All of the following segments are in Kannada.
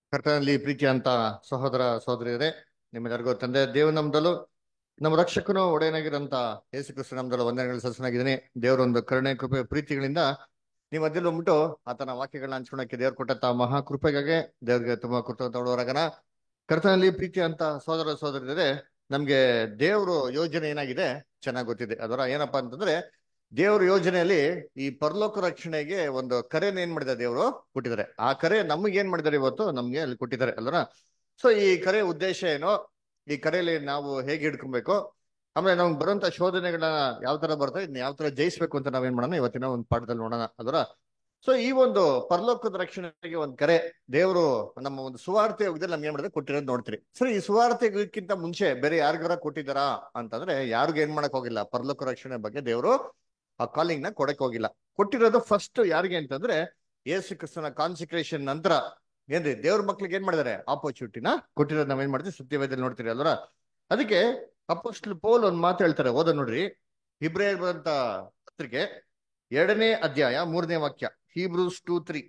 ಕರ್ತನಲ್ಲಿ ಪ್ರೀತಿ ಅಂತ ಸಹೋದರ ಸಹೋದರಿಯರೇ ನಿಮ್ಮೆಲ್ಲರಿಗೂ ತಂದೆ ದೇವ ನಮ್ದಲು ನಮ್ಮ ರಕ್ಷಕನು ಒಡೆಯನಾಗಿರಂತ ಯೇಸು ಕ್ರಿಸ್ತ ನಮ್ದಲು ವಂದನೆಗಳು ಸಲ್ಸನಾಗಿದ್ದೀನಿ ದೇವರ ಒಂದು ಕರುಣೆ ಕೃಪೆ ಪ್ರೀತಿಗಳಿಂದ ನೀವು ಅದ್ರಲ್ಲಿ ಬಂದ್ಬಿಟ್ಟು ಆತನ ವಾಕ್ಯಗಳನ್ನ ಹಂಚ್ಕೊಳಕ್ಕೆ ದೇವ್ರು ಕೊಟ್ಟಂತ ಮಹಾ ಕೃಪೆಗಾಗಿ ದೇವ್ರಿಗೆ ತುಂಬಾ ಕೃತಜ್ಞರಾಗನ ಕರ್ತನಲ್ಲಿ ಪ್ರೀತಿ ಅಂತ ಸಹೋದರ ಸಹೋದರಿಯರೇ ನಮ್ಗೆ ದೇವ್ರ ಯೋಜನೆ ಏನಾಗಿದೆ ಚೆನ್ನಾಗಿ ಗೊತ್ತಿದೆ ಅದರ ಏನಪ್ಪಾ ಅಂತಂದ್ರೆ ದೇವ್ರ ಯೋಜನೆಯಲ್ಲಿ ಈ ಪರಲೋಕ ರಕ್ಷಣೆಗೆ ಒಂದು ಕರೆನ ಏನ್ ಮಾಡಿದ್ದಾರೆ ದೇವರು ಕೊಟ್ಟಿದ್ದಾರೆ ಆ ಕರೆ ನಮ್ಗೆ ಏನ್ ಮಾಡಿದ್ದಾರೆ ಇವತ್ತು ನಮ್ಗೆ ಅಲ್ಲಿ ಕೊಟ್ಟಿದ್ದಾರೆ ಅಲ್ವರ ಸೊ ಈ ಕರೆ ಉದ್ದೇಶ ಏನು ಈ ಕರೆಯಲ್ಲಿ ನಾವು ಹೇಗೆ ಹಿಡ್ಕೊಬೇಕು ಆಮೇಲೆ ನಮ್ಗೆ ಬರುವಂತ ಶೋಧನೆಗಳನ್ನ ಯಾವ ತರ ಬರ್ತದೆ ಇದನ್ನ ಯಾವ ತರ ಜಯಿಸ್ಬೇಕು ಅಂತ ನಾವೇನ್ ಮಾಡೋಣ ಇವತ್ತಿನ ಒಂದು ಪಾಠದಲ್ಲಿ ನೋಡೋಣ ಅದರ ಸೊ ಈ ಒಂದು ಪರಲೋಕದ ರಕ್ಷಣೆಗೆ ಒಂದು ಕರೆ ದೇವರು ನಮ್ಮ ಒಂದು ಸುವಾರ್ತೆ ಯುಗದಲ್ಲಿ ನಮ್ಗೆ ಏನ್ ಮಾಡಿದ್ರೆ ಕೊಟ್ಟಿರೋದು ನೋಡ್ತೀರಿ ಸರಿ ಈ ಸುವಾರ್ತೆ ಯುಗಕ್ಕಿಂತ ಮುಂಚೆ ಬೇರೆ ಯಾರಿಗಾರ ಕೊಟ್ಟಿದ್ದಾರಾ ಅಂತಂದ್ರೆ ಯಾರಿಗೂ ಏನ್ ಮಾಡಕ್ ಹೋಗಿಲ್ಲ ಪರಲೋಕ ರಕ್ಷಣೆ ಬಗ್ಗೆ ದೇವರು ಆ ಕಾಲಿಂಗ್ ನ ಕೊಡಕ್ ಹೋಗಿಲ್ಲ ಕೊಟ್ಟಿರೋದು ಫಸ್ಟ್ ಯಾರಿಗೆ ಅಂತಂದ್ರೆ ಯೇಸು ಕ್ರಿಸ್ತನ ಕಾನ್ಸಿಕ್ರೇಷನ್ ನಂತರ ಏನ್ರಿ ದೇವ್ರ ಮಕ್ಳಿಗೆ ಏನ್ ಮಾಡಿದಾರೆ ಆಪರ್ಚುನಿಟಿನ ಕೊಟ್ಟಿರೋದು ನಾವೇನ್ ಮಾಡ್ತೀವಿ ಸತ್ಯವೇದಲ್ಲಿ ನೋಡ್ತೀರಿ ಅಲ್ವರ ಅದಕ್ಕೆ ಅಪೋಸ್ಟಲ್ ಪೌಲ್ ಒಂದ್ ಮಾತು ಹೇಳ್ತಾರೆ ಓದ ನೋಡ್ರಿ ಹಿಬ್ರೇರ್ ಬಂತ ಪತ್ರಿಕೆ ಎರಡನೇ ಅಧ್ಯಾಯ ಮೂರನೇ ವಾಕ್ಯ ಹೀಬ್ರೂಸ್ ಟೂ ತ್ರೀ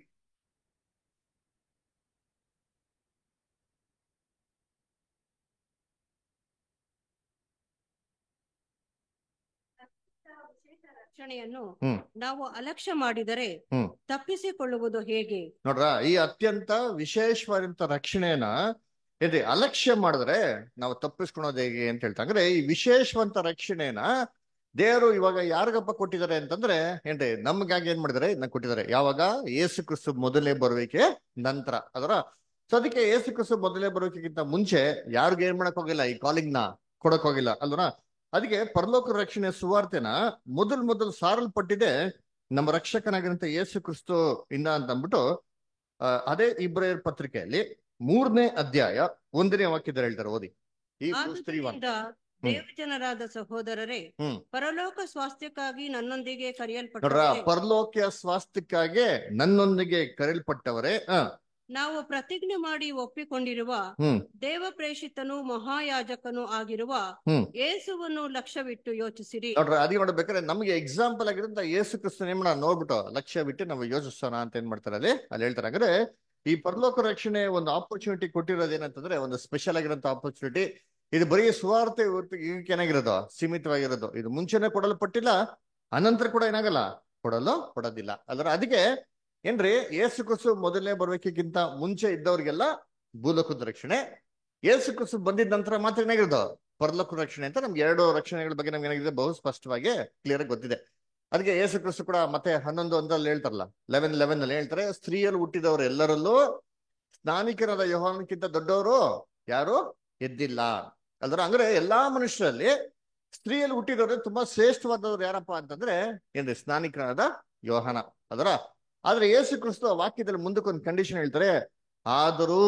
ರಕ್ಷಣೆಯನ್ನು ಹ್ಮ್. ನಾವು ಅಲಕ್ಷ್ಯ ಮಾಡಿದರೆ ಹ್ಮ್. ತಪ್ಪಿಸಿಕೊಳ್ಳುವುದು ಹೇಗೆ ನೋಡ್ರ ಈ ಅತ್ಯಂತ ವಿಶೇಷವಾದಂತ ರಕ್ಷಣೆಯನ್ನ ಏನ್ರಿ ಅಲಕ್ಷ್ಯ ಮಾಡಿದ್ರೆ ನಾವು ತಪ್ಪಿಸ್ಕೊಳೋದು ಹೇಗೆ ಅಂತ ಹೇಳ್ತಾ ಅಂದ್ರೆ ಈ ವಿಶೇಷವಂತ ರಕ್ಷಣೆನ ದೇವರು ಇವಾಗ ಯಾರಿಗಪ್ಪ ಕೊಟ್ಟಿದ್ದಾರೆ ಅಂತಂದ್ರೆ ಏನ್ರಿ ನಮ್ಗಾಗಿ ಏನ್ ಮಾಡಿದ್ದಾರೆ ಇದನ್ನ ಕೊಟ್ಟಿದ್ದಾರೆ ಯಾವಾಗ ಏಸು ಕ್ರಿಸ್ತು ಮೊದಲೇ ಬರುವಿಕೆ ನಂತರ ಅದರ ಸೊ ಅದಕ್ಕೆ ಏಸು ಕ್ರಿಸ್ತು ಮೊದಲೇ ಬರುವಿಕೆಗಿಂತ ಮುಂಚೆ ಯಾರಿಗೂ ಏನ್ ಮಾಡಕ್ ಹೋಗಿಲ್ಲ ಈ ಕಾಲಿಂಗ್ ನ ಕೊಡಕ್ ಹೋಗಿಲ್ಲ ಅಲ್ವರ ಅದಕ್ಕೆ ಪರಲೋಕ ರಕ್ಷಣೆ ಸುವಾರ್ತೆನ ಮೊದಲ್ ಮೊದಲು ಸಾರಲ್ಪಟ್ಟಿದೆ ನಮ್ಮ ರಕ್ಷಕನಾಗಿರಂತ ಯೇಸು ಕ್ರಿಸ್ತು ಇಂದ ಅಂತ ಅಂದ್ಬಿಟ್ಟು ಆ, ಅದೇ ಇಬ್ರಾಯರ್ ಪತ್ರಿಕೆಯಲ್ಲಿ ಮೂರನೇ ಅಧ್ಯಾಯ ಒಂದನೇ ವಾಕ್ಯದಲ್ಲಿ ಹೇಳ್ತಾರೆ ಓದಿ ಈ ತ್ರೀ ಒನ್ ಆದುದರಿಂದ ದೇವಜನರಾದ ಸಹೋದರರೇ ಹ್ಮ್. ಪರಲೋಕ ಸ್ವಾಸ್ಥ್ಯಕ್ಕಾಗಿ ನನ್ನೊಂದಿಗೆ ನೋಡ್ರ ಕರೆಯಲ್ಪಟ್ಟವರೇ ಪರಲೋಕ್ಯ ಸ್ವಾಸ್ಥ್ಯಕ್ಕಾಗಿ ನನ್ನೊಂದಿಗೆ ಕರೆಯಲ್ಪಟ್ಟವರೇ ಹ ನಾವು ಪ್ರತಿಜ್ಞೆ ಮಾಡಿ ಒಪ್ಪಿಕೊಂಡಿರುವ ಹ್ಮ್ ದೇವ ಪ್ರೇಷಿತನು ಮಹಾಯಾಜಕನು ಆಗಿರುವ ಹ್ಮ್. ಯೇಸುವನ್ನು ಲಕ್ಷ್ಯವಿಟ್ಟು ಯೋಚಿಸಿರಿ ನೋಡ್ರ ಅದೇ ನೋಡ್ಬೇಕಾದ್ರೆ ನಮ್ಗೆ ಎಕ್ಸಾಂಪಲ್ ಆಗಿರೋಂತ ಯೇಸು ಕ್ರಿಸ್ತನ ಏನ್ ಮಾಡೋಣ ನೋಡ್ಬಿಟ್ಟು ಲಕ್ಷ್ಯ ಬಿಟ್ಟು ನಾವು ಯೋಚಿಸೋಣ ಅಂತ ಏನ್ ಮಾಡ್ತಾರೆ ಅಲ್ಲಿ ಅಲ್ಲಿ ಹೇಳ್ತಾರೆ ಅಂದ್ರೆ ಈ ಪರಲೋಕ ರಕ್ಷಣೆ ಒಂದು ಆಪರ್ಚುನಿಟಿ ಕೊಟ್ಟಿರೋದು ಏನಂತಂದ್ರೆ ಒಂದು ಸ್ಪೆಷಲ್ ಆಗಿರೋಂತ ಆಪರ್ಚುನಿಟಿ ಇದು ಬರೀ ಸುವಾರ್ತೆ ಇವಕ್ಕೆ ಏನಾಗಿರೋದು ಸೀಮಿತವಾಗಿರೋದು ಇದು ಮುಂಚೆನೆ ಕೊಡಲ್ಪಟ್ಟಿಲ್ಲ ಅನಂತರ ಕೂಡ ಏನಾಗಲ್ಲ ಕೊಡಲು ಕೊಡೋದಿಲ್ಲ ಅದರ ಅದಕ್ಕೆ ಏನ್ರಿ ಏಸು ಕುಸು ಮೊದಲನೇ ಬರುವಿಕೆಗಿಂತ ಮುಂಚೆ ಇದ್ದವ್ರಿಗೆಲ್ಲ ಭೂಲೋಕದ ರಕ್ಷಣೆ ಏಸು ಕುಸು ಬಂದಿದ ನಂತರ ಮಾತ್ರ ಏನಾಗಿರೋದು ಪರಲೋಕ ರಕ್ಷಣೆ ಅಂತ ನಮ್ಗೆ ಎರಡು ರಕ್ಷಣೆಗಳ ಬಗ್ಗೆ ನಮ್ಗೆ ಏನಾಗಿದೆ ಬಹು ಸ್ಪಷ್ಟವಾಗಿ ಕ್ಲಿಯರ್ ಆಗಿ ಗೊತ್ತಿದೆ ಅದಕ್ಕೆ ಯೇಸು ಕ್ರಿಸ್ತು ಕೂಡ ಮತ್ತೆ ಹನ್ನೊಂದು ಒಂದರಲ್ಲಿ ಹೇಳ್ತಾರಲ್ಲ ಲೆವೆನ್ ಲೆವೆನ್ ಅಲ್ಲಿ ಹೇಳ್ತಾರೆ ಸ್ತ್ರೀಯಲ್ಲಿ ಹುಟ್ಟಿದವರು ಎಲ್ಲರಲ್ಲೂ ಸ್ನಾನಿಕರಾದ ಯೋಹಾನಕ್ಕಿಂತ ದೊಡ್ಡವರು ಯಾರು ಎದ್ದಿಲ್ಲ ಅಲ್ದ್ರ ಅಂದ್ರೆ ಎಲ್ಲಾ ಮನುಷ್ಯರಲ್ಲಿ ಸ್ತ್ರೀಯಲ್ಲಿ ಹುಟ್ಟಿದವರು ತುಂಬಾ ಶ್ರೇಷ್ಠವಾದವ್ರು ಯಾರಪ್ಪ ಅಂತಂದ್ರೆ ಏನ್ರಿ ಸ್ನಾನಿಕರಾದ ಯೋಹಾನ ಅದರ ಆದ್ರೆ ಯೇಸು ಕ್ರಿಸ್ತು ಆ ವಾಕ್ಯದಲ್ಲಿ ಮುಂದಕ್ಕೊಂದು ಕಂಡೀಷನ್ ಹೇಳ್ತಾರೆ ಆದರೂ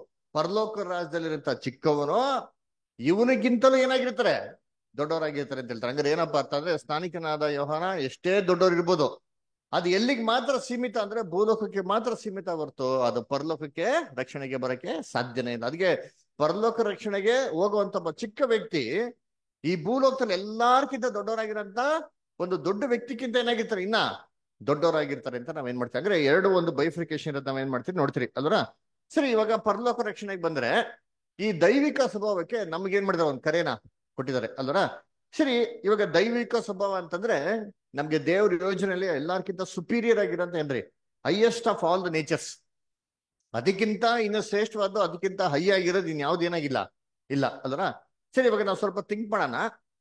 ಪರಲೋಕ ರಾಜ್ಯದಲ್ಲಿರಂತ ಚಿಕ್ಕವನು ಇವನಿಗಿಂತಲೂ ಏನಾಗಿರ್ತಾರೆ ದೊಡ್ಡವರಾಗಿರ್ತಾರೆ ಅಂತ ಹೇಳ್ತಾರೆ ಹಂಗಾರೆ ಏನಪ್ಪಾ ಅಂತ ಅಂದ್ರೆ ಸ್ನಾನಿಕನಾದ ಯೋಹಾನ ಎಷ್ಟೇ ದೊಡ್ಡವ್ರು ಇರ್ಬೋದು ಅದು ಎಲ್ಲಿಗೆ ಮಾತ್ರ ಸೀಮಿತ ಅಂದ್ರೆ ಭೂಲೋಕಕ್ಕೆ ಮಾತ್ರ ಸೀಮಿತ ಹೊರ್ತು ಅದು ಪರಲೋಕಕ್ಕೆ ರಕ್ಷಣೆಗೆ ಬರಕ್ಕೆ ಸಾಧ್ಯನೇ ಇಲ್ಲ ಅದಕ್ಕೆ ಪರಲೋಕ ರಕ್ಷಣೆಗೆ ಹೋಗುವಂತ ಒಬ್ಬ ಚಿಕ್ಕ ವ್ಯಕ್ತಿ ಈ ಭೂಲೋಕದಲ್ಲಿ ಎಲ್ಲಾರ್ಕಿಂತ ದೊಡ್ಡವರಾಗಿರಂತ ಒಂದು ದೊಡ್ಡ ವ್ಯಕ್ತಿಗಿಂತ ಏನಾಗಿರ್ತಾರೆ ಇನ್ನ ದೊಡ್ಡವರಾಗಿರ್ತಾರೆ ಅಂತ ನಾವೇನ್ ಮಾಡ್ತೀವಿ ಅಂದ್ರೆ ಎರಡು ಒಂದು ಬೈಫ್ರಿಕೇಶನ್ ಇರೋದು ನಾವೇನ್ ಮಾಡ್ತೀವಿ ನೋಡ್ತೀರಿ ಅಲ್ವರ ಸರಿ ಇವಾಗ ಪರಲೋಕ ರಕ್ಷಣೆಗೆ ಬಂದ್ರೆ ಈ ದೈವಿಕ ಸ್ವಭಾವಕ್ಕೆ ನಮ್ಗೆ ಏನ್ ಮಾಡಿದಾರೆ ಒಂದು ಕರೆನ ಕೊಟ್ಟಿದ್ದಾರೆ ಅಲ್ವರ ಸರಿ ಇವಾಗ ದೈವಿಕ ಸ್ವಭಾವ ಅಂತಂದ್ರೆ ನಮ್ಗೆ ದೇವ್ರ ಯೋಜನೆಯಲ್ಲಿ ಎಲ್ಲಾರ್ಕಿಂತ ಸುಪೀರಿಯರ್ ಆಗಿರೋಂತ ಏನ್ರಿ highest of all the natures ಅದಕ್ಕಿಂತ ಇನ್ನು ಶ್ರೇಷ್ಠವಾದ ಅದಕ್ಕಿಂತ ಹೈ ಆಗಿರೋದು ಇನ್ ಯಾವ್ದು ಏನಾಗಿಲ್ಲ ಇಲ್ಲ ಅಲ್ವರ ಸರಿ ಇವಾಗ ನಾವು ಸ್ವಲ್ಪ ಥಿಂಕ್ ಮಾಡೋಣ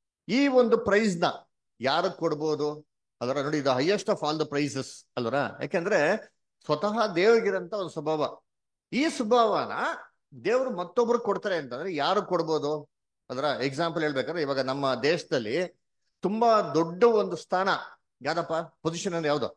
ಈ ಒಂದು ಪ್ರೈಸ್ ನ ಯಾರಗ್ ಕೊಡ್ಬೋದು ಅಲ್ವರ ನೋಡಿ ಇದು highest of all the prizes ಅಲ್ವರ ಯಾಕೆಂದ್ರೆ ಸ್ವತಃ ದೇವ್ರಿಗಿರಂತ ಒಂದು ಸ್ವಭಾವ ಈ ಸ್ವಭಾವನ ದೇವ್ರು ಮತ್ತೊಬ್ರು ಕೊಡ್ತಾರೆ ಅಂತಂದ್ರೆ ಯಾರು ಕೊಡ್ಬೋದು ಅದರ ಎಕ್ಸಾಂಪಲ್ ಹೇಳ್ಬೇಕಾದ್ರೆ ಇವಾಗ ನಮ್ಮ ದೇಶದಲ್ಲಿ ತುಂಬಾ ದೊಡ್ಡ ಒಂದು ಸ್ಥಾನ ಯಾವ್ದಪ್ಪ ಪೊಸಿಷನ್ ಅಂದ್ರೆ ಯಾವ್ದು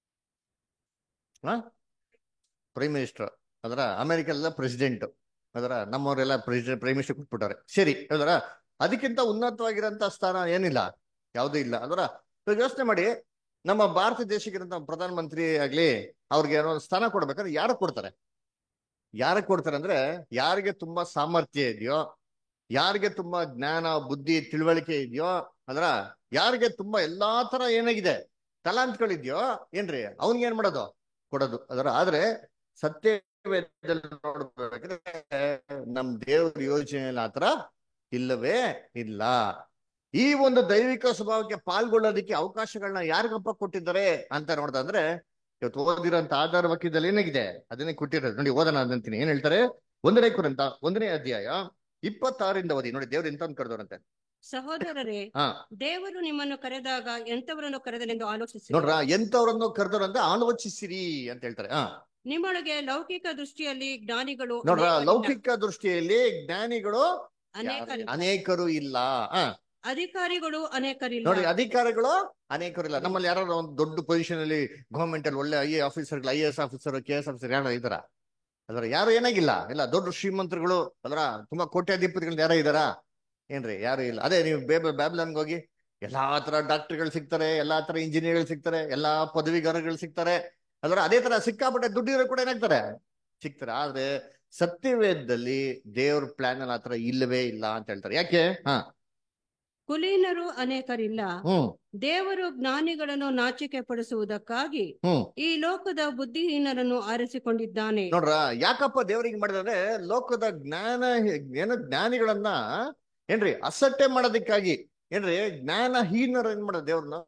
ಪ್ರೈಮ್ ಮಿನಿಸ್ಟರ್ ಅದರ ಅಮೆರಿಕಲ್ಲ ಪ್ರೆಸಿಡೆಂಟ್ ಅದರ ನಮ್ಮವರೆಲ್ಲ ಪ್ರೆಸಿಡೆಂಟ್ ಪ್ರೈಮ್ ಮಿನಿಸ್ಟರ್ ಕೊಟ್ಬಿಟ್ಟಾರೆ ಸರಿ ಅದರ ಅದಕ್ಕಿಂತ ಉನ್ನತವಾಗಿರೋಂತ ಸ್ಥಾನ ಏನಿಲ್ಲ ಯಾವುದೂ ಇಲ್ಲ ಅದರ ಯೋಚನೆ ಮಾಡಿ ನಮ್ಮ ಭಾರತ ದೇಶಕ್ಕಿರಂತ ಪ್ರಧಾನ ಮಂತ್ರಿ ಆಗ್ಲಿ ಅವ್ರಿಗೆ ಏನೋ ಒಂದು ಸ್ಥಾನ ಕೊಡ್ಬೇಕಾದ್ರೆ ಯಾರು ಕೊಡ್ತಾರೆ ಯಾರಿಗೆ ಕೊಡ್ತಾರೆ ಅಂದ್ರೆ ಯಾರಿಗೆ ತುಂಬಾ ಸಾಮರ್ಥ್ಯ ಇದೆಯೋ ಯಾರಿಗೆ ತುಂಬಾ ಜ್ಞಾನ ಬುದ್ಧಿ ತಿಳುವಳಿಕೆ ಇದೆಯೋ ಅದರ ಯಾರಿಗೆ ತುಂಬಾ ಎಲ್ಲಾ ತರ ಏನಾಗಿದೆ ತಲಾಂತ್ಗಳಿದ್ಯೋ ಏನ್ರಿ ಅವ್ನಿಗೆ ಏನ್ ಮಾಡೋದು ಕೊಡೋದು ಅದರ ಆದ್ರೆ ಸತ್ಯವೇದದಲ್ಲಿ ನೋಡ್ಬೇಕಾದ್ರೆ ನಮ್ ದೇವ್ರ ಯೋಜನೆಯಲ್ಲಿ ಆತರ ಇಲ್ಲವೇ ಇಲ್ಲ ಈ ಒಂದು ದೈವಿಕ ಸ್ವಭಾವಕ್ಕೆ ಪಾಲ್ಗೊಳ್ಳೋದಕ್ಕೆ ಅವಕಾಶಗಳನ್ನ ಯಾರಿಗಪ್ಪ ಕೊಟ್ಟಿದ್ದಾರೆ ಅಂತ ನೋಡ್ತಾ ಅಂದ್ರೆ ಇವತ್ತು ಓದಿರೋಂತ ಆಧಾರ ವಾಕ್ಯದಲ್ಲಿ ಏನಾಗಿದೆ ಅದನ್ನೇ ಕೊಟ್ಟಿರೋದು ನೋಡಿ ಓದೋಣ ಅಂತೀನಿ ಏನ್ ಹೇಳ್ತಾರೆ ಒಂದನೇ ಕುರಂತ ಒಂದನೇ ಅಧ್ಯಾಯ ಇಪ್ಪತ್ತಾರಿಂದ ಓದಿ ನೋಡಿ ದೇವ್ರು ಎಂತ ಕರೆದವ್ರಂತೆ ಸಹೋದರರೇ ಹಾ ದೇವರು ನಿಮ್ಮನ್ನು ಕರೆದಾಗ ಎಂತವರನ್ನು ಕರೆದನೆಂದು ಆಲೋಚಿಸಿ ನೋಡ್ರ ಎಂತವ್ರನ್ನು ಕರೆದವ್ರಂತ ಆಲೋಚಿಸಿರಿ ಅಂತ ಹೇಳ್ತಾರೆ ಹಾ ನಿಮ್ಮೊಳಗೆ ಲೌಕಿಕ ದೃಷ್ಟಿಯಲ್ಲಿ ಜ್ಞಾನಿಗಳು ನೋಡ್ರ ಅನೇಕರಿಲ್ಲ. ಲೌಕಿಕ ದೃಷ್ಟಿಯಲ್ಲಿ ಜ್ಞಾನಿಗಳು ಅನೇಕರಿಲ್ಲ. ಅನೇಕರು ಇಲ್ಲ ಹ ಅಧಿಕಾರಿಗಳು ಅನೇಕರಿಲ್ಲ ನೋಡಿ ಅಧಿಕಾರಿಗಳು ಅನೇಕರು ಇಲ್ಲ ನಮ್ಮಲ್ಲಿ ಯಾರು ಒಂದು ದೊಡ್ಡ ಪೊಸಿಷನ್ ಅಲ್ಲಿ ಗವರ್ಮೆಂಟ್ ಅಲ್ಲಿ ಒಳ್ಳೆ I A officer I S officer K S officer ಯಾರು ಇದಾರ ಅದರ ಯಾರು ಏನಾಗಿಲ್ಲ ಇಲ್ಲ ದೊಡ್ಡ ಶ್ರೀಮಂತರುಗಳು ಅದರ ತುಂಬಾ ಕೋಟ್ಯಾಧಿಪತಿಗಳು ಯಾರ ಇದಾರ ಏನ್ರಿ ಯಾರು ಇಲ್ಲ ಅದೇ ನೀವು ಬೇಬ ಬ್ಯಾಬ್ಲನ್ಗೆ ಹೋಗಿ ಎಲ್ಲಾ ತರ ಡಾಕ್ಟರ್ಗಳು ಸಿಗ್ತಾರೆ ಎಲ್ಲಾ ತರ ಇಂಜಿನಿಯರ್ಗಳು ಸಿಗ್ತಾರೆ ಎಲ್ಲಾ ಪದವಿಗಾರಗಳು ಸಿಗ್ತಾರೆ ಅದರ ಅದೇ ತರ ಸಿಕ್ಕಾಪಟ್ಟೆ ದುಡ್ಡಿರೋ ಕೂಡ ಏನಾಗ್ತಾರೆ ಸಿಗ್ತಾರೆ ಆದ್ರೆ ಸತ್ಯವೇದದಲ್ಲಿ ದೇವ್ರ ಪ್ಲಾನ್ ಅಲ್ಲಿ ಆತರ ಇಲ್ಲವೇ ಇಲ್ಲ ಅಂತ ಹೇಳ್ತಾರೆ ಯಾಕೆ ಹಾ ಕುಲೀನರು ಅನೇಕರಿಲ್ಲ ಹ್ಮ್ ದೇವರು ಜ್ಞಾನಿಗಳನ್ನು ನಾಚಿಕೆ ಪಡಿಸುವುದಕ್ಕಾಗಿ ಹ್ಮ್ ಈ ಲೋಕದ ಬುದ್ಧಿಹೀನರನ್ನು ಆರಿಸಿಕೊಂಡಿದ್ದಾನೆ ನೋಡ್ರ ಯಾಕಪ್ಪ ದೇವ್ರಿಗೆ ಮಾಡಿದ್ರೆ ಲೋಕದ ಜ್ಞಾನ ಏನು ಜ್ಞಾನಿಗಳನ್ನ ಏನ್ರಿ ಅಸಟ್ಟೆ ಮಾಡೋದಕ್ಕಾಗಿ ಏನ್ರಿ ಜ್ಞಾನಹೀನರ ಏನ್ ಮಾಡೋದು ದೇವ್ರನ್ನ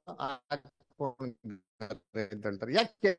ಅಂತ ಹೇಳ್ತಾರೆ ಯಾಕೆ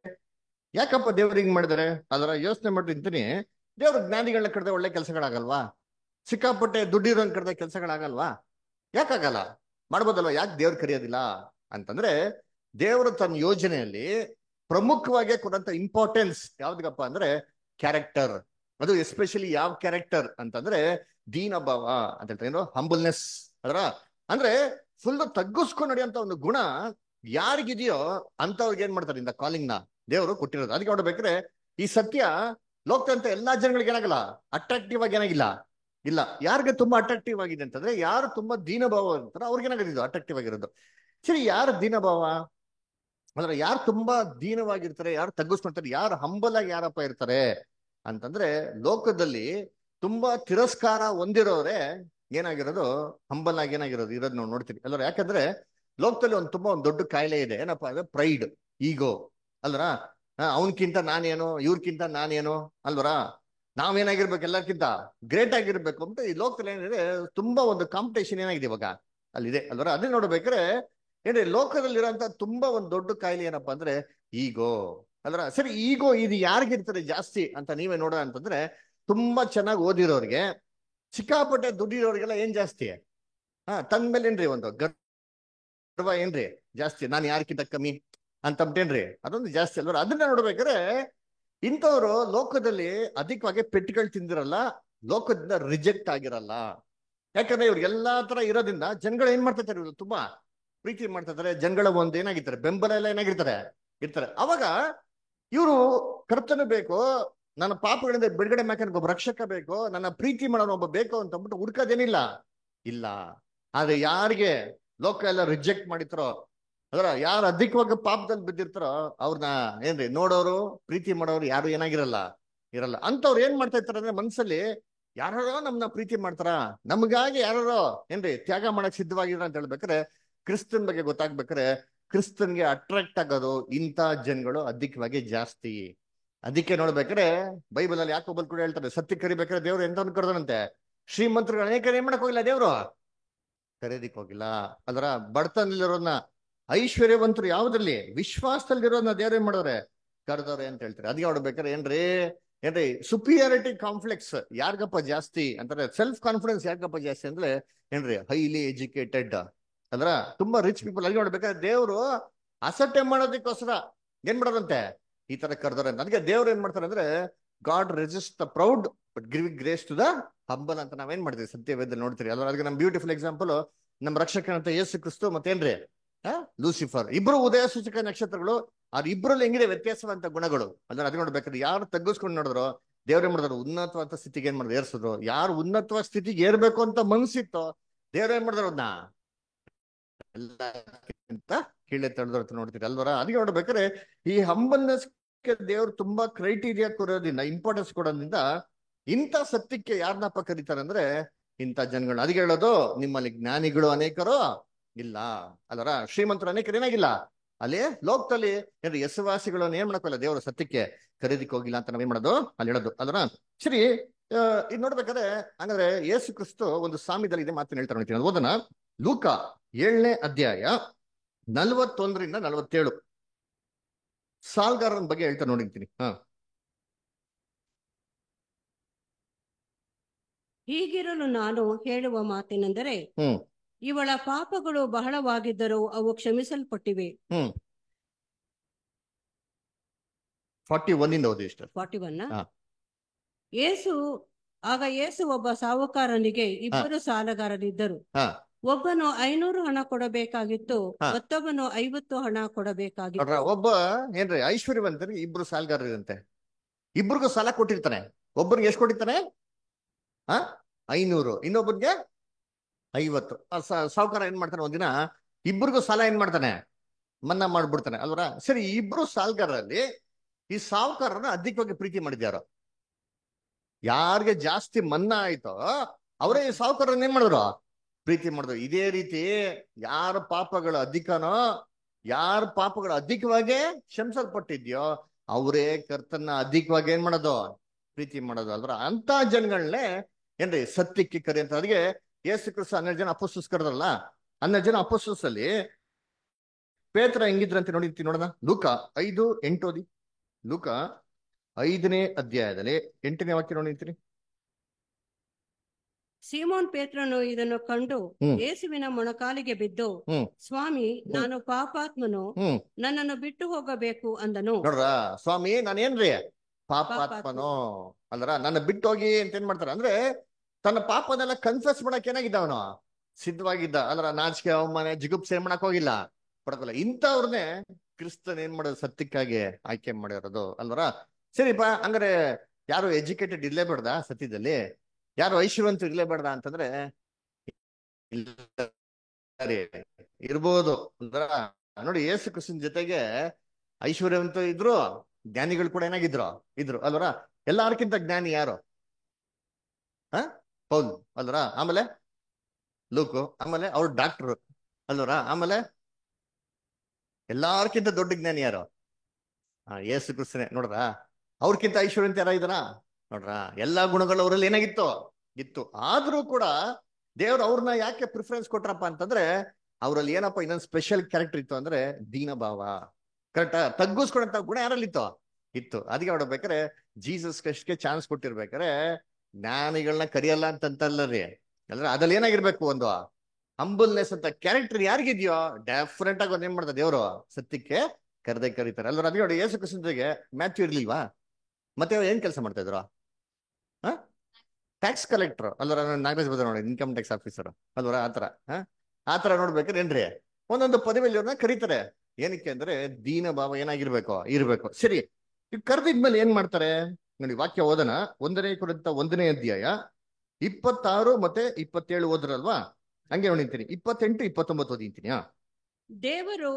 ಯಾಕಪ್ಪ ದೇವ್ರಿಗೆ ಮಾಡಿದಾರೆ ಅದರ ಯೋಚನೆ ಮಾಡಿರ್ತೀನಿ ದೇವ್ರ ಜ್ಞಾನಿಗಳನ್ನ ಕರೆದ ಒಳ್ಳೆ ಕೆಲಸಗಳಾಗಲ್ವಾ ಸಿಕ್ಕಾಪಟ್ಟೆ ದುಡ್ಡಿರೋನ್ ಕರೆದ ಕೆಲಸಗಳಾಗಲ್ವಾ ಯಾಕಾಗಲ್ಲ ಮಾಡ್ಬೋದಲ್ವಾ ಯಾಕೆ ದೇವ್ರು ಕರೆಯೋದಿಲ್ಲ ಅಂತಂದ್ರೆ ದೇವರು ತನ್ನ ಯೋಜನೆಯಲ್ಲಿ ಪ್ರಮುಖವಾಗಿ ಕೊಡಂತ ಇಂಪಾರ್ಟೆನ್ಸ್ ಯಾವ್ದಕ್ಕಪ್ಪ ಅಂದ್ರೆ ಕ್ಯಾರೆಕ್ಟರ್ ಅದು ಎಸ್ಪೆಷಲಿ ಯಾವ ಕ್ಯಾರೆಕ್ಟರ್ ಅಂತಂದ್ರೆ ದೀನಭಾವ ಅಂತ ಹೇಳ್ತಾರೆ ಏನು ಹಂಬಲ್ನೆಸ್ ಅದರ ಅಂದ್ರೆ ಫುಲ್ ತಗ್ಗಿಸ್ಕೊಂಡು ನಡೆಯುವಂತ ಒಂದು ಗುಣ ಯಾರಿಗಿದೆಯೋ ಅಂತವ್ರಿಗೆ ಏನ್ ಮಾಡ್ತಾರೆ ಇಂದ ಕಾಲಿಂಗ್ ನ ದೇವರು ಕೊಟ್ಟಿರೋದು ಅದಕ್ಕೆ ನೋಡ್ಬೇಕಾದ್ರೆ ಈ ಸತ್ಯ ಲೋಕದಂತ ಎಲ್ಲಾ ಜನಗಳಿಗೆ ಏನಾಗಲ್ಲ ಅಟ್ರಾಕ್ಟಿವ್ ಆಗಿ ಏನಾಗಿಲ್ಲ ಇಲ್ಲ ಯಾರಿಗೆ ತುಂಬಾ ಅಟ್ರಾಕ್ಟಿವ್ ಆಗಿದೆ ಅಂತಂದ್ರೆ ಯಾರು ತುಂಬಾ ದೀನಭಾವ ಅಂತಾರ ಅವ್ರಿಗೆ ಏನಾಗಿದೆ ಅಟ್ರಾಕ್ಟಿವ್ ಆಗಿರೋದು ಸರಿ ಯಾರು ದೀನಭಾವ ಅಂದ್ರೆ ಯಾರು ತುಂಬಾ ದೀನವಾಗಿರ್ತಾರೆ ಯಾರು ತಗ್ಗಿಸ್ಕೊಂತಾರೆ ಯಾರು ಹಂಬಲ್ ಆಗಿ ಯಾರಪ್ಪ ಇರ್ತಾರೆ ಅಂತಂದ್ರೆ ಲೋಕದಲ್ಲಿ ತುಂಬಾ ತಿರಸ್ಕಾರ ಹೊಂದಿರೋರೆ ಏನಾಗಿರೋದು ಹಂಬಲ್ ಆಗಿ ಏನಾಗಿರೋದು ಇರೋದು ನಾವು ನೋಡ್ತೀವಿ ಅಲ್ರ ಯಾಕಂದ್ರೆ ಲೋಕದಲ್ಲಿ ಒಂದು ತುಂಬಾ ಒಂದು ದೊಡ್ಡ ಕಾಯಿಲೆ ಇದೆ ಏನಪ್ಪಾ ಅಂದ್ರೆ ಪ್ರೈಡ್ ಈಗೋ ಅಲ್ರ ಅವನ್ಕಿಂತ ನಾನೇನು ಇವ್ರಕ್ಕಿಂತ ನಾನೇನು ಅಲ್ವರ ನಾವೇನಾಗಿರ್ಬೇಕು ಎಲ್ಲಕ್ಕಿಂತ ಗ್ರೇಟ್ ಆಗಿರ್ಬೇಕು ಅಂತ ಈ ಲೋಕದಲ್ಲಿ ಏನಿದೆ ತುಂಬಾ ಒಂದು ಕಾಂಪಿಟೇಷನ್ ಏನಾಗಿದೆ ಇವಾಗ ಅಲ್ಲಿದೆ ಅಲ್ವರ ಅದೇ ನೋಡ್ಬೇಕಾದ್ರೆ ಏನ್ರಿ ಲೋಕದಲ್ಲಿರೋಂತ ತುಂಬಾ ಒಂದು ದೊಡ್ಡ ಕಾಯಿಲೆ ಏನಪ್ಪಾ ಅಂದ್ರೆ ಈಗೋ ಅಲ್ರ ಸರಿ ಈಗೋ ಇದು ಯಾರಿಗಿರ್ತಾರೆ ಜಾಸ್ತಿ ಅಂತ ನೀವೇ ನೋಡ ಅಂತಂದ್ರೆ ತುಂಬಾ ಚೆನ್ನಾಗಿ ಓದಿರೋರಿಗೆ ಸಿಕ್ಕಾಪಟ್ಟೆ ದುಡ್ಡಿರೋರಿಗೆಲ್ಲ ಏನ್ ಜಾಸ್ತಿ ಹಾ ತನ್ ಮೇಲೆ ಏನ್ರಿ ಒಂದು ಗರ್ವ ಏನ್ರಿ ಜಾಸ್ತಿ ನಾನು ಯಾರಕ್ಕಿಂತ ಕಮ್ಮಿ ಅಂತಂಬಿಟ್ಟೇನ್ರಿ ಅದೊಂದು ಜಾಸ್ತಿ ಅಲ್ವ ಅದನ್ನ ನೋಡ್ಬೇಕಾದ್ರೆ ಇಂಥವ್ರು ಲೋಕದಲ್ಲಿ ಅಧಿಕವಾಗಿ ಪೆಟ್ಟುಗಳು ತಿಂದಿರಲ್ಲ ಲೋಕದಿಂದ ರಿಜೆಕ್ಟ್ ಆಗಿರಲ್ಲ ಯಾಕಂದ್ರೆ ಇವ್ರಿಗೆ ಎಲ್ಲಾ ತರ ಇರೋದ್ರಿಂದ ಜನಗಳು ಏನ್ ಮಾಡ್ತಿರ್ತಾರೆ ಇವ್ರು ತುಂಬಾ ಪ್ರೀತಿ ಮಾಡ್ತಿರ್ತಾರೆ ಜನಗಳ ಒಂದು ಏನಾಗಿರ್ತಾರೆ ಬೆಂಬಲ ಎಲ್ಲ ಏನಾಗಿರ್ತಾರೆ ಇರ್ತಾರೆ ಅವಾಗ ಇವರು ಕರ್ತನ ಬೇಕು ನನ್ನ ಪಾಪಗಳಿಂದ ಬಿಡುಗಡೆ ಮಾಡ್ಕೊಂಡು ಒಬ್ಬ ರಕ್ಷಕ ಬೇಕು ನನ್ನ ಪ್ರೀತಿ ಮಾಡೋನು ಒಬ್ಬ ಬೇಕು ಅಂತ ಅಂದ್ಬಿಟ್ಟು ಹುಡ್ಕೋದೇನಿಲ್ಲ ಇಲ್ಲ ಆದ್ರೆ ಯಾರಿಗೆ ಲೋಕ ಎಲ್ಲ ರಿಜೆಕ್ಟ್ ಮಾಡಿರ್ತಾರೋ ಅದರ ಯಾರು ಅಧಿಕವಾಗಿ ಪಾಪದಲ್ಲಿ ಬಿದ್ದಿರ್ತಾರೋ ಅವ್ರನ್ನ ಏನ್ರಿ ನೋಡೋರು ಪ್ರೀತಿ ಮಾಡೋರು ಯಾರು ಏನಾಗಿರಲ್ಲ ಇರಲ್ಲ ಅಂತವ್ರು ಏನ್ ಮಾಡ್ತಾ ಇರ್ತಾರೆ ಅಂದ್ರೆ ಮನ್ಸಲ್ಲಿ ಯಾರೋ ನಮ್ನ ಪ್ರೀತಿ ಮಾಡ್ತಾರ ನಮಗಾಗಿ ಯಾರೋ ಏನ್ರಿ ತ್ಯಾಗ ಮಾಡಕ್ ಸಿದ್ಧವಾಗಿರ ಅಂತ ಹೇಳ್ಬೇಕಾರೆ ಕ್ರಿಸ್ತನ್ ಬಗ್ಗೆ ಗೊತ್ತಾಗ್ಬೇಕಾರೆ ಕ್ರಿಸ್ತನ್ಗೆ ಅಟ್ರಾಕ್ಟ್ ಆಗೋದು ಇಂಥ ಜನಗಳು ಅಧಿಕವಾಗಿ ಜಾಸ್ತಿ ಅದಕ್ಕೆ ನೋಡ್ಬೇಕಾರೆ ಬೈಬಲ್ ಅಲ್ಲಿ ಯಾಕೊಬ್ಬಲ್ ಕೂಡ ಹೇಳ್ತಾರೆ ಸತ್ಯ ಕರಿಬೇಕಾದ್ರೆ ದೇವ್ರು ಎಂತವ್ನು ಕರೆದನಂತೆ ಶ್ರೀಮಂತರುಗಳು ಅನೇಕ ಏನ್ ಮಾಡಕ್ ಹೋಗಿಲ್ಲ ದೇವ್ರು ಕರೆದಿಕ್ ಹೋಗಿಲ್ಲ ಅದರ ಬಡತನದಲ್ಲಿರೋನ್ನ ಐಶ್ವರ್ಯವಂತರು ಯಾವ್ದ್ರಲ್ಲಿ ವಿಶ್ವಾಸದಲ್ಲಿರೋನ್ನ ದೇವ್ರ ಏನ್ ಮಾಡೋರೆ ಕರೆದವ್ರೆ ಅಂತ ಹೇಳ್ತಾರೆ ಅದಕ್ಕೆ ನೋಡ್ಬೇಕಾದ್ರೆ ಏನ್ರಿ ಏನ್ರಿ ಸುಪೀರಿಯಾರಿಟಿ ಕಾಂಪ್ಲೆಕ್ಸ್ ಯಾರಿಗಪ್ಪ ಜಾಸ್ತಿ ಅಂತಾರೆ ಸೆಲ್ಫ್ ಕಾನ್ಫಿಡೆನ್ಸ್ ಯಾಕಪ್ಪ ಜಾಸ್ತಿ ಅಂದ್ರೆ ಏನ್ರಿ ಹೈಲಿ ಎಜುಕೇಟೆಡ್ ಅಂದ್ರ ತುಂಬಾ ರಿಚ್ ಪೀಪಲ್ ಅಲ್ಲಿ ನೋಡ್ಬೇಕಾದ್ರೆ ದೇವ್ರು ಅಸಟ್ಟೆ ಮಾಡೋದಕ್ಕೋಸ್ಕರ ಏನ್ ಮಾಡೋದಂತೆ ಈ ತರ ಕರೆದಾರೆ ಅಂತ ಅದಕ್ಕೆ ದೇವ್ರು ಏನ್ ಮಾಡ್ತಾರೆ ಅಂದ್ರೆ God resist the proud but giving grace to the humble ಅಂತ ನಾವೇನ್ ಮಾಡ್ತೀವಿ ಸತ್ಯವೇದಲ್ಲಿ ನೋಡ್ತೀರಿ ಅಲ್ವಾ ಅದಕ್ಕೆ ನಮ್ ಬ್ಯೂಟಿಫುಲ್ ಎಕ್ಸಾಂಪಲ್ ನಮ್ಮ ರಕ್ಷಕನಂತ ಯೇಸು ಕ್ರಿಸ್ತು ಮತ್ತೇನ್ರಿ ಆ ಲೂಸಿಫರ್ ಇಬ್ರು ಉದಯ ಸೂಚಕ ನಕ್ಷತ್ರಗಳು ಅವ್ರ ಇಬ್ರಲ್ಲಿ ಹೆಂಗಿದೆ ವ್ಯತ್ಯಾಸವಂತ ಗುಣಗಳು ಅಂದ್ರೆ ಅದ್ ನೋಡ್ಬೇಕಾದ್ರೆ ಯಾರು ತಗ್ಗಿಸ್ಕೊಂಡು ನೋಡಿದ್ರು ದೇವ್ರ ಏನ್ ಮಾಡಿದ್ರು ಉನ್ನತವಾದ ಸ್ಥಿತಿಗೆ ಏನ್ ಮಾಡಿದ್ರು ಏರ್ಸಿದ್ರು ಯಾರು ಉನ್ನತವಾದ ಸ್ಥಿತಿಗೆ ಏರ್ಬೇಕು ಅಂತ ಮನ್ಸಿತ್ತೋ ದೇವ್ರ ಏನ್ ಮಾಡಿದ್ರು ಅದನ್ನ ಎಲ್ಲಕ್ಕಿಂತ ಕೀಳೆ ತಡೆದ್ರು ನೋಡ್ತೀರಿ ಅಲ್ವರ ಅದಕ್ಕೆ ನೋಡ್ಬೇಕಾದ್ರೆ ಈ ಹಂಬಲ್ನೆಸ್ ದೇವ್ರು ತುಂಬಾ ಕ್ರೈಟೀರಿಯಾ ಕೊಡೋದ್ರಿಂದ ಇಂಪಾರ್ಟೆನ್ಸ್ ಕೊಡೋದ್ರಿಂದ ಇಂಥ ಸತ್ಯಕ್ಕೆ ಯಾರನ್ನಪ್ಪ ಕರೀತಾರೆ ಅಂದ್ರೆ ಇಂಥ ಜನಗಳು ಅದಕ್ಕೆ ಹೇಳೋದು ನಿಮ್ಮಲ್ಲಿ ಜ್ಞಾನಿಗಳು ಅನೇಕರು ಇಲ್ಲ ಅಲ್ಲರ ಶ್ರೀಮಂತರು ಅನೇಕರು ಏನಾಗಿಲ್ಲ ಅಲ್ಲಿ ಲೋಕದಲ್ಲಿ ಏನ್ರಿ ಹೆಸರುವಾಸಿಗಳನ್ನ ಏನ್ ಮಾಡಕ್ಕಿಲ್ಲ ದೇವರ ಸತ್ಯಕ್ಕೆ ಖರೀದಿಕ್ ಹೋಗಿಲ್ಲ ಅಂತ ನಾವೇನ್ ಮಾಡೋದು ಅಲ್ಲಿ ಹೇಳೋದು ಅಲ್ರ ಸರಿ ಆ, ಇದ್ ನೋಡ್ಬೇಕಾದ್ರೆ ಹಂಗಾದ್ರೆ ಯೇಸು ಕ್ರಿಸ್ತು ಒಂದು ಸಾಮ್ಯದಲ್ಲಿ ಇದೆ ಮಾತನ್ನ ಹೇಳ್ತಾರೆ ನೋಡ್ತೀನಿ ಓದನ ಲೂಕ ಏಳನೇ ಅಧ್ಯಾಯ ನಲ್ವತ್ತೊಂದರಿಂದ ನಲವತ್ತೇಳು ಸಾಲ್ಗಾರನ ಬಗ್ಗೆ ಹೇಳ್ತಾರೆ ನೋಡಿರ್ತೀನಿ ಹಾ ಹೀಗಿರಲು ನಾನು ಹೇಳುವ ಮಾತೇನೆಂದರೆ ಹ್ಮ್ ಇವಳ ಪಾಪಗಳು ಬಹಳವಾಗಿದ್ದರೂ ಅವು ಕ್ಷಮಿಸಲ್ಪಟ್ಟಿವೆ ಹ್ಮ್ ಫಾರ್ಟಿ ಒನ್ನಿಂದ ಓದಿ ಇಷ್ಟ ಫಾರ್ಟಿ ಒನ್ ಹಾ. ಏಸು ಆಗ ಏಸು ಒಬ್ಬ ಸಾಹುಕಾರನಿಗೆ ಇಬ್ಬರು ಸಾಲಗಾರರಿದ್ದರು ಹಾ ಒಬ್ಬನು ಐನೂರು ಹಣ ಕೊಡಬೇಕಾಗಿತ್ತು ಹಾ. ಮತ್ತೊಬ್ಬನು ಐವತ್ತು ಹಣ ಕೊಡಬೇಕಾಗಿತ್ತು ನೋಡ್ರ ಒಬ್ಬ ಏನ್ರಿ ಐಶ್ವರ್ಯವಂತರಿಗೆ ಇಬ್ರು ಸಾಲಗಾರರಿರಂತೆ ಇಬ್ರಿಗೂ ಸಾಲ ಕೊಟ್ಟಿರ್ತಾನೆ ಒಬ್ಬರಿಗೆ ಎಷ್ಟು ಕೊಟ್ಟಿರ್ತಾನೆ ಆ ಐನೂರು ಇನ್ನೊಬ್ಬರಿಗೆ ಐವತ್ತು ಆ ಸ- ಸಾವ್ಕಾರ ಏನ್ ಮಾಡ್ತಾನೆ ಒಂದಿನ ಇಬ್ರಿಗೂ ಸಾಲ ಏನ್ ಮಾಡ್ತಾನೆ ಮನ್ನಾ ಮಾಡ್ಬಿಡ್ತಾನೆ ಅಲ್ವರ ಸರಿ ಈ ಇಬ್ರು ಸಾಲಗಾರರಲ್ಲಿ ಈ ಸಾವುಕಾರನ ಅಧಿಕವಾಗಿ ಪ್ರೀತಿ ಮಾಡಿದ್ಯಾರು ಯಾರಿಗೆ ಜಾಸ್ತಿ ಮನ್ನಾ ಆಯ್ತೋ ಅವರೇ ಈ ಸಾವುಕಾರನ್ನ ಏನ್ ಮಾಡಿದ್ರು ಪ್ರೀತಿ ಮಾಡಿದ್ರು ಇದೇ ರೀತಿ ಯಾರ ಪಾಪಗಳು ಅಧಿಕನೋ ಯಾರ ಪಾಪಗಳು ಅಧಿಕವಾಗಿ ಕ್ಷಮಿಸಲ್ಪಟ್ಟಿದ್ಯೋ ಅವರೇ ಕರ್ತನ ಅಧಿಕವಾಗಿ ಏನ್ ಮಾಡೋದು ಪ್ರೀತಿ ಮಾಡೋದು ಅಲ್ರ ಅಂತ ಜನಗಳನ್ನೇ ಏನ್ರಿ ಸತ್ಯಕ್ಕೆ ಕರೆಯಂತ ಅದಕ್ಕೆ ಯೇಸು ಕ್ರಿಸ್ತ ಹನ್ನೆರಡು ಜನ ಅಪೋಸ್ತಸ್ ಕರೆದ್ರಲ್ಲ ಹನ್ನೆರಡು ಜನ ಅಪೋಸ್ತಸ್ ಅಲ್ಲಿ ಪೇತ್ರ ಹೆಂಗಿದ್ರಂತೆ ನೋಡಿರ್ತೀನಿ ನೋಡೋಣ ಲೂಕ ಐದು ಎಂಟು ಓದಿ ಲೂಕ ಐದನೇ ಅಧ್ಯಾಯದಲ್ಲಿ ಎಂಟನೇ ವಾಕ್ಯ ನೋಡಿರ್ತೀನಿ ಸೀಮೋನ್ ಪೇತ್ರನು ಇದನ್ನು ಕಂಡು ಹ್ಮ್. ಯೇಸುವಿನ ಮೊಣಕಾಲಿಗೆ ಬಿದ್ದು ಹ್ಮ್. ಸ್ವಾಮಿ ನಾನು ಪಾಪಾತ್ಮನು ಹ್ಮ್ ನನ್ನನ್ನು ಬಿಟ್ಟು ಹೋಗಬೇಕು ಅಂದನು ನೋಡ್ರ ಸ್ವಾಮಿ ನಾನೇನ್ರಿ ಪಾಪಾತ್ಮನು ಅಲ್ರ ನನ್ನ ಬಿಟ್ಟು ಹೋಗಿ ಅಂತ ಏನ್ ಮಾಡ್ತಾರ ಅಂದ್ರೆ ತನ್ನ ಪಾಪನೆಲ್ಲ ಕನ್ಫೆಸ್ ಮಾಡಕ್ ಏನಾಗಿದ್ದ ಅವನು ಸಿದ್ಧವಾಗಿದ್ದ ಅಲ್ರ ನಾಚಿಕೆ ಅವಮಾನ ಜಿಗುಪ್ಸೆ ಏನ್ ಮಾಡಕ್ ಹೋಗಿಲ್ಲ ಪಡ್ಕೊಲ್ಲ ಇಂಥವ್ರನ್ನೇ ಕ್ರಿಸ್ತನ್ ಏನ್ ಮಾಡೋದು ಸತ್ಯಕ್ಕಾಗಿ ಆಯ್ಕೆ ಮಾಡಿರೋದು ಅಲ್ವರ ಸರಿಪಾ ಹಂಗಾರೆ ಯಾರು ಎಜುಕೇಟೆಡ್ ಇರ್ಲೇಬೇಡ್ದ ಸತ್ಯದಲ್ಲಿ ಯಾರು ಐಶ್ವರ್ಯವಂತ ಇರ್ಲೇಬೇಡ್ದ ಅಂತಂದ್ರೆ ಇಲ್ಲ ರೀ, ಇರ್ಬೋದು ಅಂದ್ರ ನೋಡಿ ಯೇಸು ಕ್ರಿಸ್ತನ್ ಜೊತೆಗೆ ಐಶ್ವರ್ಯವಂತ ಇದ್ರು ಜ್ಞಾನಿಗಳು ಕೂಡ ಏನಾಗಿದ್ರು ಇದ್ರು ಅಲ್ವರ ಎಲ್ಲಾರ್ಕಿಂತ ಜ್ಞಾನಿ ಯಾರು ಹ ಪೌಲ್ ಅಲ್ವರ ಆಮೇಲೆ ಲೂಕು ಆಮೇಲೆ ಅವ್ರ ಡಾಕ್ಟರ್ ಅಲ್ವರ ಆಮೇಲೆ ಎಲ್ಲಾರ್ಕಿಂತ ದೊಡ್ಡ ಜ್ಞಾನಿ ಯಾರು ಆ ಯೇಸು ಕ್ರಿಸ್ತನೇ ನೋಡ್ರ ಅವ್ರಕ್ಕಿಂತ ಐಶ್ವರ್ಯಂತ ಯಾರ ಇದಾರ ನೋಡ್ರ ಎಲ್ಲಾ ಗುಣಗಳು ಅವರಲ್ಲಿ ಏನಾಗಿತ್ತು ಇತ್ತು ಆದ್ರೂ ಕೂಡ ದೇವ್ರು ಅವ್ರನ್ನ ಯಾಕೆ ಪ್ರಿಫರೆನ್ಸ್ ಕೊಟ್ರಪ್ಪ ಅಂತಂದ್ರೆ ಅವರಲ್ಲಿ ಏನಪ್ಪ ಇನ್ನೊಂದು ಸ್ಪೆಷಲ್ ಕ್ಯಾರೆಕ್ಟರ್ ಇತ್ತು ಅಂದ್ರೆ ದೀನಭಾವ ಕರೆಕ್ಟ್ ತಗ್ಗಿಸ್ಕೊಂಡಂತ ಗುಣ ಯಾರಲ್ಲಿತ್ತು ಇತ್ತು ಅದಕ್ಕೆ ನೋಡ್ಬೇಕಾರೆ ಜೀಸಸ್ ಕ್ರೈಸ್ಟ್ಗೆ ಚಾನ್ಸ್ ಕೊಟ್ಟಿರ್ಬೇಕಾರೆ ಜ್ಞಾನಿಗಳನ್ನ ಕರಿಯಲ್ಲ ಅಂತಂತಲ್ಲ ರೀ ಅಂದ್ರೆ ಅದ್ರಲ್ಲಿ ಏನಾಗಿರ್ಬೇಕು ಒಂದು ಹಂಬಲ್ನೆಸ್ ಅಂತ ಕ್ಯಾರೆಕ್ಟರ್ ಯಾರಿಗಿದ್ಯೋ ಡೆಫಿನೆಟ್ ಆಗಿ ಒಂದ್ ಏನ್ ಮಾಡ್ತಾರೆ ದೇವರು ಸತ್ಯಕ್ಕೆ ಕರೆದೇ ಕರೀತಾರೆ ಅಲ್ವ ಅದಕ್ಕೆ ನೋಡಿ ಯೇಸು ಕ್ರಿಸ್ತನಿಗೆ ಮ್ಯಾಥ್ಯೂ ಇರ್ಲಿಲ್ವಾ ಮತ್ತೆ ಅವ್ರು ಏನ್ ಕೆಲಸ ಮಾಡ್ತಾ ಇದ್ರು ಹ ಟ್ಯಾಕ್ಸ್ ಕಲೆಕ್ಟರ್ ಅಲ್ವರ ನಾಗರಾಜ್ ಬದ ನೋಡಿ ಇನ್ಕಮ್ ಟ್ಯಾಕ್ಸ್ ಆಫೀಸರ್ ಅಲ್ವರ ಆತರ ಹ ಆತರ ನೋಡ್ಬೇಕಾದ್ರೆ ಏನ್ರಿ ಒಂದೊಂದು ಪದವಿಯಲ್ಲಿ ಅವ್ರನ್ನ ಕರೀತಾರೆ ಏನಕ್ಕೆ ಅಂದ್ರೆ ದೀನ ಭಾವ ಏನಾಗಿರ್ಬೇಕು ಇರ್ಬೇಕು ಸರಿ ಈಗ ಕರೆದಿದ್ಮೇಲೆ ಏನ್ ಮಾಡ್ತಾರೆ ನೋಡಿ ವಾಕ್ಯ ಓದನ ಒಂದನೇ ಕುರಿತ ಒಂದನೇ ಅಧ್ಯಾಯ ಇಪ್ಪತ್ತಾರು ಮತ್ತೆ ಇಪ್ಪತ್ತೇಳು ಓದ್ರಲ್ವಾ ಹಂಗೆ ನೋಡಿರ್ತೀನಿ ಇಪ್ಪತ್ತೆಂಟು ಇಪ್ಪತ್ತೊಂಬತ್ತು ಓದಿಂತೀನಿ ಹಾ ದೇವರು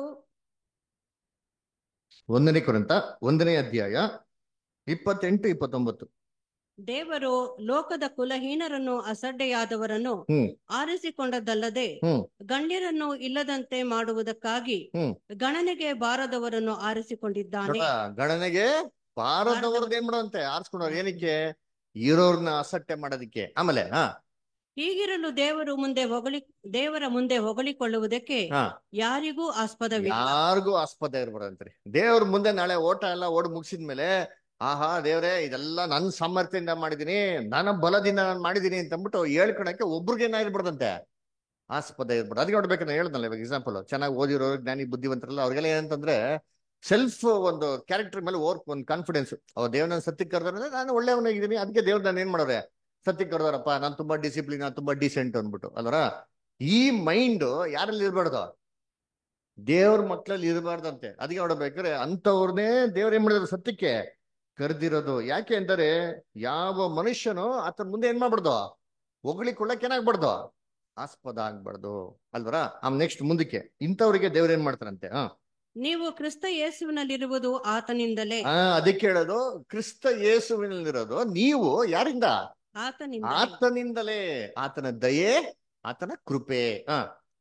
ಒಂದನೇ ಕುರಿತ ಒಂದನೇ ಅಧ್ಯಾಯ ಇಪ್ಪತ್ತೆಂಟು ಇಪ್ಪತ್ತೊಂಬತ್ತು ದೇವರು ಲೋಕದ ಕುಲಹೀನರನ್ನು ಅಸಡ್ಡೆಯಾದವರನ್ನು ಹ್ಮ್ ಆರಿಸಿಕೊಂಡದ್ದಲ್ಲದೆ ಹ್ಮ್ ಗಣ್ಯರನ್ನು ಇಲ್ಲದಂತೆ ಮಾಡುವುದಕ್ಕಾಗಿ ಹ್ಮ್. ಗಣನೆಗೆ ಬಾರದವರನ್ನು ಆರಿಸಿಕೊಂಡಿದ್ದಾನೆ ನೋಡ್ರಾ, ಗಣನೆಗೆ ಭಾರತದವ್ರದ್ದು ಏನ್ ಮಾಡುವಂತೆ ಆರಿಸ್ಕೊಂಡವ್ರು ಏನಕ್ಕೆ ಇರೋರ್ನ ಅಸಟ್ಟೆ ಮಾಡೋದಿಕ್ಕೆ ಆಮೇಲೆ ಹಾ ಹೀಗಿರಲು ದೇವರು ಮುಂದೆ ಹೊಗಳಿ ದೇವರ ಮುಂದೆ ಹೊಗಳಿಕೊಳ್ಳುವುದಕ್ಕೆ ಹಾ ಯಾರಿಗೂ ಆಸ್ಪದವಿಲ್ಲ ಯಾರಿಗೂ ಆಸ್ಪದ ಇರ್ಬಾರ್ದಂತ್ರಿ ದೇವ್ರ ಮುಂದೆ ನಾಳೆ ಓಟ ಎಲ್ಲ ಓಡ್ ಮುಗಿಸಿದ್ಮೇಲೆ ಆಹಾ ದೇವ್ರೆ ಇದೆಲ್ಲ ನನ್ನ ಸಾಮರ್ಥ್ಯದಿಂದ ಮಾಡಿದೀನಿ ನನ್ನ ಬಲದಿಂದ ನಾನು ಮಾಡಿದೀನಿ ಅಂತ ಅಂದ್ಬಿಟ್ಟು ಹೇಳ್ಕೊಳಕ್ಕೆ ಒಬ್ರಿಗೆ ಏನಾಗಿರ್ಬಾರ್ದಂತೆ ಆಸ್ಪದ ಇರ್ಬಾರ್ದು ಅದಕ್ಕೆ ನೋಡ್ಬೇಕು ನಾನು ಹೇಳ್ದಲ್ಲ ಇವಾಗ ಎಕ್ಸಾಂಪಲ್ ಚೆನ್ನಾಗಿ ಓದಿರೋರು ಜ್ಞಾನಿ ಬುದ್ಧಿವಂತರಲ್ಲ ಅವ್ರಿಗೆಲ್ಲ ಏನಂತಂದ್ರೆ ಸೆಲ್ಫ್ ಒಂದು ಕ್ಯಾರೆಕ್ಟರ್ ಮೇಲೆ ಓರ್ ಒಂದು ಕಾನ್ಫಿಡೆನ್ಸ್ ಅವ್ರ ದೇವ್ರನ್ನ ಸತ್ಯಕ್ಕೆ ಕರೆದ್ರೆ ನಾನು ಒಳ್ಳೆಯವನಾಗಿದ್ದೀನಿ ಅದಕ್ಕೆ ದೇವ್ರ ನಾನು ಏನ್ ಮಾಡೋರೆ ಸತ್ಯಕ್ಕೆ ಕರೆದಾರಪ್ಪ ನಾನು ತುಂಬಾ ಡಿಸಿಪ್ಲಿನ್ ನಾನು ತುಂಬಾ ಡಿಸೆಂಟ್ ಅಂದ್ಬಿಟ್ಟು ಅಲ್ವರ ಈ ಮೈಂಡ್ ಯಾರಲ್ಲಿ ಇರ್ಬಾರ್ದು ದೇವ್ರ ಮಕ್ಳಲ್ಲಿ ಇರಬಾರ್ದಂತೆ ಅದಕ್ಕೆ ನೋಡ್ಬೇಕಾದ್ರೆ ಅಂತವ್ರನ್ನೇ ದೇವ್ರ ಏನ್ ಮಾಡಿದ್ರು ಸತ್ಯಕ್ಕೆ ಕರೆದಿರೋದು ಯಾಕೆ ಅಂದರೆ ಯಾವ ಮನುಷ್ಯನು ಆತನ ಮುಂದೆ ಏನ್ ಮಾಡ್ಬಾರ್ದು ಹೊಗಳಿಕೊಳ್ಳಕ್ ಏನಾಗ್ಬಾರ್ದು ಆಸ್ಪದ ಆಗ್ಬಾರ್ದು ಅಲ್ವರ ಆಮ್ ನೆಕ್ಸ್ಟ್ ಮುಂದಕ್ಕೆ ಇಂಥವ್ರಿಗೆ ದೇವ್ರ ಏನ್ ಮಾಡ್ತಾರಂತೆ ಹ ನೀವು ಕ್ರಿಸ್ತ ಯೇಸುವಿನಲ್ಲಿರುವುದು ಆತನಿಂದಲೇ ಆ ಅದಕ್ಕೆ ಹೇಳೋದು ಕ್ರಿಸ್ತ ಯೇಸುವಿನಲ್ಲಿರೋದು ನೀವು ಯಾರಿಂದ ಆತನಿಂದ ಆತನಿಂದಲೇ ಆತನ ದಯೆ ಆತನ ಕೃಪೆ ಹ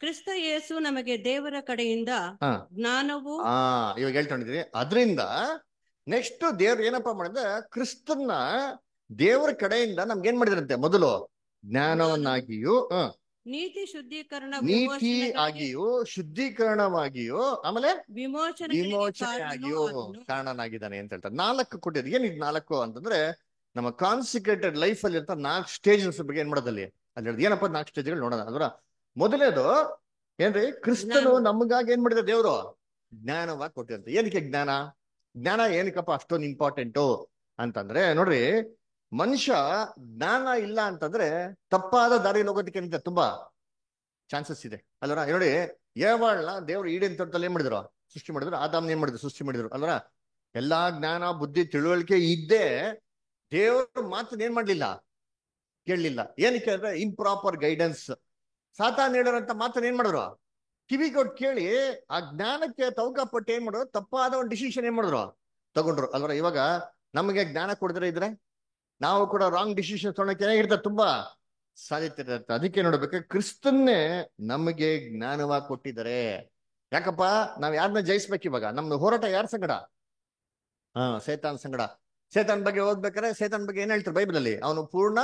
ಕ್ರಿಸ್ತ ಯೇಸು ನಮಗೆ ದೇವರ ಕಡೆಯಿಂದ ಹಾ. ಜ್ಞಾನವು ಆ ಇವಾಗ ಹೇಳ್ಕೊಂಡಿದ್ರಿ ಅದರಿಂದ ನೆಕ್ಸ್ಟ್ ದೇವ್ರು ಏನಪ್ಪಾ ಮಾಡಿದ್ರೆ ಕ್ರಿಸ್ತನ್ನ ದೇವರ ಕಡೆಯಿಂದ ನಮ್ಗೆ ಏನ್ ಮಾಡಿದ್ರಂತೆ ಮೊದಲು ಜ್ಞಾನವನ್ನಾಗಿಯೂ ಹ, ನೀತಿ ಶುದ್ಧೀಕರಣ ನೀತಿ ವಿಮೋಚನೆಗಾಗಿ- ಆಗಿಯೂ ಶುದ್ಧೀಕರಣವಾಗಿಯೂ ಆಮೇಲೆ ವಿಮೋಚನೆಗಳಿಗೆ ವಿಮೋಚನೆಯಾಗಿಯೂ ಕಾರಣನೂ ಆದನು. ಕಾರಣನಾಗಿದ್ದಾನೆ ಅಂತ ಹೇಳ್ತಾರೆ ನಾಲ್ಕು ಕೊಟ್ಟಿದ್ದು ಏನಿದ್ ನಾಲ್ಕು ಅಂತಂದ್ರೆ ನಮ್ಮ ಕಾನ್ಸಿಕ್ರೇಟೆಡ್ ಲೈಫ್ ಅಲ್ಲಿ ಇರ್ತ ನಾಲ್ಕು ಸ್ಟೇಜಸ್ ಬಗ್ಗೆ ಏನ್ ಮಾಡೋದಲ್ಲಿ ಅಲ್ಲಿ ಹೇಳ್ದು ಏನಪ್ಪ ನಾಲ್ಕು ಸ್ಟೇಜ್ಗಳು ನೋಡೋಣ ಅದರ ಮೊದಲನೇದು ಏನ್ರಿ ಕ್ರಿಸ್ತನು ಜ್ಞಾನ. ನಮಗಾಗಿ ಏನ್ ಮಾಡಿದ ದೇವರು ಜ್ಞಾನವಾಗಿ ಕೊಟ್ಟಿರಂತೆ ಏನಕ್ಕೆ ಜ್ಞಾನ ಜ್ಞಾನ ಏನಕ್ಕಪ್ಪ ಅಷ್ಟೊಂದು ಇಂಪಾರ್ಟೆಂಟು ಅಂತಂದ್ರೆ ನೋಡ್ರಿ ಮನುಷ್ಯ ಜ್ಞಾನ ಇಲ್ಲ ಅಂತಂದ್ರೆ ತಪ್ಪಾದ ದಾರಿಯಲ್ಲಿ ಹೋಗೋದಕ್ಕೆ ಏನಿದೆ ತುಂಬಾ ಚಾನ್ಸಸ್ ಇದೆ ಅಲ್ವರ ನೋಡಿ ಏವಾಳ್ನ ದೇವ್ರು ಈಡೇನ್ ತೋಟದಲ್ಲಿ ಏನ್ ಮಾಡಿದ್ರು ಸೃಷ್ಟಿ ಮಾಡಿದ್ರು ಆದಾಮ್ನ ಏನ್ ಮಾಡಿದ್ರು ಸೃಷ್ಟಿ ಮಾಡಿದ್ರು ಅಲ್ವರ ಎಲ್ಲಾ ಜ್ಞಾನ ಬುದ್ಧಿ ತಿಳುವಳಿಕೆ ಇದ್ದೇ ದೇವ್ರ ಮಾತನ್ನ ಏನ್ ಮಾಡ್ಲಿಲ್ಲ ಕೇಳಲಿಲ್ಲ ಏನಕ್ಕೆ ಅಂದ್ರೆ ಇಂಪ್ರಾಪರ್ ಗೈಡೆನ್ಸ್ ಸಾತಾನ್ ಹೇಳಿರೋಂತ ಮಾತನ್ನ ಏನ್ ಮಾಡಿದ್ರು ಕಿವಿ ಕೊಟ್ಟು ಕೇಳಿ ಆ ಜ್ಞಾನಕ್ಕೆ ತವಕ ಪಟ್ಟು ಏನ್ ಮಾಡಿದ್ರು ತಪ್ಪಾದ ಒಂದು ಡಿಸಿಷನ್ ಏನ್ ಮಾಡಿದ್ರು ತಗೊಂಡ್ರು ಅಲ್ವರ ಇವಾಗ ನಮಗೆ ಜ್ಞಾನ ಕೊಡಿದ್ರೆ ಇದ್ರೆ ನಾವು ಕೂಡ ರಾಂಗ್ ಡಿಸಿಷನ್ ತೊಗೊಳಕ್ಕೆ ಏನಾಗಿರ್ತದೆ ತುಂಬಾ ಸಾಧ್ಯತೆ ಇರುತ್ತೆ ಅದಕ್ಕೆ ನೋಡ್ಬೇಕು ಕ್ರಿಸ್ತನ್ನೇ ನಮಗೆ ಜ್ಞಾನವಾಗಿ ಕೊಟ್ಟಿದ್ದಾರೆ ಯಾಕಪ್ಪ ನಾವ್ ಯಾರನ್ನ ಜಯಿಸ್ಬೇಕು ಇವಾಗ ನಮ್ದು ಹೋರಾಟ ಯಾರ ಸಂಗಡ ಹಾ ಸೇತಾನ್ ಸಂಗಡ ಸೇತಾನ್ ಬಗ್ಗೆ ಓದ್ಬೇಕಾದ್ರೆ ಸೇತಾನ್ ಬಗ್ಗೆ ಏನ್ ಹೇಳ್ತಾರೆ ಬೈಬಲ್ ಅಲ್ಲಿ ಅವನು ಪೂರ್ಣ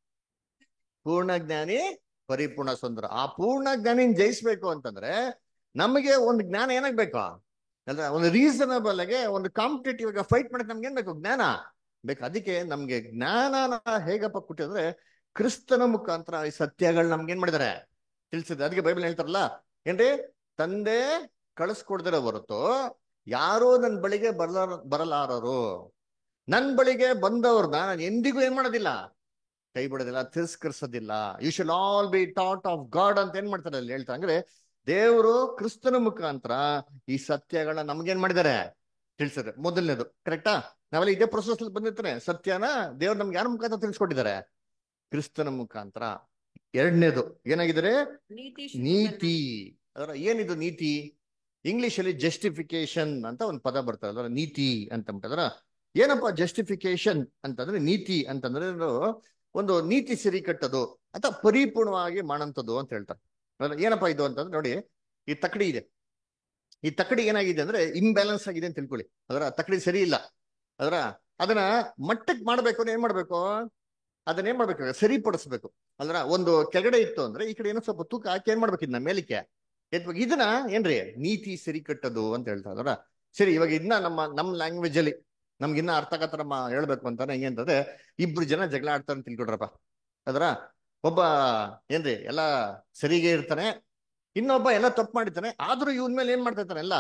ಪೂರ್ಣ ಜ್ಞಾನಿ ಪರಿಪೂರ್ಣ ಸುಂದರ ಆ ಪೂರ್ಣ ಜ್ಞಾನಿ ಜಯಿಸ್ಬೇಕು ಅಂತಂದ್ರೆ ನಮಗೆ ಒಂದು ಜ್ಞಾನ ಏನಾಗ್ಬೇಕು ಅಂದ್ರೆ ಒಂದು ರೀಸನಬಲ್ ಆಗಿ ಒಂದು ಕಾಂಪಿಟೇಟಿವ್ ಆಗಿ ಫೈಟ್ ಮಾಡಕ್ ನಮ್ಗೆ ಏನ್ ಬೇಕು ಜ್ಞಾನ ಬೇಕು ಅದಕ್ಕೆ ನಮ್ಗೆ ಜ್ಞಾನನ ಹೇಗಪ್ಪ ಕೊಟ್ಟಿದ್ರೆ ಕ್ರಿಸ್ತನ ಮುಖಾಂತರ ಈ ಸತ್ಯಗಳು ನಮ್ಗೆ ಏನ್ ಮಾಡಿದಾರೆ ತಿಳಿಸಿದ್ರೆ ಅದಕ್ಕೆ ಬೈಬಲ್ ಹೇಳ್ತಾರಲ್ಲ ಏನ್ರಿ ತಂದೆ ಕಳಿಸ್ಕೊಡ್ದಿರೋ ಹೊರತು ಯಾರೋ ನನ್ನ ಬಳಿಗೆ ಬರಲಾರ ಬರಲಾರರು ನನ್ ಬಳಿಗೆ ಬಂದವ್ರನ್ನ ನಾನು ಎಂದಿಗೂ ಏನ್ ಮಾಡೋದಿಲ್ಲ ಕೈ ಬಿಡೋದಿಲ್ಲ ತಿರಸ್ಕರಿಸೋದಿಲ್ಲ you should all be taught of God ಅಂತ ಏನ್ ಮಾಡ್ತಾರೆ ಅಲ್ಲಿ ಹೇಳ್ತಾರೆ ಅಂದ್ರೆ ದೇವರು ಕ್ರಿಸ್ತನ ಮುಖಾಂತರ ಈ ಸತ್ಯಗಳನ್ನ ನಮ್ಗೇನ್ ಮಾಡಿದ್ದಾರೆ ತಿಳಿಸಿದ್ರೆ ಮೊದಲನೇದು ಕರೆಕ್ಟಾ ನಾವೆಲ್ಲ ಇದೇ ಪ್ರೊಸೆಸ್ ಅಲ್ಲಿ ಬಂದಿರ್ತಾನೆ ಸತ್ಯನ ದೇವ್ರು ನಮ್ಗೆ ಯಾರ ಮುಖಾಂತರ ತಿಳಿಸ್ಕೊಟ್ಟಿದ್ದಾರೆ ಕ್ರಿಸ್ತನ ಮುಖಾಂತರ ಎರಡನೇದು ಏನಾಗಿದ್ದಾರೆ ನೀತಿ ಶುದ್ಧೀಕರಣ. ನೀತಿ ಅದರ ಏನಿದು ನೀತಿ ಇಂಗ್ಲಿಷ್ ಅಲ್ಲಿ ಜಸ್ಟಿಫಿಕೇಶನ್ ಅಂತ ಒಂದು ಪದ ಬರ್ತದೆ ಅದರ ನೀತಿ ಅಂತ ಅಂದ್ಬಿಟ್ಟು ಏನಪ್ಪ ಜಸ್ಟಿಫಿಕೇಶನ್ ಅಂತಂದ್ರೆ ನೀತಿ ಅಂತಂದ್ರೆ ಇದು ಒಂದು ನೀತಿ ಸಿರಿ ಕಟ್ಟದು ಅಥವಾ ಪರಿಪೂರ್ಣವಾಗಿ ಮಾಡಂತದ್ದು ಅಂತ ಹೇಳ್ತಾರೆ ಅದ್ರ ಏನಪ್ಪಾ ಇದು ಅಂತಂದ್ರೆ ನೋಡಿ ಈ ತಕಡಿ ಇದೆ ಈ ತಕಡಿ ಏನಾಗಿದೆ ಅಂದ್ರೆ ಇಂಬ್ಯಾಲೆನ್ಸ್ ಆಗಿದೆ ಅಂತ ತಿಳ್ಕೊಳ್ಳಿ ಅದರ ತಕಡಿ ಸರಿ ಇಲ್ಲ ಅದರ ಅದನ್ನ ಮಟ್ಟಕ್ಕೆ ಮಾಡ್ಬೇಕು ಅಂದ್ರೆ ಏನ್ ಮಾಡ್ಬೇಕು ಅದನ್ನ ಏನ್ ಮಾಡ್ಬೇಕು ಸರಿಪಡಿಸ್ಬೇಕು ಅಲ್ರ ಒಂದು ಕೆಳಗಡೆ ಇತ್ತು ಅಂದ್ರೆ ಈ ಕಡೆ ಏನೋ ಸ್ವಲ್ಪ ತೂಕ ಹಾಕಿ ಏನ್ ಮಾಡ್ಬೇಕು ಇದನ್ನ ಮೇಲಿಕ್ಕೆ ಎತ್ಬೇಕು ಇದನ್ನ ಏನ್ರಿ ನೀತಿ ಸರಿ ಕಟ್ಟದು ಅಂತ ಹೇಳ್ತಾ ಇದಾರ ಸರಿ ಇವಾಗ ಇದನ್ನ ನಮ್ಮ ನಮ್ ಲ್ಯಾಂಗ್ವೇಜ್ ಅಲ್ಲಿ ನಮ್ಗೆ ಇನ್ನ ಅರ್ಥ ಆಗತ್ತರ ಹೇಳ್ಬೇಕು ಅಂತಾನೆ ಹೆಂಗೆ ಅಂತಂದ್ರೆ ಇಬ್ರು ಜನ ಜಗಳ ಆಡ್ತಾರೆ ಅಂತ ತಿಳ್ಕೊಡ್ರಪ್ಪ ಅದರ ಒಬ್ಬ ಏನ್ರಿ ಎಲ್ಲ ಸರಿಗೆ ಇರ್ತಾನೆ ಇನ್ನೊಬ್ಬ ಎಲ್ಲ ತಪ್ಪು ಮಾಡಿರ್ತಾನೆ ಆದ್ರೂ ಇವನ್ ಮೇಲೆ ಏನ್ ಮಾಡ್ತಾ ಇರ್ತಾನೆ ಎಲ್ಲ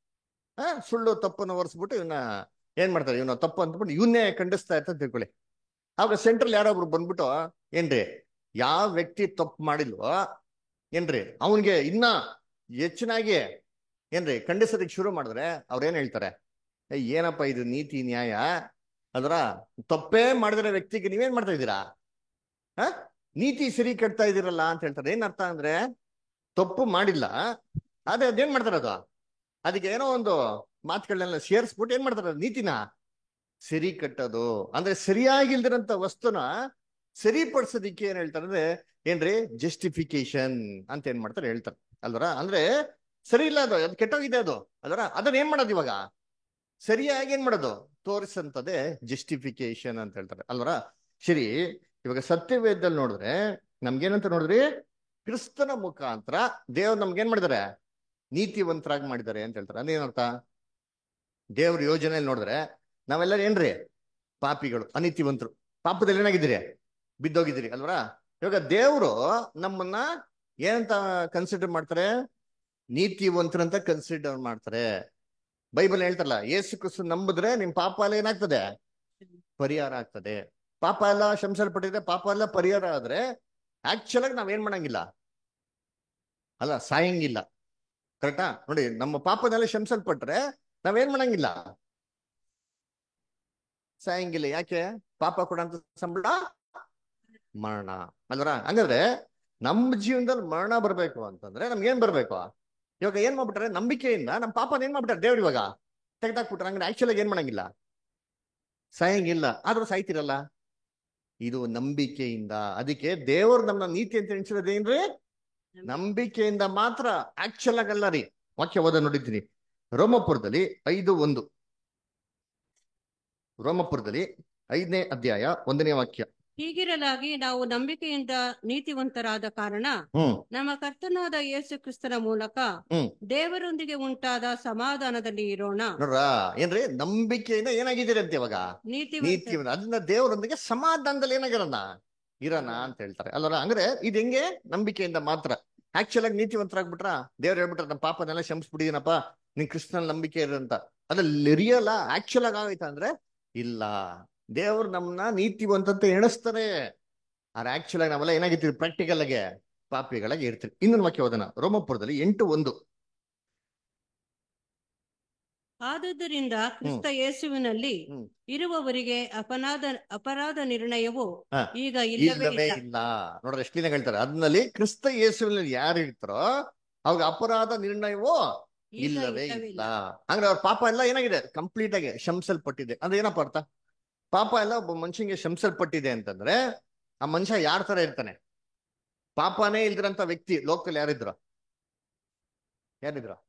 ಆ ಸುಳ್ಳು ತಪ್ಪನ್ನು ಒರೆಸ್ಬಿಟ್ಟು ಇವನ್ನ ಏನ್ ಮಾಡ್ತಾರೆ ಇವನ ತಪ್ಪು ಅಂತಬಿಟ್ಟು ಇವನ್ನೇ ಖಂಡಿಸ್ತಾ ಇರ್ತಾರೆ ತಿಳ್ಕೊಳ್ಳಿ ಆಗ ಸೆಂಟ್ರಲ್ ಯಾರೊಬ್ರು ಬಂದ್ಬಿಟ್ಟು ಏನ್ರಿ ಯಾವ ವ್ಯಕ್ತಿ ತಪ್ಪು ಮಾಡಿಲ್ವೋ ಏನ್ರಿ ಅವನ್ಗೆ ಇನ್ನ ಹೆಚ್ಚಿನಾಗಿ ಏನ್ರಿ ಖಂಡಿಸೋದಕ್ಕೆ ಶುರು ಮಾಡಿದ್ರೆ ಅವ್ರ ಏನ್ ಹೇಳ್ತಾರೆ ಏ ಏನಪ್ಪ ಇದು ನೀತಿ ನ್ಯಾಯ ಅದರ ತಪ್ಪೇ ಮಾಡಿದ್ರೆ ವ್ಯಕ್ತಿಗೆ ನೀವೇನ್ ಮಾಡ್ತಾ ಇದ್ದೀರಾ ಹ ನೀತಿ ಸರಿ ಕಟ್ತಾ ಇದೀರಲ್ಲ ಅಂತ ಹೇಳ್ತಾರೆ ಏನ್ ಅರ್ಥ ಅಂದ್ರೆ ತಪ್ಪು ಮಾಡಿಲ್ಲ ಅದೇ ಅದೇನ್ ಮಾಡ್ತಾರೆ ಅದು ಅದಕ್ಕೆ ಏನೋ ಒಂದು ಮಾತುಗಳನ್ನೆಲ್ಲ ಸೇರಿಸ್ಬಿಟ್ಟು ಏನ್ ಮಾಡ್ತಾರೆ ಅದು ನೀತಿನ ಸರಿ ಕಟ್ಟೋದು ಅಂದ್ರೆ ಸರಿಯಾಗಿಲ್ದಿರಂತ ವಸ್ತುನ ಸರಿಪಡಿಸೋದಿಕ್ಕೆ ಏನ್ ಹೇಳ್ತಾರೆ ಅಂದ್ರೆ ಏನ್ರಿ ಜಸ್ಟಿಫಿಕೇಶನ್ ಅಂತ ಏನ್ ಮಾಡ್ತಾರೆ ಹೇಳ್ತಾರೆ ಅಲ್ವರ ಅಂದ್ರೆ ಸರಿ ಇಲ್ಲ ಅದು ಅದು ಕೆಟ್ಟೋಗಿದೆ ಅದು ಅಲ್ವರ ಅದನ್ನ ಏನ್ ಮಾಡೋದು ಇವಾಗ ಸರಿಯಾಗಿ ಏನ್ ಮಾಡೋದು ತೋರಿಸಂತದೇ ಜಸ್ಟಿಫಿಕೇಶನ್ ಅಂತ ಹೇಳ್ತಾರೆ ಅಲ್ವರ ಸರಿ ಇವಾಗ ಸತ್ಯವೇದದಲ್ಲಿ ನೋಡಿದ್ರೆ ನಮ್ಗೇನಂತ ನೋಡಿದ್ರಿ ಕ್ರಿಸ್ತನ ಮುಖಾಂತರ ದೇವ್ರು ನಮ್ಗೆ ಏನ್ ಮಾಡಿದಾರೆ ನೀತಿವಂತರಾಗಿ ಮಾಡಿದ್ದಾರೆ ಅಂತ ಹೇಳ್ತಾರೆ ಅದೇನರ್ಥ ದೇವ್ರ ಯೋಜನೆಯಲ್ಲಿ ನೋಡಿದ್ರೆ ನಾವೆಲ್ಲರೂ ಏನ್ರಿ ಪಾಪಿಗಳು ಅನೀತಿವಂತರು ಪಾಪದಲ್ಲಿ ಏನಾಗಿದ್ದೀರಿ ಬಿದ್ದೋಗಿದ್ದೀರಿ ಅಲ್ವರಾ ಇವಾಗ ದೇವರು ನಮ್ಮನ್ನ ಏನಂತ ಕನ್ಸಿಡರ್ ಮಾಡ್ತಾರೆ ನೀತಿವಂತರಂತ ಕನ್ಸಿಡರ್ ಮಾಡ್ತಾರೆ ಬೈಬಲ್ ಹೇಳ್ತಾರಲ್ಲ ಏಸು ಕ್ರಿಸ್ತು ನಂಬಿದ್ರೆ ನಿಮ್ ಪಾಪ ಎಲ್ಲ ಏನಾಗ್ತದೆ ಪರಿಹಾರ ಆಗ್ತದೆ ಪಾಪ ಎಲ್ಲ ಶಂಸಲ್ಪಟ್ಟಿದ್ರೆ ಪಾಪ ಎಲ್ಲ ಪರಿಹಾರ ಆದ್ರೆ ಆಕ್ಚುಲ್ ಆಗಿ ನಾವೇನ್ ಮಾಡಂಗಿಲ್ಲ ಅಲ್ಲ ಸಾಯಂಗಿಲ್ಲ ಕರೆಕ್ಟಾ ನೋಡಿ ನಮ್ಮ ಪಾಪದಲ್ಲಿ ಶಂಸಲ್ಪಟ್ರೆ ನಾವೇನ್ ಮಾಡಂಗಿಲ್ಲ ಸಾಯಂಗಿಲ್ಲ ಯಾಕೆ ಪಾಪ ಕೊಡಂತ ಸಂಬಳ ಮರಣ ಅಲ್ವರ ಹಂಗಾದ್ರೆ ನಮ್ಮ ಜೀವನದಲ್ಲಿ ಮರಣ ಬರ್ಬೇಕು ಅಂತಂದ್ರೆ ನಮ್ಗೆ ಏನ್ ಬರ್ಬೇಕು ಇವಾಗ ಏನ್ ಮಾಡ್ಬಿಟ್ರೆ ನಂಬಿಕೆಯಿಂದ ನಮ್ಮ ಪಾಪನ ಏನ್ ಮಾಡ್ಬಿಟ್ರೆ ದೇವ್ರು ಇವಾಗ ತೆಗ್ದಾಕ್ಬಿಟ್ರೆ ಹಂಗಾರೆ ಆಕ್ಚುಲ್ ಆಗಿ ಏನ್ ಮಾಡಂಗಿಲ್ಲ ಸಾಯಂಗಿಲ್ಲ ಆದ್ರೂ ಸಾಯ್ತಿರಲ್ಲ ಇದು ನಂಬಿಕೆಯಿಂದ ಅದಕ್ಕೆ ದೇವರು ನಮ್ಮ ನೀತಿ ಅಂತ ಎಣಿಸಿರೋದೇನ್ರಿ ನಂಬಿಕೆಯಿಂದ ಮಾತ್ರ ಆಕ್ಚುಲ್ ಆಗಲ್ಲ ರೀ ವಾಕ್ಯ ಓದ ನೋಡಿದ್ದೀನಿ ರೋಮಪುರದಲ್ಲಿ ಐದು ಒಂದು ರೋಮಪುರದಲ್ಲಿ ಐದನೇ ಅಧ್ಯಾಯ ಒಂದನೇ ವಾಕ್ಯ ಹೀಗಿರಲಾಗಿ ನಾವು ನಂಬಿಕೆಯಿಂದ ನೀತಿವಂತರಾದ ಕಾರಣ ಹ್ಮ್ ನಮ್ಮ ಕರ್ತನಾದ ಯೇಸು ಕ್ರಿಸ್ತನ ಮೂಲಕ ಹ್ಮ್. ದೇವರೊಂದಿಗೆ ಉಂಟಾದ ಸಮಾಧಾನದಲ್ಲಿ ಇರೋಣ ನೋಡ್ರ ಏನ್ರಿ ನಂಬಿಕೆಯಿಂದ ಏನಾಗಿದ್ದೀರಿ ಅಂತ ಇವಾಗ ನೀತಿ ನೀತಿ ಅದನ್ನ ದೇವರೊಂದಿಗೆ ಸಮಾಧಾನದಲ್ಲಿ ಏನಾಗಿರೋಣ ಇರೋಣ ಅಂತ ಹೇಳ್ತಾರೆ ಅಲ್ವರ ಅಂದ್ರೆ ಇದು ಹೆಂಗೆ ನಂಬಿಕೆಯಿಂದ ಮಾತ್ರ ಆಕ್ಚುಲ್ ಆಗಿ ನೀತಿವಂತರಾಗ್ಬಿಟ್ರ ದೇವ್ರು ಹೇಳ್ಬಿಟ್ರ ನಮ್ಮ ಪಾಪನೆಲ್ಲ ಕ್ಷಮಿಸ್ಬಿಟ್ಟಿದೀನಪ್ಪ ನಿನ್ ಕ್ರಿಸ್ತನ ನಂಬಿಕೆ ಇರು ಅಂತ ಅದ್ರಲ್ಲಿ ರಿಯಲ್ ಆಕ್ಚುಲ್ ಆಗಿ ಆಗೈತಾ ಅಂದ್ರೆ ಇಲ್ಲ ದೇವ್ರು ನಮ್ಮನ್ನ ನೀತಿವಂತ ಎಣಿಸ್ತಾರೆ ಆದ್ರೆ ಆಕ್ಚುಲ್ ಆಗಿ ನಾವೆಲ್ಲ ಏನಾಗಿರ್ತೀವಿ ಪ್ರಾಕ್ಟಿಕಲ್ ಆಗಿ ಪಾಪಿಗಳಾಗಿ ಇರ್ತೀವಿ ಇನ್ನೊಂದು ವಾಕ್ಯ ಓದೋಣ ರೋಮಪುರದಲ್ಲಿ ಎಂಟು ಒಂದು ಆದುದರಿಂದ ಕ್ರಿಸ್ತ ಯೇಸುವಿನಲ್ಲಿ ಹ್ಮ್. ಇರುವವರಿಗೆ ಅಪರಾಧ ಅಪರಾಧ ನಿರ್ಣಯವು ಹಾ. ಈಗ ಇಲ್ಲವೇ ಇಲ್ಲವೇ ಇಲ್ಲ ಇಲ್ಲ ನೋಡ್ರಿ ಎಷ್ಟು ಕ್ಲೀನಾಗಿ ಹೇಳ್ತಾರೆ ಅದ್ರಲ್ಲಿ ಕ್ರಿಸ್ತ ಯೇಸುವಿನಲ್ಲಿ ಯಾರು ಇರ್ತಾರೋ ಅವಾಗ ಅಪರಾಧ ನಿರ್ಣಯವೋ ಈಗ ಇಲ್ಲವೇ ಇಲ್ಲವೇ ಇಲ್ಲ ಅಂದ್ರೆ ಅವ್ರ ಪಾಪ ಎಲ್ಲ ಏನಾಗಿದೆ ಕಂಪ್ಲೀಟ್ ಆಗಿ ಶಂಸಲ್ಪಟ್ಟಿದೆ ಅಂದ್ರೆ ಏನಪ್ಪ ಅರ್ಥ ಪಾಪ ಎಲ್ಲ ಒಬ್ಬ ಮನುಷ್ಯನಿಗೆ ಶಂಸಲ್ಪಟ್ಟಿದೆ ಅಂತಂದ್ರೆ ಆ ಮನುಷ್ಯ ಯಾರ ತರ ಇರ್ತಾನೆ ಪಾಪನೇ ಇಲ್ದಿರಂತ ವ್ಯಕ್ತಿ ಲೋಕಲ್ ಯಾರಿದ್ರು ಯಾರಿದ್ರು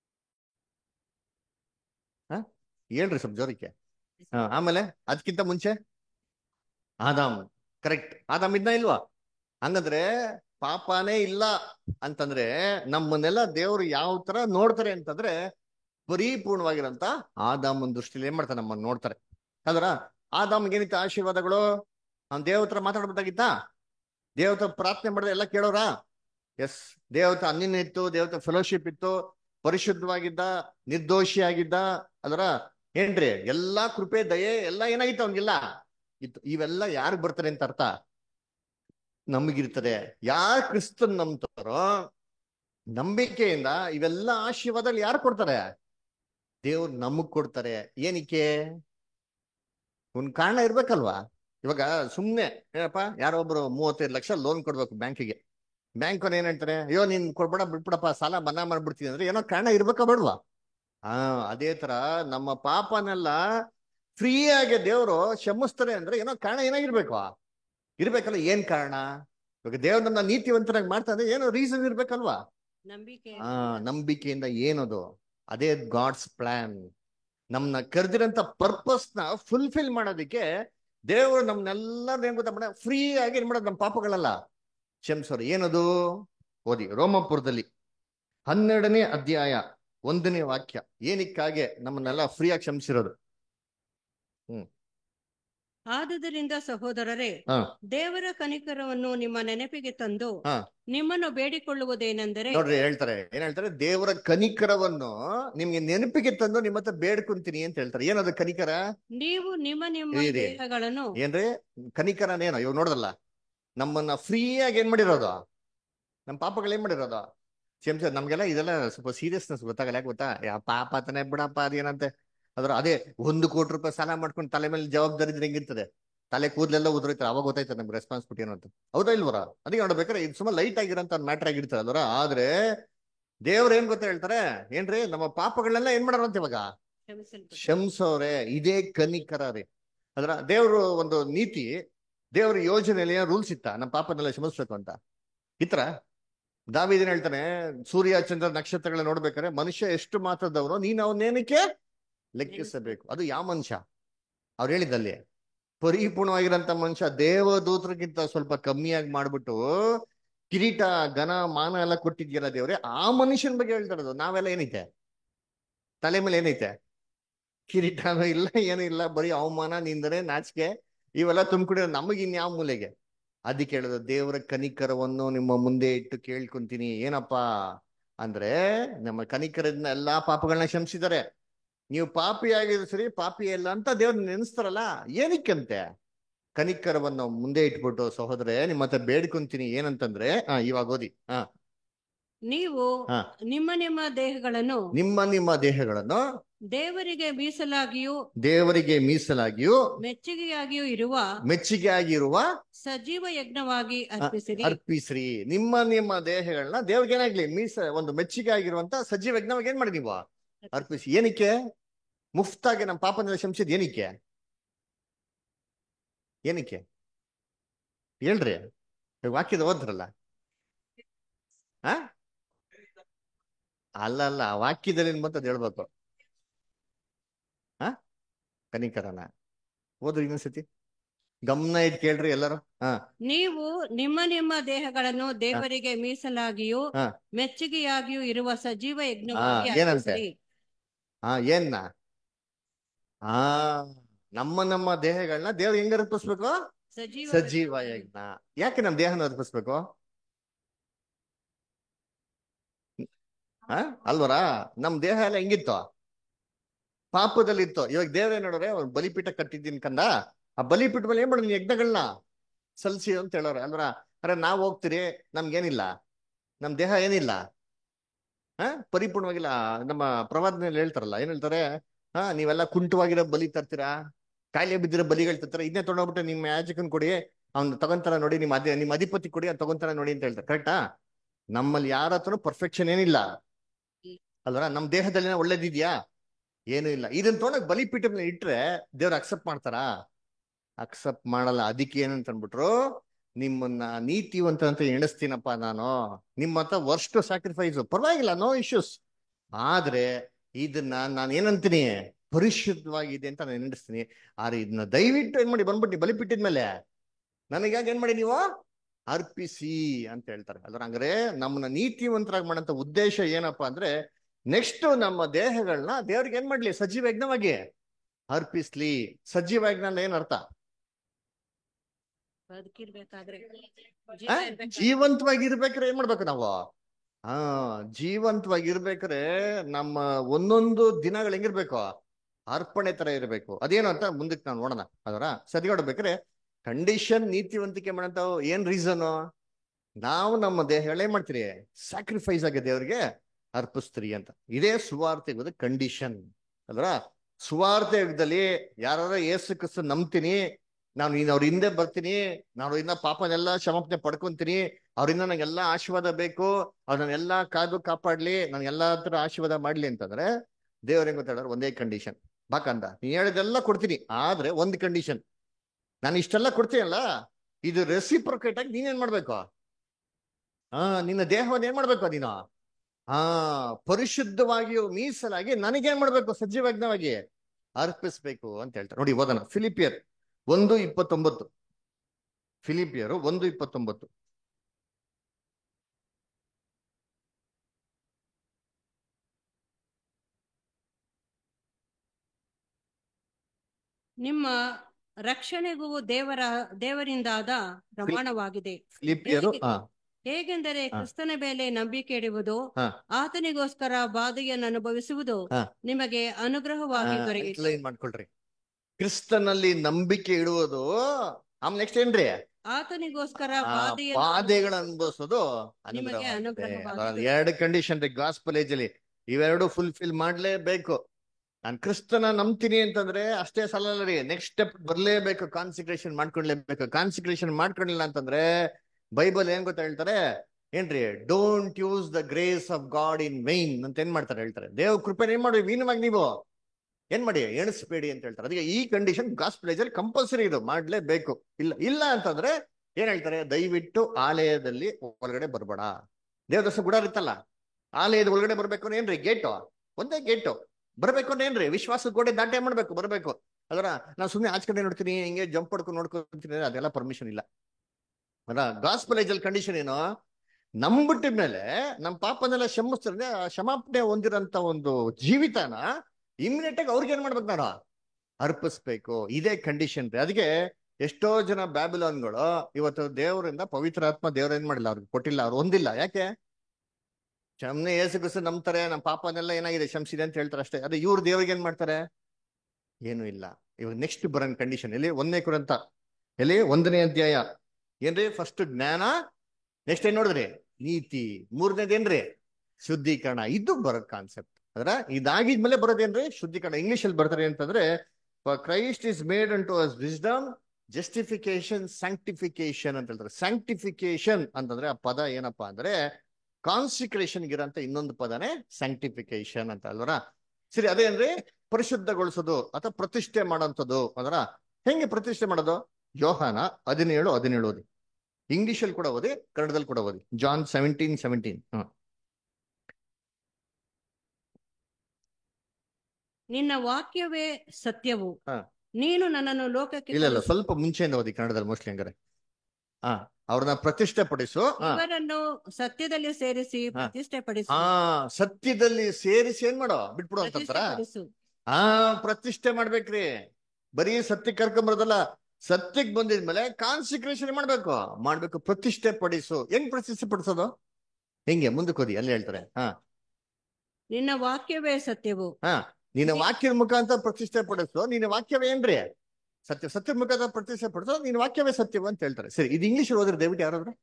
ಹ ಹೇಳ್ರಿ ಸ್ವಲ್ಪ ಜೋರಕ್ಕೆ ಹ ಆಮೇಲೆ ಅದಕ್ಕಿಂತ ಮುಂಚೆ ಆದಾಮ್ ಕರೆಕ್ಟ್ ಆದಾಮ್ ಇದ್ನ ಇಲ್ವಾ ಹಂಗಂದ್ರೆ ಪಾಪನೇ ಇಲ್ಲ ಅಂತಂದ್ರೆ ನಮ್ಮನ್ನೆಲ್ಲ ದೇವ್ರು ಯಾವ ತರ ನೋಡ್ತಾರೆ ಅಂತಂದ್ರೆ ಪರಿಪೂರ್ಣವಾಗಿರಂತ ಆದಾಮನ್ ದೃಷ್ಟಿಲಿ ಏನ್ ಮಾಡ್ತಾರೆ ನಮ್ಮನ್ನ ನೋಡ್ತಾರೆ ಅದರ ಆದಾಮ್ಗೆ ಏನಿತ್ತು ಆಶೀರ್ವಾದಗಳು ಅವ್ನ್ ದೇವ್ರ ಹತ್ರ ಮಾತಾಡ್ಬೋದಾಗಿತ್ತಾ ದೇವ್ರ ಹತ್ರ ಪ್ರಾರ್ಥನೆ ಮಾಡಿದ್ರೆ ಎಲ್ಲ ಕೇಳೋರ ಎಸ್ ದೇವತ ಅನ್ಯನ ಇತ್ತು ದೇವತ ಫೆಲೋಶಿಪ್ ಇತ್ತು ಪರಿಶುದ್ಧವಾಗಿದ್ದ ನಿರ್ದೋಷಿಯಾಗಿದ್ದ ಅದರ ಏನ್ರಿ ಎಲ್ಲಾ ಕೃಪೆ ದಯೆ ಎಲ್ಲ ಏನಾಗಿತ್ತು ಅವ್ನಿಗೆಲ್ಲ ಇತ್ತು ಇವೆಲ್ಲ ಯಾರಿಗ್ ಬರ್ತಾರೆ ಅಂತ ಅರ್ಥ ನಮಗಿರ್ತದೆ ಯಾರ್ ಕ್ರಿಸ್ತನ್ ನಂಬ್ತಾರೋ ನಂಬಿಕೆಯಿಂದ ಇವೆಲ್ಲ ಆಶೀರ್ವಾದಗಳು ಯಾರು ಕೊಡ್ತಾರೆ ದೇವ್ರು ನಮಗ್ ಕೊಡ್ತಾರೆ ಏನಕ್ಕೆ ಒಂದ್ ಕಾರಣ ಇರ್ಬೇಕಲ್ವಾ ಇವಾಗ ಸುಮ್ನೆ ಏನಪ್ಪ ಯಾರೋ ಒಬ್ರು ಮೂವತ್ತೈದು ಲಕ್ಷ ಲೋನ್ ಕೊಡ್ಬೇಕು ಬ್ಯಾಂಕಿಗೆ ಬ್ಯಾಂಕ್ ಏನ್ ಹೇಳ್ತಾರೆ ಅಯ್ಯೋ ನೀನ್ ಕೊಡ್ಬೇಡ ಬಿಟ್ಬಿಡಪ್ಪ ಸಾಲ ಮನ್ನಾ ಮಾಡ್ಬಿಡ್ತೀನಿ ಅಂದ್ರೆ ಏನೋ ಕಾರಣ ಇರ್ಬೇಕಾ ಬೇಡವಾ ಹಾ ಅದೇ ತರ ನಮ್ಮ ಪಾಪನೆಲ್ಲ ಫ್ರೀ ಆಗಿ ದೇವ್ರು ಕ್ಷಮಿಸ್ತಾರೆ ಅಂದ್ರೆ ಏನೋ ಕಾರಣ ಏನಾಗಿರ್ಬೇಕು ಇರ್ಬೇಕಲ್ಲ ಏನ್ ಕಾರಣ ಇವಾಗ ದೇವ್ರ ನನ್ನ ನೀತಿವಂತರಾಗಿ ಮಾಡ್ತಾ ಅಂದ್ರೆ ಏನೋ ರೀಸನ್ ಇರ್ಬೇಕಲ್ವಾ ನಂಬಿಕೆ ಆ ನಂಬಿಕೆಯಿಂದ ಏನದು ಅದೇ ಗಾಡ್ಸ್ ಪ್ಲಾನ್ ನಮ್ನ ಕರೆದಿರಂತ ಪರ್ಪಸ್ ನ ಫುಲ್ಫಿಲ್ ಮಾಡೋದಕ್ಕೆ ದೇವರು ನಮ್ನೆಲ್ಲರೂ ಏನ್ ಗೊತ್ತಾ ಮಾಡ ಫ್ರೀ ಆಗಿ ಏನ್ ಮಾಡೋದು ನಮ್ಮ ಪಾಪಗಳಲ್ಲ ಕ್ಷಮಿಸೋರು ಏನದು ಓದಿ ರೋಮಪುರದಲ್ಲಿ ಹನ್ನೆರಡನೇ ಅಧ್ಯಾಯ ಒಂದನೇ ವಾಕ್ಯ ಏನಕ್ಕಾಗೆ ನಮ್ಮನ್ನೆಲ್ಲ ಫ್ರೀ ಆಗಿ ಕ್ಷಮಿಸಿರೋದು ಆದುದರಿಂದ ಸಹೋದರರೇ ಹಾ. ದೇವರ ಕನಿಕರವನ್ನು ನಿಮ್ಮ ನೆನಪಿಗೆ ತಂದು ಹಾ. ನಿಮ್ಮನ್ನು ಬೇಡಿಕೊಳ್ಳುವುದೇನೆಂದರೆ ನೋಡ್ರಿ ಹೇಳ್ತಾರೆ ಏನ್ ಹೇಳ್ತಾರೆ ದೇವರ ಕನಿಕರವನ್ನು ನಿಮ್ಗೆ ನೆನಪಿಗೆ ತಂದು ನಿಮ್ಮ ಹತ್ರ ಬೇಡ್ಕೊಂತೀನಿ ಅಂತ ಹೇಳ್ತಾರೆ ಏನದು ಕನಿಕರ ನೀವು ನಿಮ್ಮ ನಿಮ್ಮ ಇರಿ. ದೇಹಗಳನ್ನು ಏನ್ರಿ ಕನಿಕರನೇನೋ ಇವಾಗ ನೋಡದಲ್ಲ ನಮ್ಮನ್ನ ಫ್ರೀಯಾಗಿ ಏನ್ ಮಾಡಿರೋದು ನಮ್ಮ ಪಾಪಗಳು ಏನ್ ಮಾಡಿರೋದು ಕ್ಷಮಿಸ ನಮ್ಗೆಲ್ಲ ಇದೆಲ್ಲ ಸ್ವಲ್ಪ ಸೀರಿಯಸ್ನೆಸ್ ಗೊತ್ತಾಗಲ್ಲ ಯಾಕೆ ಗೊತ್ತಾ ಯಾ ಪಾಪ ತಾನೆ ಬಿಡಪ್ಪ ಅದೇನಂತೆ ಅದ್ರ ಅದೇ ಒಂದು ಕೋಟಿ ರೂಪಾಯಿ ಸಾಲ ಮಾಡ್ಕೊಂಡು ತಲೆ ಮೇಲೆ ಜವಾಬ್ದಾರಿ ಇದ್ರೆ ಹೆಂಗಿರ್ತದೆ ತಲೆ ಕೂದಲೆಲ್ಲ ಉದುರೈತಾರೆ ಅವಾಗ ಗೊತ್ತಾಯ್ತದೆ ನಮ್ಗೆ ರೆಸ್ಪಾನ್ಸಿಬಿಲಿಟಿ ಏನು ಅಂತ ಹೌದಾ ಇಲ್ವರ ಅದಕ್ಕೆ ನೋಡ್ಬೇಕಾದ್ರೆ ಇದು ಸುಮ್ಮನೆ ಲೈಟ್ ಆಗಿರೋಂತ ಮ್ಯಾಟರ್ ಆಗಿರ್ತದೆ ಅಲ್ವರ ಆದ್ರೆ ದೇವ್ರ ಏನ್ ಗೊತ್ತಾ ಹೇಳ್ತಾರೆ ಏನ್ರಿ ನಮ್ಮ ಪಾಪಗಳನ್ನೆಲ್ಲ ಏನ್ ಮಾಡೋರು ಅಂತ ಇವಾಗ ಕ್ಷಮಿಸಲ್ಪಟ್ಟು. ಶಂಸವ್ರೆ ಇದೇ ಕನಿಕರ ರೀ ಅದ್ರ ದೇವ್ರು ಒಂದು ನೀತಿ ದೇವ್ರ ಯೋಜನೆಯಲ್ಲಿ ರೂಲ್ಸ್ ಇತ್ತ ನಮ್ಮ ಪಾಪನೆಲ್ಲ ಕ್ಷಮಿಸ್ಬೇಕು ಅಂತ ಇತ್ರ ದಾವಿದೇನ್ ಹೇಳ್ತಾನೆ ಸೂರ್ಯ ಚಂದ್ರ ನಕ್ಷತ್ರಗಳ ನೋಡ್ಬೇಕಾದ್ರೆ ಮನುಷ್ಯ ಎಷ್ಟು ಮಾತ್ರದವನು ನೀನು ಅವನೇನಕ್ಕೆ ಲೆಕ್ಕಿಸಬೇಕು ಅದು ಯಾವ ಮನುಷ್ಯ ಅವ್ರು ಹೇಳಿದಲ್ಲಿ ಪರಿಪೂರ್ಣವಾಗಿರಂತ ಮನುಷ್ಯ ದೇವದೂತರಿಗಿಂತ ಸ್ವಲ್ಪ ಕಮ್ಮಿಯಾಗಿ ಮಾಡ್ಬಿಟ್ಟು ಕಿರೀಟ ಘನ ಮಾನ ಎಲ್ಲ ಕೊಟ್ಟಿದ್ಯಲ್ಲ ದೇವ್ರೆ ಆ ಮನುಷ್ಯನ ಬಗ್ಗೆ ಹೇಳ್ತಾರದು ನಾವೆಲ್ಲ ಏನೈತೆ ತಲೆ ಮೇಲೆ ಏನೈತೆ ಕಿರೀಟನೂ ಇಲ್ಲ ಏನೂ ಇಲ್ಲ ಬರೀ ಅವಮಾನ ನಿಂದನೆ ನಾಚಿಕೆ ಇವೆಲ್ಲ ತುಂಬಿಕೊಂಡಿರೋ ನಮಗೆ ಇನ್ಯಾವ ಮೂಲೆಗೆ ಅದಕ್ಕೆ ಹೇಳೋದು ದೇವರ ಕನಿಕರವನ್ನು ನಿಮ್ಮ ಮುಂದೆ ಇಟ್ಟು ಕೇಳ್ಕೊಂತೀನಿ ಏನಪ್ಪಾ ಅಂದ್ರೆ ನಮ್ಮ ಕನಿಕರನ್ನ ಎಲ್ಲಾ ಪಾಪಗಳನ್ನ ಕ್ಷಮಿಸಿದ್ದಾರೆ ನೀವು ಪಾಪಿ ಆಗಿದ್ರು ಸರಿ ಪಾಪಿ ಅಲ್ಲ ಅಂತ ದೇವ್ರ ನೆನೆಸ್ತಾರಲ್ಲ ಏನಕ್ಕಂತೆ ಕನಿಕರವನ್ನು ಮುಂದೆ ಇಟ್ಬಿಟ್ಟು ಸಹೋದರೇ ನಿಮ್ಮ ಹತ್ರ ಬೇಡ್ಕೊಂತೀನಿ ಏನಂತಂದ್ರೆ ಹಾ ಇವಾಗ ಓದಿ ಹಾ ನೀವು ಹಾ. ನಿಮ್ಮ ನಿಮ್ಮ ದೇಹಗಳನ್ನು ನಿಮ್ಮ ನಿಮ್ಮ ದೇಹಗಳನ್ನು ದೇವರಿಗೆ ಮೀಸಲಾಗಿಯೂ ದೇವರಿಗೆ ಮೀಸಲಾಗಿಯೂ ಮೆಚ್ಚುಗೆಯಾಗಿಯೂ ಇರುವ ಮೆಚ್ಚುಗೆ ಆಗಿರುವ ಸಜೀವ ಯಜ್ಞವಾಗಿ ಅರ್ಪಿಸಿರಿ ಅರ್ಪಿಸ್ರಿ ನಿಮ್ಮ ನಿಮ್ಮ ದೇಹಗಳನ್ನ ದೇವ್ರಿಗೆ ಏನಾಗ್ಲಿ ಮೀಸ ಒಂದು ಮೆಚ್ಚುಗೆ ಆಗಿರುವಂತ ಸಜೀವ ಯಜ್ಞವಾಗಿ ಏನ್ ಮಾಡಿ ನೀವು ಅರ್ಪಿಸಿ ಏನಕ್ಕೆ ಮುಫ್ತಾಗಿ ನಮ್ಮ ಪಾಪನೆಲ್ಲ ಶಂಸಿದ್ ಏನಕ್ಕೆ ಏನಕ್ಕೆ ಹೇಳ್ರಿ ವಾಕ್ಯದ ಓದ್ರಲ್ಲ ಆ ಅಲ್ಲ ಅಲ್ಲ ಆ ವಾಕ್ಯದಲ್ಲಿ ಏನ್ ಬಂತದ್ ಹೇಳ್ಬೇಕು ಆ ಕನಿಕರನ ಓದ್ರಿ ಇನ್ನೊಂದ್ಸತಿ ಗಮನ ಇಟ್ ಕೇಳ್ರಿ ಎಲ್ಲರೂ ಹಾ ನೀವು ನಿಮ್ಮ ನಿಮ್ಮ ದೇಹಗಳನ್ನು ದೇವರಿಗೆ ಮೀಸಲಾಗಿಯೂ ಹಾ. ಮೆಚ್ಚುಗೆಯಾಗಿಯೂ ಇರುವ ಸಜೀವ ಯಜ್ಞವಾಗಿ ಹಾ, ಏನಂತೆ? ಅರ್ಪಿಸಿರಿ. ಹಾ ಏನ್ನ ಆ ನಮ್ಮ ನಮ್ಮ ದೇಹಗಳನ್ನ ದೇವ್ರು ಹೆಂಗ ಅರ್ಪಿಸ್ಬೇಕು ಸಜೀವ ಸಜೀವ ಯಜ್ಞ ಯಾಕೆ ನಮ್ ದೇಹನ ಅರ್ಪಿಸ್ಬೇಕು ಆ ಅಲ್ವರಾ ನಮ್ ದೇಹ ಎಲ್ಲ ಹೆಂಗಿತ್ತು ಪಾಪದಲ್ಲಿತ್ತು ಇವಾಗ ದೇವ್ರ ಏನ್ ನೋಡ್ರೆ ಅವ್ರು ಬಲಿಪೀಠ ಕಟ್ಟಿದ್ದೀನಿ ಕಂದ ಆ ಬಲಿಪೀಠ ಮೇಲೆ ಏನ್ ಮಾಡೋದು ನೀನ್ ಯಜ್ಞಗಳನ್ನ ಸಲ್ಸಿ ಅಂತ ಹೇಳೋರೆ ಅಲ್ವರ ಅರೆ ನಾವ್ ಹೋಗ್ತೀರಿ ನಮ್ಗೇನಿಲ್ಲ ನಮ್ ದೇಹ ಏನಿಲ್ಲ ಹ ಪರಿಪೂರ್ಣವಾಗಿಲ್ಲ ನಮ್ಮ ಪ್ರವಾದನೆಯಲ್ಲಿ ಹೇಳ್ತಾರಲ್ಲ ಏನ್ ಹೇಳ್ತಾರೆ ಹಾ ನೀವೆಲ್ಲ ಕುಂಟುವಾಗಿರೋ ಬಲಿ ತರ್ತೀರಾ ಕಾಯಿಲೆ ಬಿದ್ದಿರೋ ಬಲಿಗಳು ತರ್ತೀರಾ ಇದನ್ನೇ ತೊಗೊಂಡೋಗ್ಬಿಟ್ಟು ನಿಮ್ಮ ಯಾಜಕನ್ ಕೊಡಿ ಅವ್ನು ತಗೊಂತಾರ ನೋಡಿ ನಿಮ್ಮ ಅದೇ ನಿಮ್ಮ ಅಧಿಪತಿ ಕೊಡಿ ಅವ್ನು ತಗೊಂತಾರ ನೋಡಿ ಅಂತ ಹೇಳ್ತಾರೆ ಕರೆಕ್ಟಾ ನಮ್ಮಲ್ಲಿ ಯಾರ ಹತ್ರನು ಪರ್ಫೆಕ್ಷನ್ ಏನಿಲ್ಲ ಅಲ್ವರ ನಮ್ ದೇಹದಲ್ಲಿ ಏನೋ ಒಳ್ಳೇದಿದ್ಯಾ ಏನೂ ಇಲ್ಲ ಇದನ್ನ ತೊಗೊಂಡೋಗಿ ಬಲಿಪೀಠ ಮೇಲೆ ಇಟ್ರೆ ದೇವ್ರು ಅಕ್ಸೆಪ್ಟ್ ಮಾಡ್ತಾರಾ ಅಕ್ಸೆಪ್ಟ್ ಮಾಡಲ್ಲ ಅದಕ್ಕೆ ಏನಂತ ಅನ್ಬಿಟ್ರು ನಿಮ್ಮನ್ನ ನೀತಿವಂತ ಅಂತ ಎಣಿಸ್ತೀನಪ್ಪ ನಾನು ನಿಮ್ಮ ಹತ್ರ ವರ್ಸ್ಟ್ ಸ್ಯಾಕ್ರಿಫೈಸ್ ಪರವಾಗಿಲ್ಲ ನೋ ಇಶ್ಯೂಸ್ ಆದ್ರೆ ಇದನ್ನ ನಾನು ಏನಂತೀನಿ ಪರಿಶುದ್ಧವಾಗಿದೆ ಅಂತ ನಾನು ಎಣಿಸ್ತೀನಿ ಆದ್ರೆ ಇದನ್ನ ದಯವಿಟ್ಟು ಏನ್ ಮಾಡಿ ಬಂದ್ಬಿಟ್ಟು ಬಲಿಪಿಟ್ಟಿದ ಮೇಲೆ ನನಗಾಗಿ ಏನ್ ಮಾಡಿ ನೀವು ಅರ್ಪಿಸಿ ಅಂತ ಹೇಳ್ತಾರೆ ಅದ್ರ ಹಂಗಾರೆ ನಮ್ಮನ್ನ ನೀತಿವಂತರಾಗಿ ಮಾಡಂತ ಉದ್ದೇಶ ಏನಪ್ಪಾ ಅಂದ್ರೆ ನೆಕ್ಸ್ಟ್ ನಮ್ಮ ದೇಹಗಳನ್ನ ದೇವ್ರಿಗೆ ಏನ್ ಮಾಡ್ಲಿ ಸಜೀವ ಯಜ್ಞವಾಗಿ ಅರ್ಪಿಸ್ಲಿ ಸಜೀವ ಯಜ್ಞ ಅಂದ್ರೆ ಏನ್ ಅರ್ಥ ಬದುಕಿರ್ಬೇಕಾದ್ರೆ ಆ? ಜೀವ ಇರ್ಬೇಕಾದ್ರೆ ಜೀವಂತವಾಗಿರ್ಬೇಕಾದ್ರೆ ಏನ್ ಮಾಡ್ಬೇಕು ನಾವು ಹಾ ಜೀವಂತವಾಗಿರ್ಬೇಕಾದ್ರೆ ನಮ್ಮ ಒಂದೊಂದು ದಿನಗಳು ಹೆಂಗಿರ್ಬೇಕು ಅರ್ಪಣೆ ತರ ಇರಬೇಕು ಅದೇನು ಅಂತ ಮುಂದಕ್ಕೆ ನಾವು ನೋಡೋಣ ಅದರ ಸದಿಗೊಡ್ಬೇಕಾದ್ರೆ ಕಂಡೀಷನ್ ನೀತಿವಂತಿಕೆ ಮಾಡಂತ ಏನ್ ರೀಸನ್ ನಾವು ನಮ್ಮ ದೇಹ ಏನ್ ಮಾಡ್ತೀರಿ ಸ್ಯಾಕ್ರಿಫೈಸ್ ಆಗಿ ದೇವ್ರಿಗೆ ಅರ್ಪಿಸ್ತೀರಿ ಅಂತ ಇದೇ ಸುವಾರ್ತೆ ಯುಗದ ಕಂಡೀಷನ್ ಅಲ್ರ ಸುವಾರ್ತೆ ಯುಗದಲ್ಲಿ ಯಾರು ಏಸು ಕ್ರಿಸ್ತ ನಂಬ್ತೀನಿ ನಾನು ಇನ್ನು ಅವ್ರ ಹಿಂದೆ ಬರ್ತೀನಿ ನಾನು ಅವ್ರಿಂದ ಪಾಪನೆಲ್ಲ ಕ್ಷಮಾಪಣೆ ಪಡ್ಕೊಂತೀನಿ ಅವರಿಂದ ನಂಗೆಲ್ಲ ಆಶೀರ್ವಾದ ಬೇಕು ಅವ್ರನ್ನೆಲ್ಲ ಕಾದು ಕಾಪಾಡ್ಲಿ ನಾನು ಎಲ್ಲಾ ತರ ಆಶೀರ್ವಾದ ಮಾಡ್ಲಿ ಅಂತಂದ್ರೆ ದೇವ್ರ ಹೆಂಗ್ ಗೊತ್ತಾಡೋರು ಒಂದೇ ಕಂಡೀಷನ್ ಬಾಕಂದ ನೀನ್ ಹೇಳಿದೆಲ್ಲ ಕೊಡ್ತೀನಿ ಆದ್ರೆ ಒಂದ್ ಕಂಡೀಷನ್ ನಾನು ಇಷ್ಟೆಲ್ಲ ಕೊಡ್ತೀನಲ್ಲ ಇದು ರೆಸಿಪ್ರೊಕೇಟ್ ಆಗಿ ನೀನೇನ್ ಮಾಡ್ಬೇಕು ಹಾ ನಿನ್ನ ದೇಹವನ್ನು ಏನ್ ಮಾಡ್ಬೇಕು ನೀನು ಹಾ ಪರಿಶುದ್ಧವಾಗಿ ಮೀಸಲಾಗಿ ನನಗೇನ್ ಮಾಡ್ಬೇಕು ಸಜೀವಜ್ಞವಾಗಿ ಅರ್ಪಿಸ್ಬೇಕು ಅಂತ ಹೇಳ್ತಾರೆ ನೋಡಿ ಓದೋಣ ಫಿಲಿಪಿಯರ್ ಒಂದು ಇಪ್ಪತ್ತೊಂಬತ್ತು ಫಿಲಿಪಿಯರು ಒಂದು ಇಪ್ಪತ್ತೊಂಬತ್ತು ನಿಮ್ಮ ರಕ್ಷಣೆಗೂ ದೇವರ ದೇವರಿಂದಾದ ಪ್ರಮಾಣವಾಗಿದೆ ಫಿಲಿಪಿಯರು ಹೇಗೆ? ಹಾ ಹೇಗೆಂದರೆ ಹಾ. ಕ್ರಿಸ್ತನ ಮೇಲೆ ನಂಬಿಕೆ ಇಡುವುದು ಹಾ. ಆತನಿಗೋಸ್ಕರ ಬಾಧೆಯನ್ನು ಅನುಭವಿಸುವುದು ಹಾ. ನಿಮಗೆ ಅನುಗ್ರಹವಾಗಿ ದೊರೆಯಿತು ಅಂಡರ್ಲೈನ್ ಮಾಡ್ಕೊಳ್ರಿ ಕ್ರಿಸ್ತನಲ್ಲಿ ನಂಬಿಕೆ ಇಡುವುದು ಆಮೇಲೆ ನೆಕ್ಸ್ಟ್ ಏನ್ರಿ ಆತನಿಗೋಸ್ಕರ ಆ, ಬಾಧೆಯನ್ನು ಬಾಧೆಗಳ ಅನುಭವಿಸೋದು ನಿಮಗೆ ಅನುಗ್ರಹವಾಗಿದೆ. ಎರಡು ಕಂಡೀಷನ್ ರೀ ಗಾಸ್ಪಲ್ ಏಜ್ ಅಲ್ಲಿ ಇವೆರಡು ಫುಲ್ಫಿಲ್ ಮಾಡ್ಲೇಬೇಕು ನಾನ್ ಕ್ರಿಸ್ತನ ನಂಬ್ತೀನಿ ಅಂತಂದ್ರೆ ಅಷ್ಟೇ ಸಲ ರೀ ನೆಕ್ಸ್ಟ್ ಸ್ಟೆಪ್ ಬರ್ಲೇಬೇಕು ಕಾನ್ಸಿಕ್ರೇಷನ್ ಮಾಡ್ಕೊಳ್ಲೇಬೇಕು ಕಾನ್ಸಿಕ್ರೇಷನ್ ಮಾಡ್ಕೊಂಡಿಲ್ಲ ಅಂತಂದ್ರೆ ಬೈಬಲ್ ಏನ್ ಗೊತ್ತಾ ಹೇಳ್ತಾರೆ ಏನ್ರಿ don't use the grace of God in mine ಅಂತ ಏನ್ ಮಾಡ್ತಾರೆ ಹೇಳ್ತಾರೆ ದೇವ್ ಕೃಪೆ ಏನ್ ಮಾಡಿ ವೀನವಾಗಿ ನೀವು ಏನ್ ಮಾಡಿ ಎಣಿಸ್ಬೇಡಿ ಅಂತ ಹೇಳ್ತಾರೆ ಅದಕ್ಕೆ ಈ ಕಂಡೀಷನ್ ಗಾಸ್ಪಲ್ ಅಲ್ಲಿ ಕಂಪಲ್ಸರಿ ಇದು ಮಾಡ್ಲೇಬೇಕು ಇಲ್ಲ ಇಲ್ಲ ಅಂತಂದ್ರೆ ಏನ್ ಹೇಳ್ತಾರೆ ದಯವಿಟ್ಟು ಆಲಯದಲ್ಲಿ ಒಳಗಡೆ ಬರ್ಬೇಡ ದೇವದರ್ಶ ಗುಡ ಇರುತ್ತಲ್ಲ ಆಲಯದ ಒಳಗಡೆ ಬರ್ಬೇಕು ಅಂದ್ರೆ ಏನ್ರಿ ಗೇಟು ಒಂದೇ ಗೇಟು ಬರ್ಬೇಕು ಅಂದ್ರೆ ಏನ್ರಿ ವಿಶ್ವಾಸದ ಗೋಡೆ ದಾಟೆ ಮಾಡ್ಬೇಕು ಬರ್ಬೇಕು ಅದರ ನಾನು ಸುಮ್ಮನೆ ಆಚೆ ಕಡೆ ನೋಡ್ತೀನಿ ಹಿಂಗೆ ಜಂಪ್ ಪಡ್ಕೊಂಡು ನೋಡ್ಕೊಂತೀನಿ ಅದೆಲ್ಲ ಪರ್ಮಿಷನ್ ಇಲ್ಲ ಅದ ಗಾಸ್ಪಲ್ ಅಲ್ಲಿ ಕಂಡೀಷನ್ ಏನು ನಂಬಿಟ್ಟಿದ ಮೇಲೆ ನಮ್ಮ ಪಾಪನೆಲ್ಲ ಕ್ಷಮಿಸ್ತಾರೆ ಆ ಕ್ಷಮಾಪಣೆ ಹೊಂದಿರಂತ ಒಂದು ಜೀವಿತನ ಇಮಿಡಿಯೇಟ್ ಆಗಿ ಅವ್ರಿಗೆ ಏನ್ ಮಾಡ್ಬೇಕು ನಾನು ಅರ್ಪಿಸ್ಬೇಕು ಇದೇ ಕಂಡೀಷನ್ ರೀ ಅದಕ್ಕೆ ಎಷ್ಟೋ ಜನ ಬ್ಯಾಬಿಲಾನ್ಗಳು ಇವತ್ತು ದೇವರಿಂದ ಪವಿತ್ರ ಆತ್ಮ ದೇವ್ರ ಏನ್ ಮಾಡಿಲ್ಲ ಅವ್ರಿಗೆ ಕೊಟ್ಟಿಲ್ಲ ಅವ್ರು ಹೊಂದಿಲ್ಲ ಯಾಕೆ ಚಮ್ನೆ ಏಸು ಕ್ರಿಸ್ತ ನಂಬ್ತಾರೆ ನಮ್ಮ ಪಾಪನೆಲ್ಲ ಏನಾಗಿದೆ ಶಂಸಿದೆ ಅಂತ ಹೇಳ್ತಾರೆ ಅಷ್ಟೇ ಅದೇ ಇವ್ರು ದೇವ್ರಿಗೆ ಏನ್ ಮಾಡ್ತಾರೆ ಏನು ಇಲ್ಲ ಇವಾಗ ನೆಕ್ಸ್ಟ್ ಬರೋನ್ ಕಂಡೀಷನ್ ಎಲ್ಲಿ ಒಂದನೇ ಕುರಂತ ಎಲ್ಲಿ ಒಂದನೇ ಅಧ್ಯಾಯ ಏನ್ರಿ ಫಸ್ಟ್ ಜ್ಞಾನ ನೆಕ್ಸ್ಟ್ ಏನ್ ನೋಡಿದ್ರಿ ನೀತಿ ಮೂರನೇದೇನ್ರಿ ಶುದ್ಧೀಕರಣ ಇದು ಬರೋ ಕಾನ್ಸೆಪ್ಟ್ ಅದ್ರ ಇದಾಗಿದ್ಮೇಲೆ ಬರೋದೇನ್ರಿ ಶುದ್ಧೀಕರಣ ಇಂಗ್ಲಿಷ್ ಅಲ್ಲಿ ಬರ್ತಾರೆ ಅಂತಂದ್ರೆ Christ is made unto us wisdom justification sanctification ಅಂತ ಹೇಳ್ತಾರೆ ಸ್ಯಾಂಕ್ಟಿಫಿಕೇಶನ್ ಅಂತಂದ್ರೆ ಆ ಪದ ಏನಪ್ಪಾ ಅಂದ್ರೆ ಕಾನ್ಸಿಕ್ರೇಷನ್ ಇರೋಂತ ಇನ್ನೊಂದು ಪದನೇ ಸ್ಯಾಂಕ್ಟಿಫಿಕೇಶನ್ ಅಂತ ಅಲ್ವರ ಸರಿ ಅದೇನ್ರಿ ಪರಿಶುದ್ಧಗೊಳಿಸೋದು ಅಥವಾ ಪ್ರತಿಷ್ಠೆ ಮಾಡೋಂಥದ್ದು ಅದರ ಹೆಂಗೆ ಪ್ರತಿಷ್ಠೆ ಮಾಡೋದು ಯೋಹಾನ ಹದಿನೇಳು ಹದಿನೇಳು ಓದಿ ಇಂಗ್ಲಿಷಲ್ಲಿ ಕೂಡ ಓದಿ ಕನ್ನಡದಲ್ಲಿ ಕೂಡ ಓದಿ ಜಾನ್ ಸೆವೆಂಟೀನ್ ಸೆವೆಂಟೀನ್ ಹ್ಮ್ ನಿನ್ನ ವಾಕ್ಯವೇ ಸತ್ಯವು ಹಾ. ನೀನು ನನ್ನನ್ನು ಲೋಕಕ್ಕೆ ಇಲ್ಲ ಇಲ್ಲ ಕಳುಹಿಸಿ- ಸ್ವಲ್ಪ ಮುಂಚೆಯಿಂದ ಓದಿ ಕನ್ನಡದಲ್ಲಿ ಮೋಸ್ಟ್ಲಿ ಹಂಗಾರೆ ಹಾ ಅವ್ರನ್ನ ಪ್ರತಿಷ್ಠೆ ಪಡಿಸು ಹಾ ಇವರನ್ನು ಸತ್ಯದಲ್ಲಿ ಸೇರಿಸಿ ಹಾ. ಪ್ರತಿಷ್ಠೆ ಪಡಿಸು ಹಾ ಸತ್ಯದಲ್ಲಿ ಸೇರಿಸಿ ಏನ್ ಮಾಡೋ ಬಿಟ್ಬಿಡು ಅಂತಂತಾರ ಪ್ರತಿಷ್ಠೆ ಪಡಿಸು ಹಾ ಪ್ರತಿಷ್ಠೆ ಮಾಡ್ಬೇಕ್ರಿ ಬರೀ ಸತ್ಯಕ್ಕೆ ಕರ್ಕೊಂಬರೋದಲ್ಲ ಸತ್ಯಕ್ಕೆ ಬಂದಿದ್ಮೇಲೆ ಕಾನ್ಸಿಕ್ರೇಷನ್ ಮಾಡ್ಬೇಕು ಮಾಡ್ಬೇಕು ಪ್ರತಿಷ್ಠೆ ಪಡಿಸು ಹೆಂಗ್ ಪ್ರತಿಷ್ಠೆ ಪಡಿಸೋದು ಹೆಂಗೆ ಮುಂದಕ್ಕೆ ಹೋದಿ ಅಲ್ಲಿ ಹೇಳ್ತಾರೆ ಹಾ ನಿನ್ನ ವಾಕ್ಯವೇ ಸತ್ಯವು ಹಾ ನಿನ್ನ ವಾಕ್ಯದ ಮುಖಾಂತರ ಪ್ರತಿಷ್ಠೆ ಪಡಿಸು ನಿನ್ನ ವಾಕ್ಯವೇ ಏನ್ರಿ ಸತ್ಯ ಸತ್ಯದ ಮುಖಾಂತರ ಪ್ರತಿಷ್ಠೆ ಪಡಿಸು ನಿನ್ನ ವಾಕ್ಯವೇ ಸತ್ಯವು ಅಂತ ಹೇಳ್ತಾರೆ ಸರಿ ಇದು ಇಂಗ್ಲಿಷ್ ಓದ್ರಿ ದಯವಿಟ್ಟು ಯಾರಾದ್ರು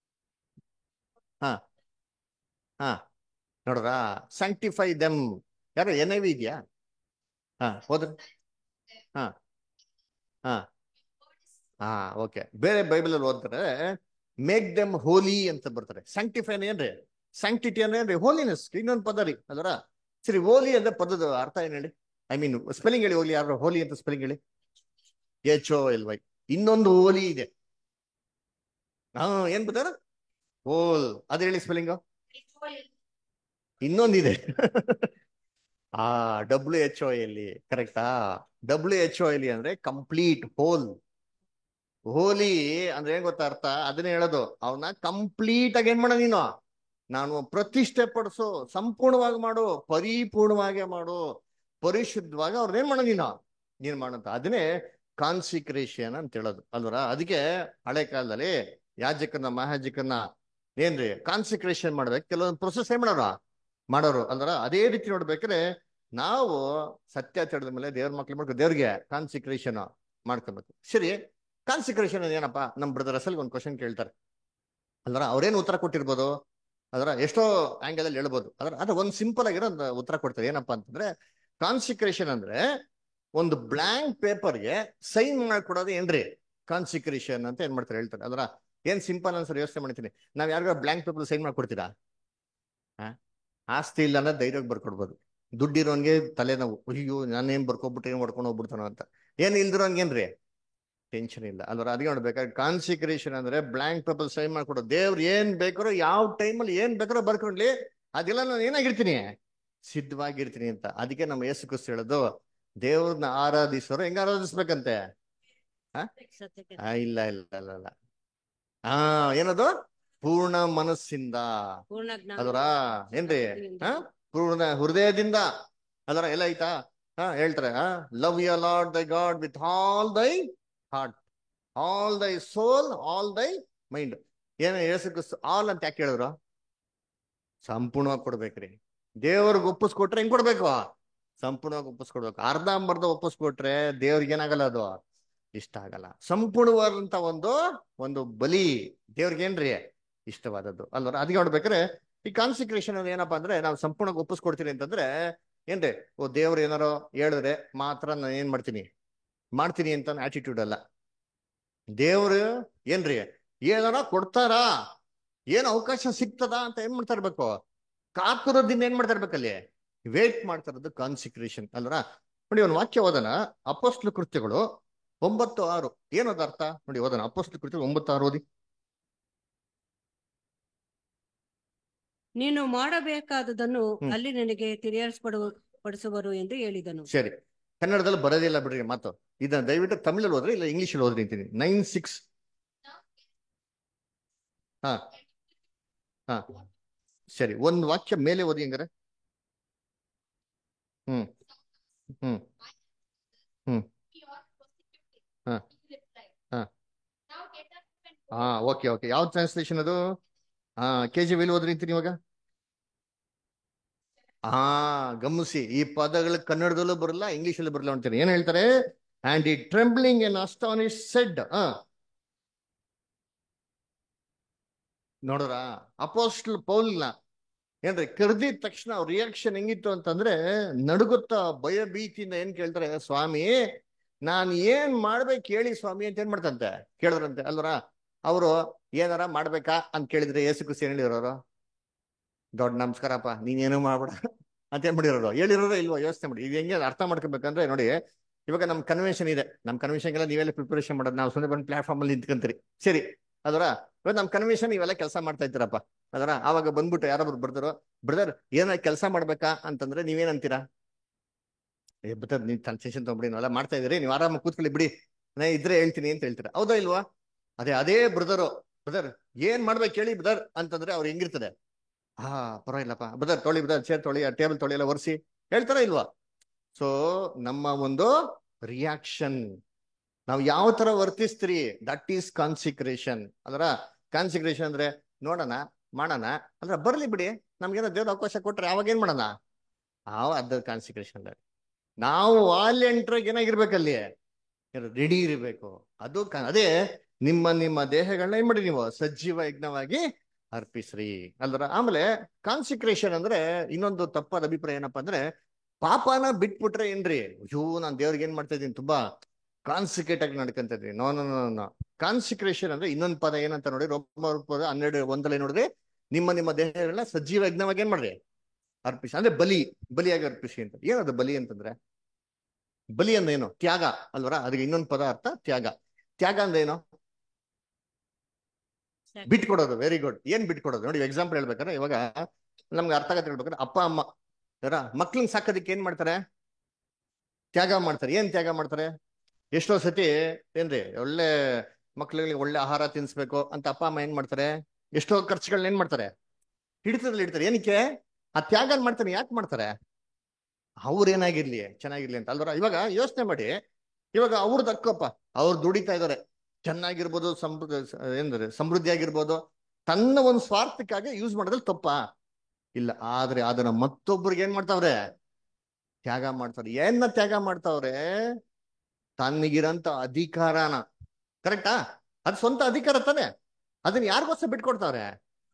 ಹಾ ಹಾ ನೋಡ್ರ ಸ್ಯಾಂಕ್ಟಿಫೈ ದೆಮ್ ಯಾರು ಎನ್ ಐ ವಿ ಇದೆಯಾ ಹಾ ಹೋದ್ರಿ ಹಾ ಹಾ ಹಾ ಓಕೆ ಬೇರೆ ಬೈಬಲ್ ಅಲ್ಲಿ ಓದ್ತಾರೆ ಮೇಕ್ ದೆಮ್ ಹೋಲಿ ಅಂತ ಬರ್ತಾರೆ ಸ್ಯಾಂಕ್ಟಿಫೈ ಏನ್ರಿ ಸ್ಯಾಂಕ್ಟಿಟಿ ಏನ್ರಿ ಹೋಲಿನೆಸ್ ಇನ್ನೊಂದು ಪದ ರೀ ಅದರ ಸರಿ ಹೋಲಿ ಅಂದ್ರೆ ಪದದ ಅರ್ಥ ಏನ್ ಹೇಳಿ ಐ ಮೀನ್ ಸ್ಪೆಲ್ಲಿಂಗ್ ಹೇಳಿ ಹೋಲಿ ಯಾರು ಹೋಲಿ ಅಂತ ಸ್ಪೆಲ್ಲಿಂಗ್ ಹೇಳಿ ಎಚ್ ಓ ಎಲ್ ವೈ ಇನ್ನೊಂದು ಹೋಲಿ ಇದೆ ಹಾ ಏನ್ ಬತ್ತಾರ ಹೋಲ್ ಅದ್ ಹೇಳಿ ಸ್ಪೆಲ್ಲಿಂಗ್ ಇನ್ನೊಂದಿದೆ ಆ ಡಬ್ಲ್ಯೂ ಎಚ್ ಓ ಎಲ್ಲಿ ಕರೆಕ್ಟಾ ಡಬ್ಲ್ಯೂ ಎಚ್ ಓ ಎಲ್ಲಿ ಅಂದ್ರೆ ಕಂಪ್ಲೀಟ್ ಹೋಲ್ ಹೋಲಿ ಅಂದ್ರೆ ಏನ್ ಗೊತ್ತಾ ಅರ್ಥ ಅದನ್ನೇ ಹೇಳೋದು ಅವನ್ನ ಕಂಪ್ಲೀಟ್ ಆಗಿ ಏನ್ ಮಾಡ ನೀನು ನಾನು ಪ್ರತಿಷ್ಠೆ ಪಡಿಸು ಸಂಪೂರ್ಣವಾಗಿ ಮಾಡು ಪರಿಪೂರ್ಣವಾಗಿ ಮಾಡು ಪರಿಶುದ್ಧವಾಗಿ ಅವ್ರನ್ನ ಏನ್ ಮಾಡ ನೀನು ನೀನ್ ಮಾಡಂತ ಅದನ್ನೇ ಕಾನ್ಸಿಕ್ರೇಷನ್ ಅಂತ ಹೇಳೋದು ಅಲ್ವರ ಅದಕ್ಕೆ ಹಳೆ ಕಾಲದಲ್ಲಿ ಯಾಜಕನ ಮಹಾಜಕನ ಏನ್ರಿ ಕಾನ್ಸಿಕ್ರೇಷನ್ ಮಾಡ್ಬೇಕು ಕೆಲವೊಂದು ಪ್ರೊಸೆಸ್ ಏನ್ ಮಾಡೋರು ಮಾಡೋರು ಅಂದ್ರ ಅದೇ ರೀತಿ ನೋಡ್ಬೇಕಾದ್ರೆ ನಾವು ಸತ್ಯ ತಿಳಿದ ಮೇಲೆ ದೇವ್ರ ಮಕ್ಳು ಮಾಡ್ಕೊ ದೇವ್ರಿಗೆ ಕಾನ್ಸಿಕ್ರೇಷನ್ ಮಾಡ್ಕೊಬೇಕು ಸರಿ ಕಾನ್ಸಿಕ್ರೇಷನ್ ಏನಪ್ಪ ನಮ್ಮ ಬ್ರದರ್ ಅಸಲ್ಗೆ ಒಂದು ಕ್ವಶನ್ ಕೇಳ್ತಾರೆ ಅಲ್ರ ಅವ್ರೇನು ಉತ್ತರ ಕೊಟ್ಟಿರ್ಬೋದು ಅದರ ಎಷ್ಟೋ ಆಂಗಲ್ ಅಲ್ಲಿ ಹೇಳ್ಬೋದು ಅದ್ರ ಅದ್ರ ಒಂದು ಸಿಂಪಲ್ ಆಗಿರೋ ಒಂದು ಉತ್ತರ ಕೊಡ್ತಾರೆ ಏನಪ್ಪಾ ಅಂತಂದ್ರೆ ಕಾನ್ಸಿಕ್ರೇಷನ್ ಅಂದ್ರೆ ಒಂದು ಬ್ಲಾಂಕ್ ಪೇಪರ್ಗೆ ಸೈನ್ ಮಾಡ್ಕೊಡೋದು ಏನ್ರಿ ಕಾನ್ಸಿಕ್ರೇಷನ್ ಅಂತ ಏನ್ ಮಾಡ್ತಾರೆ ಹೇಳ್ತಾರೆ ಅದರ ಏನ್ ಸಿಂಪಲ್ ಅನ್ಸರ್ ಯೋಚನೆ ಮಾಡ್ತೀನಿ ನಾವ್ ಯಾರಿಗಾರ ಬ್ಲಾಂಕ್ ಪೇಪರ್ ಸೈನ್ ಮಾಡ್ಕೊಡ್ತೀರಾ ಆ? ಆಸ್ತಿ ಇಲ್ಲ ಅನ್ನೋ ಧೈರ್ಯವಾಗಿ ಬರ್ಕೊಡ್ಬೋದು ದುಡ್ಡಿರೋನ್ಗೆ ತಲೆನೋವು ಅಯ್ಯೋ ನಾನೇನ್ ಬರ್ಕೊಬಿಟ್ಟು ಏನ್ ಮಾಡ್ಕೊಂಡು ಹೋಗ್ಬಿಡ್ತಾನೋ ಅಂತ ಏನ್ ಇಲ್ದಿರೋನ್ಗೇನ್ರಿ ಟೆನ್ಷನ್ ಇಲ್ಲ ಅಲ್ವರ ಅದಕ್ಕೆ ನೋಡ್ಬೇಕಾದ್ರೆ ಕಾನ್ಸಿಕ್ರೇಷನ್ ಅಂದ್ರೆ ಬ್ಲಾಂಕ್ ಪೇಪರ್ ಸೈನ್ ಮಾಡ್ಕೊಡೋದು ದೇವ್ರು ಏನ್ ಬೇಕಾರೋ ಯಾವ ಟೈಮಲ್ಲಿ ಏನ್ ಬೇಕಾರೋ ಬರ್ಕೊಂಡ್ಲಿ ಅದೆಲ್ಲ ನಾನು ಏನಾಗಿರ್ತೀನಿ ಸಿದ್ಧವಾಗಿರ್ತೀನಿ ಅಂತ ಅದಕ್ಕೆ ನಮ್ಮ ಯೇಸು ಕ್ರಿಸ್ತ ಹೇಳೋದು ದೇವ್ರನ್ನ ಆರಾಧಿಸೋರು ಹೆಂಗ ಆರಾಧಿಸ್ಬೇಕಂತೆ ಸತ್ಯಕ್ಕೆ ಆ, ಇಲ್ಲ ಇಲ್ಲ ಇಲ್ಲ ಇಲ್ಲ ಹಾ ಏನದು ಪೂರ್ಣ ಮನಸ್ಸಿಂದ ಪೂರ್ಣ ಜ್ಞಾನ ಅದರ ಏನ್ರಿ ಭಕ್ತಿಯಿಂದ. ಹಾ ಪೂರ್ಣ ಹೃದಯದಿಂದ ಅದರ ಎಲ್ಲ ಐತಾ ಹಾ ಹೇಳ್ತಾರೆ love your Lord thy God with all thy heart all thy soul all ದೈ ಮೈಂಡ್ ಏನು ಯೇಸು ಆಲ್ ಅಂತ ಯಾಕೆ ಹೇಳಿದ್ರು ಸಂಪೂರ್ಣವಾಗಿ ಕೊಡ್ಬೇಕ್ರಿ ದೇವ್ರಿಗೆ ಒಪ್ಪಿಸ್ಕೊಟ್ರೆ ಹೆಂಗ್ ಕೊಡ್ಬೇಕು ಸಂಪೂರ್ಣವಾಗಿ ಒಪ್ಪಿಸ್ಕೊಡ್ಬೇಕು ಅರ್ಧಂಬರ್ಧ ಒಪ್ಪಿಸ್ಕೊಟ್ರೆ ದೇವ್ರಿಗೆ ಏನಾಗಲ್ಲ ಅದು ಇಷ್ಟ ಆಗಲ್ಲ ಸಂಪೂರ್ಣವಾದಂತ ಒಂದು ಒಂದು ಬಲಿ ದೇವ್ರಿಗೆ ಏನ್ರಿ ಇಷ್ಟವಾದದ್ದು ಅಲ್ವರ ಅದಕ್ಕೆ ನೋಡ್ಬೇಕಾದ್ರೆ ಈ ಕಾನ್ಸಿಕ್ರೇಷನ್ ಅಂದ್ರೆ ಏನಪ್ಪಾ ಅಂದ್ರೆ ನಾವು ಸಂಪೂರ್ಣ ಒಪ್ಪಿಸ್ಕೊಡ್ತೀನಿ ಅಂತಂದ್ರೆ ಏನ್ರಿ ಓ ದೇವ್ರು ಏನಾರೋ ಹೇಳಿದ್ರೆ ಮಾತ್ರ ನಾನು ಏನ್ ಮಾಡ್ತೀನಿ ಮಾಡ್ತೀನಿ ಅಂತ ಆಟಿಟ್ಯೂಡ್ ಅಲ್ಲ ದೇವ್ರು ಏನ್ರಿ ಏನಾರ ಕೊಡ್ತಾರಾ ಏನ್ ಅವಕಾಶ ಸಿಗ್ತದ ಅಂತ ಏನ್ ಮಾಡ್ತಾ ಇರ್ಬೇಕು ಕಾತುರದಿಂದ ಏನ್ ಮಾಡ್ತಾ ಇರ್ಬೇಕಲ್ಲಿ ವೇಟ್ ಮಾಡ್ತಾ ಇರೋದು ಕಾನ್ಸಿಕ್ರೇಷನ್ ಅಲ್ರ ನೋಡಿ ಒಂದು ವಾಕ್ಯ ಓದನ ಅಪೋಸ್ಲು ಕೃತ್ಯಗಳು ಒಂಬತ್ತು ಆರು ಏನದ ಅರ್ಥ ನೋಡಿ ಓದನ ಅಪೋಸ್ಲು ಕೃತ್ಯಗಳು ಒಂಬತ್ತು ಆರು ಓದಿ ನೀನು ಮಾಡಬೇಕಾದುದನ್ನು ಹ್ಮ್. ಅಲ್ಲಿ ನನಗೆ ತಿಳಿಯಲ್ಪಡು ಪಡಿಸುವರು ಎಂದು ಹೇಳಿದನು ಸರಿ ಕನ್ನಡದಲ್ಲಿ ಬರೋದಿಲ್ಲ ಬಿಡ್ರಿ ಮಾತು ಇದನ್ನ ದಯವಿಟ್ಟು ತಮಿಳಲ್ಲಿ ಹೋದ್ರೆ ಇಲ್ಲ ಇಂಗ್ಲಿಷಲ್ಲಿ ಓದ್ರಿ ಅಂತೀನಿ ನೈನ್ ಸಿಕ್ಸ್ ಹಾ ಹಾ ಸರಿ ಒಂದು ವಾಕ್ಯ ಮೇಲೆ ಓದಿ ಹಂಗಾರೆ ಹ್ಮ್ ಹ್ಮ್ ಹ್ಮ್ ಹಾ ಹಾ ಹಾ ಓಕೆ ಓಕೆ ಯಾವ ಟ್ರಾನ್ಸ್ಲೇಷನ್ ಅದು ಹಾ ಕೆ ಜಿ ವಿಲ್ ಓದ್ರಿ ಅಂತೀನಿ ಇವಾಗ ಹಾ ಗಮನಿಸಿ ಈ ಪದಗಳು ಕನ್ನಡದಲ್ಲೂ ಬರಲ್ಲ ಇಂಗ್ಲಿಷಲ್ಲೂ ಬರಲ್ಲ ಅಂತೀನಿ ಏನ್ ಹೇಳ್ತಾರೆ ಅಂಡ್ ಈ ಟ್ರೆಂಬ್ಲಿಂಗ್ ಅಂಡ್ ಅಸ್ಟಾನಿಶ್ ಸೆಡ್ ಹ ನೋಡ್ರ ಅಪೋಸ್ಟಲ್ ಪೌಲ್ನ ಏನ್ರಿ ಕರೆದಿದ ತಕ್ಷಣ ಅವ್ರ ರಿಯಾಕ್ಷನ್ ಹೆಂಗಿತ್ತು ಅಂತಂದ್ರೆ ನಡುಗುತ್ತಾ ಭಯ ಭೀತಿಯಿಂದ ಏನ್ ಕೇಳ್ತಾರೆ ಸ್ವಾಮಿ ನಾನ್ ಏನ್ ಮಾಡ್ಬೇಕು ಹೇಳಿ ಸ್ವಾಮಿ ಅಂತ ಏನ್ ಮಾಡ್ತಂತೆ ಕೇಳಿದ್ರಂತೆ ಅಲ್ವರ ಅವರು ಏನಾರ ಮಾಡ್ಬೇಕಾ ಅಂತ ಕೇಳಿದ್ರೆ ಏಸು ಕ್ರಿಸ್ತ ಏನ್ ಹೇಳಿರೋರು ದೊಡ್ಡ ನಮಸ್ಕಾರಪ್ಪ ನೀನೇನು ಮಾಡ್ಬೇಡ ಅಂತ ಏನ್ ಮಾಡಿರೋರು ಹೇಳಿರೋರು ಇಲ್ವೋ ಯೋಚನೆ ಮಾಡಿ ಇದು ಹೆಂಗೆ ಅರ್ಥ ಮಾಡ್ಕೋಬೇಕಂದ್ರೆ ನೋಡಿ ಇವಾಗ ನಮ್ ಕನ್ವೆನ್ಷನ್ ಇದೆ ನಮ್ ಕನ್ವೆನ್ಷನ್ ಎಲ್ಲ ನೀವೆಲ್ಲ ಪ್ರಿಪರೇಷನ್ ಮಾಡೋದು ನಾವು ಸುಮ್ಮನೆ ಬಂದು ಪ್ಲಾಟ್ಫಾರ್ಮ್ ಅಲ್ಲಿ ನಿಂತ್ಕೊಂತೀರಿ ಸರಿ ಅದರ ಇವತ್ತು ನಮ್ಮ ಕನ್ವೆನ್ಷನ್ ಇವೆಲ್ಲ ಕೆಲಸ ಮಾಡ್ತಾ ಇದ್ದೀರಪ್ಪ ಅದರ ಆವಾಗ ಬಂದ್ಬಿಟ್ಟು ಯಾರೊಬ್ರು ಬರ್ತಾರೋ ಬ್ರದರ್ ಏನಾರ ಕೆಲಸ ಮಾಡ್ಬೇಕಾ ಅಂತಂದ್ರೆ ನೀವೇನಂತೀರಾ ಏ ಬ್ರದರ್ ನೀವು ಕನ್ಸೆಷನ್ ತಗೊಂಬಿಡಿ ನಾವೆಲ್ಲ ಮಾಡ್ತಾ ಇದೀರಿ ನೀವು ಆರಾಮಾಗಿ ಕೂತ್ಕೊಳ್ಳಿ ಬಿಡಿ ನಾ ಇದ್ರೆ ಹೇಳ್ತೀನಿ ಅಂತ ಹೇಳ್ತೀರಾ ಹೌದಾ ಇಲ್ವಾ ಅದೇ ಅದೇ ಬ್ರದರು ಬ್ರದರ್ ಏನ್ ಮಾಡ್ಬೇಕು ಹೇಳಿ ಬ್ರದರ್ ಅಂತಂದ್ರೆ ಅವ್ರು ಹೆಂಗಿರ್ತದೆ ಹಾ ಪರವಾಗಿಲ್ಲಪ್ಪ ಬ್ರದರ್ ತೊಳಿ ಬ್ರದರ್ ಚೇರ್ ತೊಳಿ ಟೇಬಲ್ ತೊಳಿ ಎಲ್ಲ ಒರೆಸಿ ಹೇಳ್ತಾರ ಇಲ್ವಾ ಸೊ ನಮ್ಮ ಒಂದು ರಿಯಾಕ್ಷನ್ ನಾವು ಯಾವ ತರ ವರ್ತಿಸ್ತೀರಿ ದಟ್ ಈಸ್ ಕಾನ್ಸಿಕ್ರೇಷನ್ ಅದರ ಕಾನ್ಸಿಕ್ರೇಷನ್ ಅಂದ್ರೆ ನೋಡೋಣ ಮಾಡೋಣ ಅಂದ್ರೆ ಬರ್ಲಿ ಬಿಡಿ ನಮ್ಗೇನೋ ದೇವ್ರ ಅವಕಾಶ ಕೊಟ್ರೆ ಅವಾಗ ಏನ್ ಮಾಡೋಣ ಆ ಅದ ಕಾನ್ಸಿಕ್ರೇಷನ್ ನಾವು ವಾಲೆಂಟ್ರಾಗಿ ಏನಾಗಿರ್ಬೇಕಲ್ಲಿ ರೆಡಿ ಇರಬೇಕು ಅದು ಕ- ಅದೇ ನಿಮ್ಮ ನಿಮ್ಮ ದೇಹಗಳನ್ನ ಏನ್ ಮಾಡಿ ನೀವು ಸಜೀವ ಯಜ್ಞವಾಗಿ ಅರ್ಪಿಸ್ರಿ ಅಲ್ದ್ರ ಆಮೇಲೆ ಕಾನ್ಸಿಕ್ರೇಷನ್ ಅಂದ್ರೆ ಇನ್ನೊಂದು ತಪ್ಪಾದ ಅಭಿಪ್ರಾಯ ಏನಪ್ಪಾ ಅಂದ್ರೆ ಪಾಪನ ಬಿಟ್ಬಿಟ್ರೆ ಏನ್ರಿ ಅಯ್ಯೋ ನಾನ್ ದೇವ್ರಿಗೆ ಏನ್ ಮಾಡ್ತಾ ಇದೀನಿ ತುಂಬಾ ಕಾನ್ಸಿಕ್ರೇಟ್ ಆಗಿ ನಡ್ಕೊಂತ ಇದೀನಿ ನೋ ನೋ ನೋ ಕಾನ್ಸಿಕ್ರೇಷನ್ ಅಂದ್ರೆ ಇನ್ನೊಂದು ಪದ ಏನಂತ ನೋಡಿ ರೋಮ ಪದ ಹನ್ನೆರಡು ಒಂದರಲ್ಲಿ ನೋಡಿದ್ರೆ ನಿಮ್ಮ ನಿಮ್ಮ ದೇಹಗಳನ್ನ ಸಜೀವ ಯಜ್ಞವಾಗಿ ಏನ್ ಮಾಡ್ರಿ ಅರ್ಪಿಸಿ ಅಂದ್ರೆ ಬಲಿ ಬಲಿಯಾಗಿ ಅರ್ಪಿಸಿ ಅಂತ ಏನದು ಬಲಿ ಅಂತಂದ್ರೆ ಬಲಿ ಅಂದ್ರೆ ಏನು ತ್ಯಾಗ ಅಲ್ವರ ಅದಕ್ಕೆ ಇನ್ನೊಂದು ಪದ ಅರ್ಥ ತ್ಯಾಗ ತ್ಯಾಗ ಅಂದ್ರೆ ಏನು ಬಿಟ್ಕೊಡೋದು ವೆರಿ ಗುಡ್ ಏನ್ ಬಿಟ್ಕೊಡೋದು ನೋಡಿ ಎಕ್ಸಾಂಪಲ್ ಹೇಳ್ಬೇಕಾದ್ರೆ ಇವಾಗ ನಮ್ಗೆ ಅರ್ಥ ಆಗತ್ತೆ ಹೇಳ್ಬೇಕಾದ್ರೆ ಅಪ್ಪ ಅಮ್ಮ ಯಾರ ಮಕ್ಳನ್ನ ಸಾಕೋದಕ್ಕೆ ಏನ್ ಮಾಡ್ತಾರೆ ತ್ಯಾಗ ಮಾಡ್ತಾರೆ ಏನ್ ತ್ಯಾಗ ಮಾಡ್ತಾರೆ ಎಷ್ಟೋ ಸತಿ ಏನ್ರಿ ಒಳ್ಳೆ ಮಕ್ಳಿಗೆ ಒಳ್ಳೆ ಆಹಾರ ತಿನ್ಸ್ಬೇಕು ಅಂತ ಅಪ್ಪ ಅಮ್ಮ ಏನ್ ಮಾಡ್ತಾರೆ ಎಷ್ಟೋ ಖರ್ಚುಗಳನ್ನ ಏನ್ ಮಾಡ್ತಾರೆ ಹಿಡಿತದಲ್ಲಿ ಇಡ್ತಾರೆ ಏನಕ್ಕೆ ಆ ತ್ಯಾಗ ಮಾಡ್ತಾರೆ ಯಾಕೆ ಮಾಡ್ತಾರೆ ಅವ್ರ ಏನಾಗಿರ್ಲಿ ಚೆನ್ನಾಗಿರ್ಲಿ ಅಂತ ಅಲ್ವರ ಇವಾಗ ಯೋಚನೆ ಮಾಡಿ ಇವಾಗ ಅವ್ರದ್ದು ಹಕ್ಕಪ್ಪ ಅವ್ರು ದುಡಿತಾ ಇದಾರೆ ಚೆನ್ನಾಗಿರ್ಬೋದು ಸಮೃದ್ಧ ಏನಂದ್ರೆ ಸಮೃದ್ಧಿ ಆಗಿರ್ಬೋದು ತನ್ನ ಒಂದು ಸ್ವಾರ್ಥಕ್ಕಾಗಿ ಯೂಸ್ ಮಾಡೋದ್ರಲ್ಲಿ ತಪ್ಪಾ ಇಲ್ಲ ಆದ್ರೆ ಅದನ್ನ ಮತ್ತೊಬ್ರಿಗೆ ಏನ್ ಮಾಡ್ತಾವ್ರೆ ತ್ಯಾಗ ಮಾಡ್ತಾರೆ ಏನ ತ್ಯಾಗ ಮಾಡ್ತಾವ್ರೆ ತನ್ನಗಿರಂತ ಅಧಿಕಾರನ ಕರೆಕ್ಟಾ ಅದು ಸ್ವಂತ ಅಧಿಕಾರ ತಾನೆ ಅದನ್ನ ಯಾರಿಗೋಸ್ಕರ ಬಿಟ್ಕೊಡ್ತಾವ್ರೆ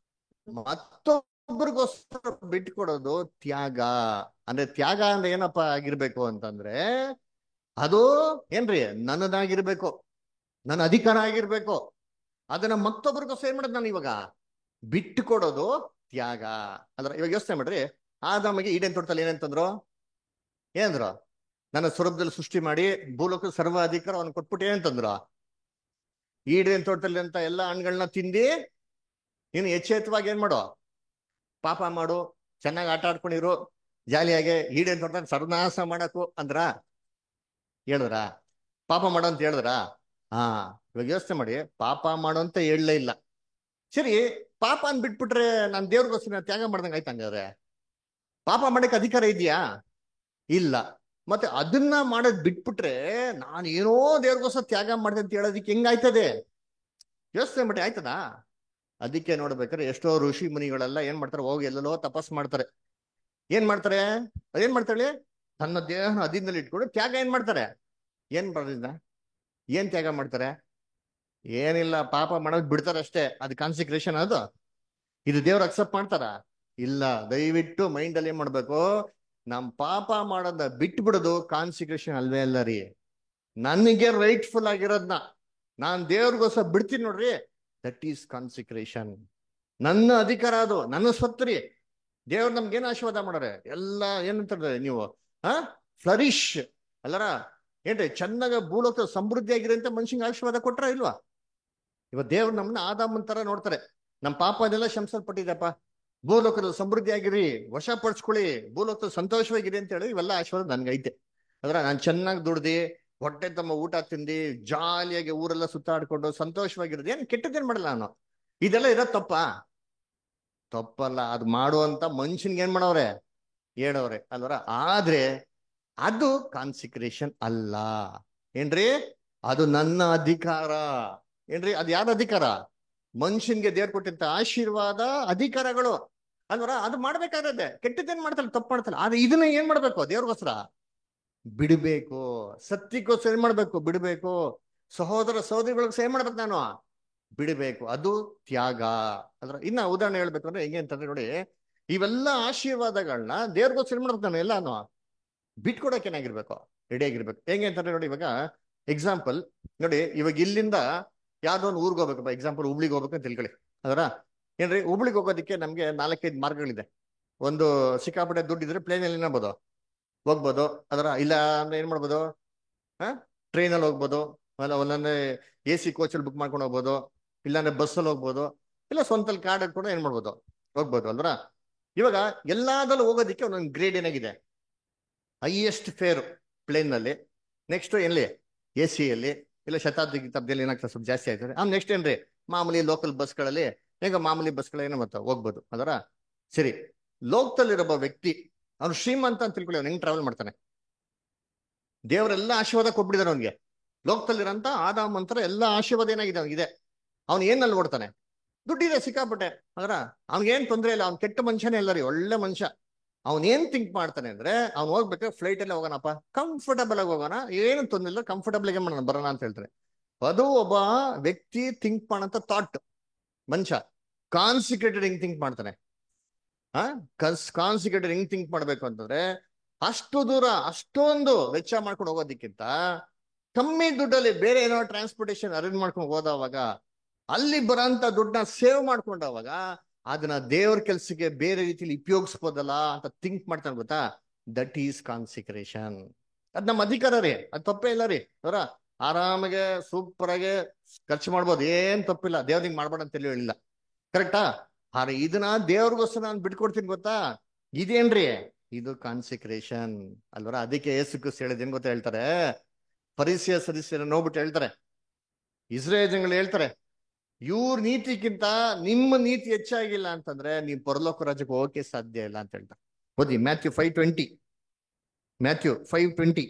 ಮತ್ತೊಬ್ಬರಿಗೋಸ್ಕರ ಬಿಟ್ಕೊಡೋದು ತ್ಯಾಗ ಅಂದ್ರೆ ತ್ಯಾಗ ಅಂದ್ರೆ ಏನಪ್ಪಾ ಆಗಿರ್ಬೇಕು ಅಂತಂದ್ರೆ ಅದು ಏನ್ರಿ ನನ್ನದಾಗಿರ್ಬೇಕು ನನ್ನ ಅಧಿಕಾರ ಆಗಿರ್ಬೇಕು ಅದನ್ನ ಮತ್ತೊಬ್ಬರಿಗೋಸ್ಕರ ಏನ್ ಮಾಡೋದು ನಾನು ಇವಾಗ ಬಿಟ್ಟು ಕೊಡೋದು ತ್ಯಾಗ ಅಂದ್ರೆ ಇವಾಗ ಯೋಚನೆ ಮಾಡ್ರಿ ಆದಾಮಗೆ ಈಡೇನ್ ತೋಟದಲ್ಲಿ ಏನಂತಂದ್ರು ಏನಂದ್ರು ನನ್ನ ಸ್ವರೂಪದಲ್ಲಿ ಸೃಷ್ಟಿ ಮಾಡಿ ಭೂಲೋಕ ಸರ್ವ ಅಧಿಕಾರ ಅವನು ಕೊಟ್ಬಿಟ್ಟು ಏನಂತಂದ್ರು ಈಡೇನ್ ತೋಟದಲ್ಲಿ ಅಂತ ಎಲ್ಲ ಹಣ್ಣುಗಳನ್ನ ತಿಂದಿ ನೀನು ಎಚ್ಚೆತ್ತವಾಗಿ ಏನ್ ಮಾಡು ಪಾಪ ಮಾಡು ಚೆನ್ನಾಗಿ ಆಟ ಆಡ್ಕೊಂಡಿರು ಜಾಲಿಯಾಗೆ ಈಡೇನ್ ತೋಟದಲ್ಲಿ ಸರ್ವನಾಶ ಮಾಡಕು ಅಂದ್ರ ಹೇಳಿದ್ರ ಪಾಪ ಮಾಡೋ ಅಂತ ಹೇಳಿದ್ರ ಹಾ ಇವಾಗ ಯೋಚನೆ ಮಾಡಿ ಪಾಪ ಮಾಡೋ ಅಂತ ಹೇಳಲೇ ಇಲ್ಲ ಸರಿ ಪಾಪ ಅನ್ ಬಿಟ್ಬಿಟ್ರೆ ನಾನ್ ದೇವ್ರಿಗೋಸ್ಕರ ತ್ಯಾಗ ಮಾಡ್ದಂಗ ಆಯ್ತು ಹಂಗಾದ್ರೆ ಪಾಪ ಮಾಡಕ್ ಅಧಿಕಾರ ಇದೆಯಾ ಇಲ್ಲ ಮತ್ತೆ ಅದನ್ನ ಮಾಡೋದ್ ಬಿಟ್ಬಿಟ್ರೆ ನಾನು ಏನೋ ದೇವ್ರಿಗೋಸ್ಕರ ತ್ಯಾಗ ಮಾಡಿದೆ ಅಂತ ಹೇಳೋದಕ್ಕೆ ಹೆಂಗಾಯ್ತದೆ ಯೋಚನೆ ಮಾಡಿ ಆಯ್ತದಾ ಅದಕ್ಕೆ ನೋಡ್ಬೇಕಾದ್ರೆ ಎಷ್ಟೋ ಋಷಿ ಮುನಿಗಳೆಲ್ಲ ಏನ್ ಮಾಡ್ತಾರೆ ಹೋಗಿ ಎಲ್ಲೆಲ್ಲೋ ತಪಸ್ ಮಾಡ್ತಾರೆ ಏನ್ ಮಾಡ್ತಾರೆ ಅದೇನ್ ಮಾಡ್ತಾಳೆ ತನ್ನ ದೇಹನ ಅಧೀನದಲ್ಲಿ ಇಟ್ಕೊಂಡು ತ್ಯಾಗ ಏನ್ ಮಾಡ್ತಾರೆ ಏನ್ ಬರೋದ್ರಿಂದ ಏನ್ ತ್ಯಾಗ ಮಾಡ್ತಾರೆ ಏನಿಲ್ಲ ಪಾಪ ಮಾಡೋದ್ ಬಿಡ್ತಾರೆ ಅಷ್ಟೇ ಅದು ಕಾನ್ಸಿಕ್ರೇಷನ್ ಅದು ಇದು ದೇವ್ರು ಅಕ್ಸೆಪ್ಟ್ ಮಾಡ್ತಾರ ಇಲ್ಲ ದಯವಿಟ್ಟು ಮೈಂಡ್ ಅಲ್ಲಿ ಏನ್ ಮಾಡ್ಬೇಕು ನಮ್ ಪಾಪ ಮಾಡೋದ ಬಿಟ್ಟು ಬಿಡೋದು ಕಾನ್ಸಿಕ್ರೇಷನ್ ಅಲ್ವೇ ಅಲ್ಲ ರೀ ನನಗೆ ರೈಟ್ಫುಲ್ ಆಗಿರೋದ್ನ ನಾನ್ ದೇವ್ರಿಗೋಸ್ಕರ ಬಿಡ್ತೀನಿ ನೋಡ್ರಿ ದಟ್ ಈಸ್ ಕಾನ್ಸಿಕ್ರೇಷನ್ ನನ್ನ ಅಧಿಕಾರ ಅದು ನನ್ನ ಸ್ವತ್ತು ರೀ ದೇವ್ರು ನಮ್ಗೇನ್ ಆಶೀರ್ವಾದ ಮಾಡೋರೆ ಎಲ್ಲ ಏನಂತಾರೆ ನೀವು ಹಾ ಫ್ಲರಿಶ್ ಅಲ್ಲರ ಏನ್ರಿ ಚೆನ್ನಾಗ ಭೂಲೋಕ ಸಮೃದ್ಧಿ ಆಗಿರಿ ಅಂತ ಮನುಷ್ಯಂಗೆ ಆಶೀರ್ವಾದ ಕೊಟ್ರ ಇಲ್ವಾ ಇವ ದೇವ್ರು ನಮ್ಮನ್ನ ಆದಾಮನ್ ತರ ನೋಡ್ತಾರೆ ನಮ್ ಪಾಪ ಅದೆಲ್ಲ ಶಂಸಲ್ಪಟ್ಟಿದೆಪ್ಪ ಭೂಲೋಕದ ಸಮೃದ್ಧಿ ಆಗಿರಿ ವಶಪಡಿಸ್ಕೊಳ್ಳಿ ಭೂಲೋಕದ ಸಂತೋಷವಾಗಿರಿ ಅಂತ ಹೇಳಿ ಇವೆಲ್ಲ ಆಶೀರ್ವಾದ ನನ್ಗೈತೆ ಅದ್ರ ನಾನ್ ಚೆನ್ನಾಗಿ ದುಡ್ದಿ ಹೊಟ್ಟೆ ತಮ್ಮ ಊಟ ತಿಂದಿ ಜಾಲಿಯಾಗಿ ಊರೆಲ್ಲ ಸುತ್ತಾಡ್ಕೊಂಡು ಸಂತೋಷವಾಗಿರೋದು ಏನ್ ಕೆಟ್ಟದೇನ್ ಮಾಡಲ್ಲ ನಾನು ಇದೆಲ್ಲ ಇರೋದ್ ತಪ್ಪ ತಪ್ಪಲ್ಲ ಅದ್ ಮಾಡುವಂತ ಮನುಷ್ಯನ್ಗೆ ಏನ್ ಮಾಡವ್ರೆ ಹೇಳವ್ರೆ ಅಲ್ವರ ಆದ್ರೆ ಅದು ಕಾನ್ಸಿಕ್ರೇಷನ್ ಅಲ್ಲ ಏನ್ರಿ ಅದು ನನ್ನ ಅಧಿಕಾರ ಏನ್ರಿ ಅದು ಯಾರ ಅಧಿಕಾರ ಮನುಷ್ಯನ್ಗೆ ದೇವ್ರು ಕೊಟ್ಟಂತ ಆಶೀರ್ವಾದ ಅಧಿಕಾರಗಳು ಅಲ್ವರ ಅದು ಮಾಡ್ಬೇಕಾಗತ್ತೆ ಕೆಟ್ಟದ್ದೇನ್ ಮಾಡ್ತಾರೆ ತಪ್ಪು ಮಾಡ್ತಾರೆ ಆದ್ರೆ ಇದನ್ನ ಏನ್ ಮಾಡ್ಬೇಕು ದೇವ್ರಿಗೋಸ್ಕರ ಬಿಡಬೇಕು ಸತ್ಯಕ್ಕೋಸ್ಕರ ಏನ್ ಮಾಡ್ಬೇಕು ಬಿಡಬೇಕು ಸಹೋದರ ಸಹೋದರಿಗಳಿಗೆ ಏನ್ ಮಾಡ್ಬೇಕು ನಾನು ಬಿಡಬೇಕು ಅದು ತ್ಯಾಗ ಅದ್ರ ಇನ್ನ ಉದಾಹರಣೆ ಹೇಳ್ಬೇಕು ಅಂದ್ರೆ ಹೆಂಗೆ ಅಂತಂದ್ರೆ ನೋಡಿ ಇವೆಲ್ಲ ಆಶೀರ್ವಾದಗಳನ್ನ ದೇವ್ರಿಗೋಸ್ಕರ ಏನ್ ಮಾಡ್ಬೇಕು ನಾನು ಎಲ್ಲಾನು ಬಿಟ್ಕೊಡಕ್ ಏನಾಗಿರ್ಬೇಕು ರೆಡಿ ಆಗಿರ್ಬೇಕು ಹೆಂಗೆ ಅಂತಂದ್ರೆ ನೋಡಿ ಇವಾಗ ಎಕ್ಸಾಂಪಲ್ ನೋಡಿ ಇವಾಗ ಇಲ್ಲಿಂದ ಯಾವ್ದೋ ಒಂದು ಊರಿಗೆ ಹೋಗ್ಬೇಕಪ್ಪ ಎಕ್ಸಾಂಪಲ್ ಹುಬ್ಳಿಗೆ ಹೋಗ್ಬೇಕು ಅಂತ ತಿಳ್ಕೊಳ್ಳಿ ಅದರ ಏನ್ರಿ ಹುಬ್ಳಿಗೆ ಹೋಗೋದಕ್ಕೆ ನಮ್ಗೆ ನಾಲ್ಕೈದು ಮಾರ್ಗಗಳಿದೆ ಒಂದು ಸಿಕ್ಕಾಪಟ್ಟೆ ದುಡ್ಡು ಇದ್ರೆ ಪ್ಲೇನಲ್ಲಿ ಏನಾಗ್ಬೋದು ಹೋಗ್ಬೋದು ಅದರ ಇಲ್ಲ ಅಂದ್ರೆ ಏನ್ ಮಾಡ್ಬೋದು ಹಾ ಟ್ರೈನಲ್ಲಿ ಹೋಗ್ಬೋದು ಅಲ್ಲ ಒಂದೊಂದೇ ಎ ಸಿ ಕೋಚಲ್ಲಿ ಬುಕ್ ಮಾಡ್ಕೊಂಡು ಹೋಗ್ಬೋದು ಇಲ್ಲಾಂದ್ರೆ ಬಸ್ಸಲ್ಲಿ ಹೋಗ್ಬೋದು ಇಲ್ಲ ಸ್ವಂತಲ್ಲಿ ಕಾಡಲ್ಲಿ ಕೂಡ ಏನ್ ಮಾಡ್ಬೋದು ಹೋಗ್ಬೋದು ಅಲ್ವರ ಇವಾಗ ಎಲ್ಲಾದಲ್ಲೂ ಹೋಗೋದಕ್ಕೆ ಒಂದೊಂದು ಗ್ರೇಡ್ ಏನಾಗಿದೆ ಹೈಯೆಸ್ಟ್ ಫೇರ್ ಪ್ಲೇನ್ ನಲ್ಲಿ ನೆಕ್ಸ್ಟ್ ಎಲ್ಲಿ ಎ ಸಿ ಅಲ್ಲಿ ಇಲ್ಲ ಶತಾಬ್ದಿ ಗಿತಾಬ್ದಿಯಲ್ಲಿ ಏನಾಗ್ತದೆ ಸ್ವಲ್ಪ ಜಾಸ್ತಿ ಆಯ್ತದೆ ಆಮೇಲೆ ನೆಕ್ಸ್ಟ್ ಏನ್ರಿ ಮಾಮೂಲಿ ಲೋಕಲ್ ಬಸ್ಗಳಲ್ಲಿ ಈಗ ಮಾಮೂಲಿ ಬಸ್ಗಳು ಏನೋ ಮತ್ತೆ ಹೋಗ್ಬೋದು ಅದರ ಸರಿ ಲೋಕದಲ್ಲಿರೊಬ್ಬ ವ್ಯಕ್ತಿ ಅವ್ನು ಶ್ರೀಮಂತ ಅಂತ ತಿಳ್ಕೊಳ್ಳಿ ಅವ್ನು ಹೆಂಗ್ ಟ್ರಾವೆಲ್ ಮಾಡ್ತಾನೆ ದೇವರೆಲ್ಲ ಆಶೀರ್ವಾದ ಕೊಟ್ಬಿಟ್ಟಿದಾರೆ ಅವನಿಗೆ ಲೋಕದಲ್ಲಿರಂತ ಆದಾಮ್ ಅಂತರ ಎಲ್ಲ ಆಶೀರ್ವಾದ ಏನಾಗಿದೆ ಅವ್ನಿಗಿದೆ ಅವ್ನು ಏನಲ್ಲಿ ಓಡ್ತಾನೆ ದುಡ್ಡಿದೆ ಸಿಕ್ಕಾಪಟ್ಟೆ ಅದರ ಅವ್ನಿಗೇನ್ ತೊಂದರೆ ಇಲ್ಲ ಅವ್ನ್ ಕೆಟ್ಟ ಮನುಷ್ಯನೇ ಇಲ್ಲ ರೀ ಒಳ್ಳೆ ಮನುಷ್ಯ ಅವ್ನ್ ಏನ್ ಥಿಂಕ್ ಮಾಡ್ತಾನೆ ಅಂದ್ರೆ ಅವ್ನು ಹೋಗ್ಬೇಕಾದ್ರೆ ಫ್ಲೈಟ್ ಅಲ್ಲೇ ಹೋಗೋಣಪ್ಪ ಕಂಫರ್ಟಬಲ್ ಆಗಿ ಹೋಗೋಣ ಏನು ತೊಂದರೆ ಇಲ್ಲ ಕಂಫರ್ಟಬಲ್ ಆಗಿ ಮಾಡೋಣ ಬರೋಣ ಅಂತ ಹೇಳ್ತಾರೆ ಅದು ಒಬ್ಬ ವ್ಯಕ್ತಿ ಥಿಂಕ್ ಮಾಡಂತ ಥಾಟ್ ಮನುಷ್ಯ ಕಾನ್ಸಿಕ್ರೇಟೆಡ್ ಹಿಂಗ್ ಥಿಂಕ್ ಮಾಡ್ತಾನೆ ಆ ಕನ್ಸ್ ಕಾನ್ಸಿಕ್ರೇಟೆಡ್ ಹಿಂಗ್ ಥಿಂಕ್ ಮಾಡ್ಬೇಕು ಅಂತಂದ್ರೆ ಅಷ್ಟು ದೂರ ಅಷ್ಟೊಂದು ವೆಚ್ಚ ಮಾಡ್ಕೊಂಡು ಹೋಗೋದಕ್ಕಿಂತ ಕಮ್ಮಿ ದುಡ್ಡಲ್ಲಿ ಬೇರೆ ಏನೋ ಟ್ರಾನ್ಸ್ಪೋರ್ಟೇಶನ್ ಅರೇಂಜ್ ಮಾಡ್ಕೊಂಡು ಹೋದವಾಗ ಅಲ್ಲಿ ಬರೋಂತ ದುಡ್ಡನ್ನ ಸೇವ್ ಮಾಡ್ಕೊಂಡವಾಗ ಅದನ್ನ ದೇವ್ರ ಕೆಲ್ಸಕ್ಕೆ ಬೇರೆ ರೀತಿಲಿ ಉಪಯೋಗಿಸ್ಬೋದಲ್ಲ ಅಂತ ಥಿಂಕ್ ಮಾಡ್ತಾನೆ ಗೊತ್ತಾ ದಟ್ ಈಸ್ ಕಾನ್ಸಿಕ್ರೇಷನ್ ಅದ್ ನಮ್ಮ ಅಧಿಕಾರ ರೀ ಅದ್ ತಪ್ಪೇ ಇಲ್ಲ ರೀ ಅವರ ಆರಾಮಾಗೆ ಸೂಪರ್ ಆಗಿ ಖರ್ಚು ಮಾಡ್ಬೋದು ಏನ್ ತಪ್ಪಿಲ್ಲ ದೇವ್ರಿಗೆ ಮಾಡ್ಬೇಡ ಅಂತ ಹೇಳಿಲ್ಲ ಕರೆಕ್ಟಾ ಆದ್ರೆ ಇದನ್ನ ದೇವ್ರಿಗೋಸ್ಕರ ನಾನು ಬಿಟ್ಕೊಡ್ತೀನಿ ಗೊತ್ತಾ ಇದೇನ್ರಿ ಇದು ಕಾನ್ಸಿಕ್ರೇಷನ್ ಅಲ್ವರ ಅದಕ್ಕೆ ಏಸು ಕ್ರಿಸ್ತ ಹೇಳಿದ್ ಗೊತ್ತಾ ಹೇಳ್ತಾರೆ ಪರಿಸರ ಸದಸ್ಯರ ನೋಡ್ಬಿಟ್ಟು ಹೇಳ್ತಾರೆ ಇಸ್ರೇಲ್ ಜನಗಳು ಹೇಳ್ತಾರೆ ಇವ್ರ ನೀತಿಗಿಂತ ನಿಮ್ಮ ನೀತಿ ಹೆಚ್ಚಾಗಿಲ್ಲ ಅಂತಂದ್ರೆ ನೀವು ಪರಲೋಕ ರಾಜ್ಯಕ್ಕೆ ಹೋಗಕ್ಕೆ ಸಾಧ್ಯ ಇಲ್ಲ ಅಂತ ಹೇಳ್ತಾರೆ ಓದಿ Matthew five twenty Matthew five twenty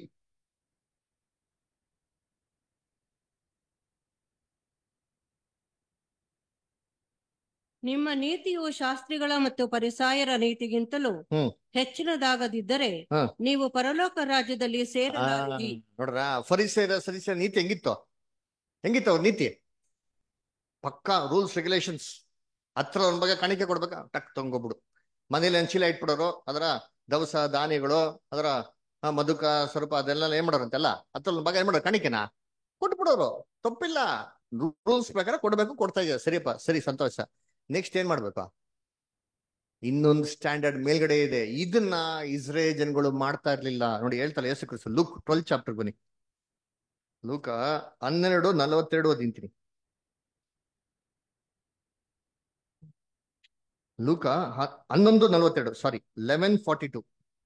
ನಿಮ್ಮ ನೀತಿಯು ಶಾಸ್ತ್ರಿಗಳ ಮತ್ತು ಪರಿಸಾಯರ ನೀತಿಗಿಂತಲೂ ಹ್ಮ್. ಹೆಚ್ಚಿನದಾಗದಿದ್ದರೆ ಹ. ನೀವು ಪರಲೋಕ ರಾಜ್ಯದಲ್ಲಿ ಸೇರಲಾರಿರಿ ನೋಡ್ರ ಫರಿಸೇರ ಸದಸ್ಯರ ನೀತಿ ಹೆಂಗಿತ್ತು ಹೆಂಗಿತ್ತು ಅವ್ರ ನೀತಿ ಪಕ್ಕಾ ರೂಲ್ಸ್ ರೆಗ್ಯುಲೇಷನ್ಸ್ ಹತ್ರ ಒಂದ್ ಬಗ್ಗೆ ಕಾಣಿಕೆ ಕೊಡ್ಬೇಕಾ ಟಕ್ ತಗೊಂಡ್ಬಿಡು ಮನೇಲಿ ಒಂದ್ ಚೀಲ ಇಟ್ಬಿಡೋರು ಅದರ ದವಸ ಧಾನ್ಯಗಳು ಅದರ ಆ, ಮಧುಕ ಸ್ವರೂಪ ಅದೆಲ್ಲ ಏನ್ ಮಾಡೋರಂತೆಲ್ಲ ಹತ್ರ ಒಂದ್ ಭಾಗ ಏನ್ ಮಾಡೋರು ಕಾಣಿಕೆನಾ ಕೊಟ್ಬಿಡೋರು ತಪ್ಪಿಲ್ಲ ರೂಲ್ಸ್ ಪ್ರಕಾರ ಕೊಡ್ಬೇಕು ಕೊಡ್ತಾ ಇದ್ದಾರೆ ಸರಿಯಪ್ಪ ಸರಿ ಸಂತೋಷ ನೆಕ್ಸ್ಟ್ ಏನ್ ಮಾಡ್ಬೇಕು ಇನ್ನೊಂದು ಸ್ಟ್ಯಾಂಡರ್ಡ್ ಮೇಲ್ಗಡೆ ಇದೆ ಇದನ್ನ ಇಸ್ರೇಲ್ ಜನಗಳು ಮಾಡ್ತಾ ಇರ್ಲಿಲ್ಲ ನೋಡಿ ಹೇಳ್ತಾರೆ ಯೇಸು ಕ್ರಿಸ್ತು ಲುಕ್ ಟ್ವೆಲ್ ಚಾಪ್ಟರ್ ಬನ್ನಿ ಲೂಕ ಹನ್ನೆರಡು ನಲವತ್ತೆರಡು ಓದಿಂತೀನಿ ಲೂಕ ಹ- ಹನ್ನೊಂದು ನಲವತ್ತೆರಡು ಸಾರಿ ಲೆವೆನ್ ಫಾರ್ಟಿ ಟು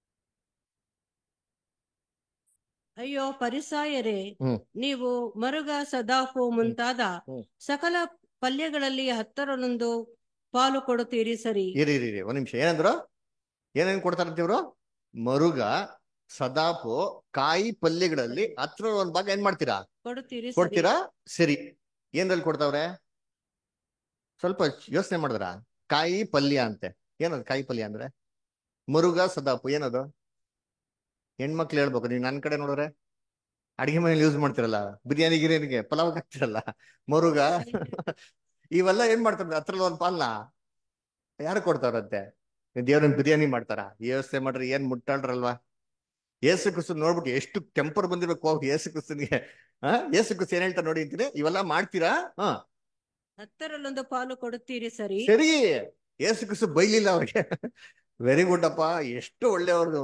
ಅಯ್ಯೋ ಪರಿಸಾಯರೇ ಹ್ಮ್. ನೀವು ಮರುಗ ಸದಾಫು ಮುಂತಾದ ಹ್ಮ್. ಸಕಲ ಪಲ್ಯಗಳಲ್ಲಿ ಹತ್ತರಲ್ಲೊಂದು ಪಾಲು ಕೊಡುತ್ತೀರಿ ಸರಿ ಇರಿ ಇರಿ ಇರಿ ಒಂದ್ ನಿಮಿಷ ಏನಂದ್ರು ಏನೇನ್ ಕೊಡ್ತಾರಂತ ಇವ್ರು ಮರುಗ ಸದಾಪು ಕಾಯಿ ಪಲ್ಯಗಳಲ್ಲಿ ಹತ್ರ ಒಂದ್ ಭಾಗ ಏನ್ ಮಾಡ್ತೀರಾ ಕೊಡುತ್ತೀರಿ ಸರಿ ಕೊಡ್ತೀರಾ ಸರಿ ಏನ್ರಲ್ಲಿ ಕೊಡ್ತಾವ್ರೆ ಸ್ವಲ್ಪ ಯೋಚನೆ ಮಾಡಿದ್ರ ಕಾಯಿ ಪಲ್ಯ ಅಂತೆ ಏನದು ಕಾಯಿ ಪಲ್ಯ ಅಂದ್ರೆ ಮುರುಗ ಸದಾಪು ಏನದು ಹೆಣ್ಮಕ್ಳು ಹೇಳ್ಬೇಕು ನೀವು ನನ್ನ ಕಡೆ ನೋಡಿದ್ರೆ ಅಡಿಗೆ ಮನೇಲಿ ಯೂಸ್ ಮಾಡ್ತಿರಲ್ಲ ಬಿರಿಯಾನಿ ಗಿರಿಯಾನಿಗೆ ಪಲಾವ್ ಹಾಕ್ತಿರಲ್ಲ ಮುರುಗ ಇವೆಲ್ಲ ಏನ್ ಮಾಡ್ತಾರೆ ಹತ್ರಲ್ಲಿ ಒಂದ್ ಪಾಲ್ನ ಯಾರು ಕೊಡ್ತಾರಂತೆ ದೇವ್ರನ್ ಬಿರಿಯಾನಿ ಮಾಡ್ತಾರ ಯೋಚನೆ ಮಾಡ್ರಿ ಏನ್ ಮುಟ್ಟಾಳ್ರಲ್ವಾ ಏಸು ಕ್ರಿಸ್ತು ನೋಡ್ಬಿಟ್ಟು ಎಷ್ಟು ಟೆಂಪರ್ ಬಂದಿರ್ಬೇಕು ಹೋಗಿ ಏಸು ಕ್ರಿಸ್ತನಿಗೆ ಹಾ ಏಸು ಕ್ರಿಸ್ತು ಏನ್ ಹೇಳ್ತಾ ನೋಡಿ ಅಂತೀನಿ ಇವೆಲ್ಲ ಮಾಡ್ತೀರಾ ಹಾ ಹತ್ತರಲ್ಲೊಂದು ಪಾಲು ಕೊಡುತ್ತೀರಿ ಸರಿ ಸರಿ ಏಸು ಕ್ರಿಸ್ತು ಬೈಲಿಲ್ಲ ಅವ್ರಿಗೆ ವೆರಿ ಗುಡ್ ಅಪ್ಪ ಎಷ್ಟು ಒಳ್ಳೆಯವ್ರದು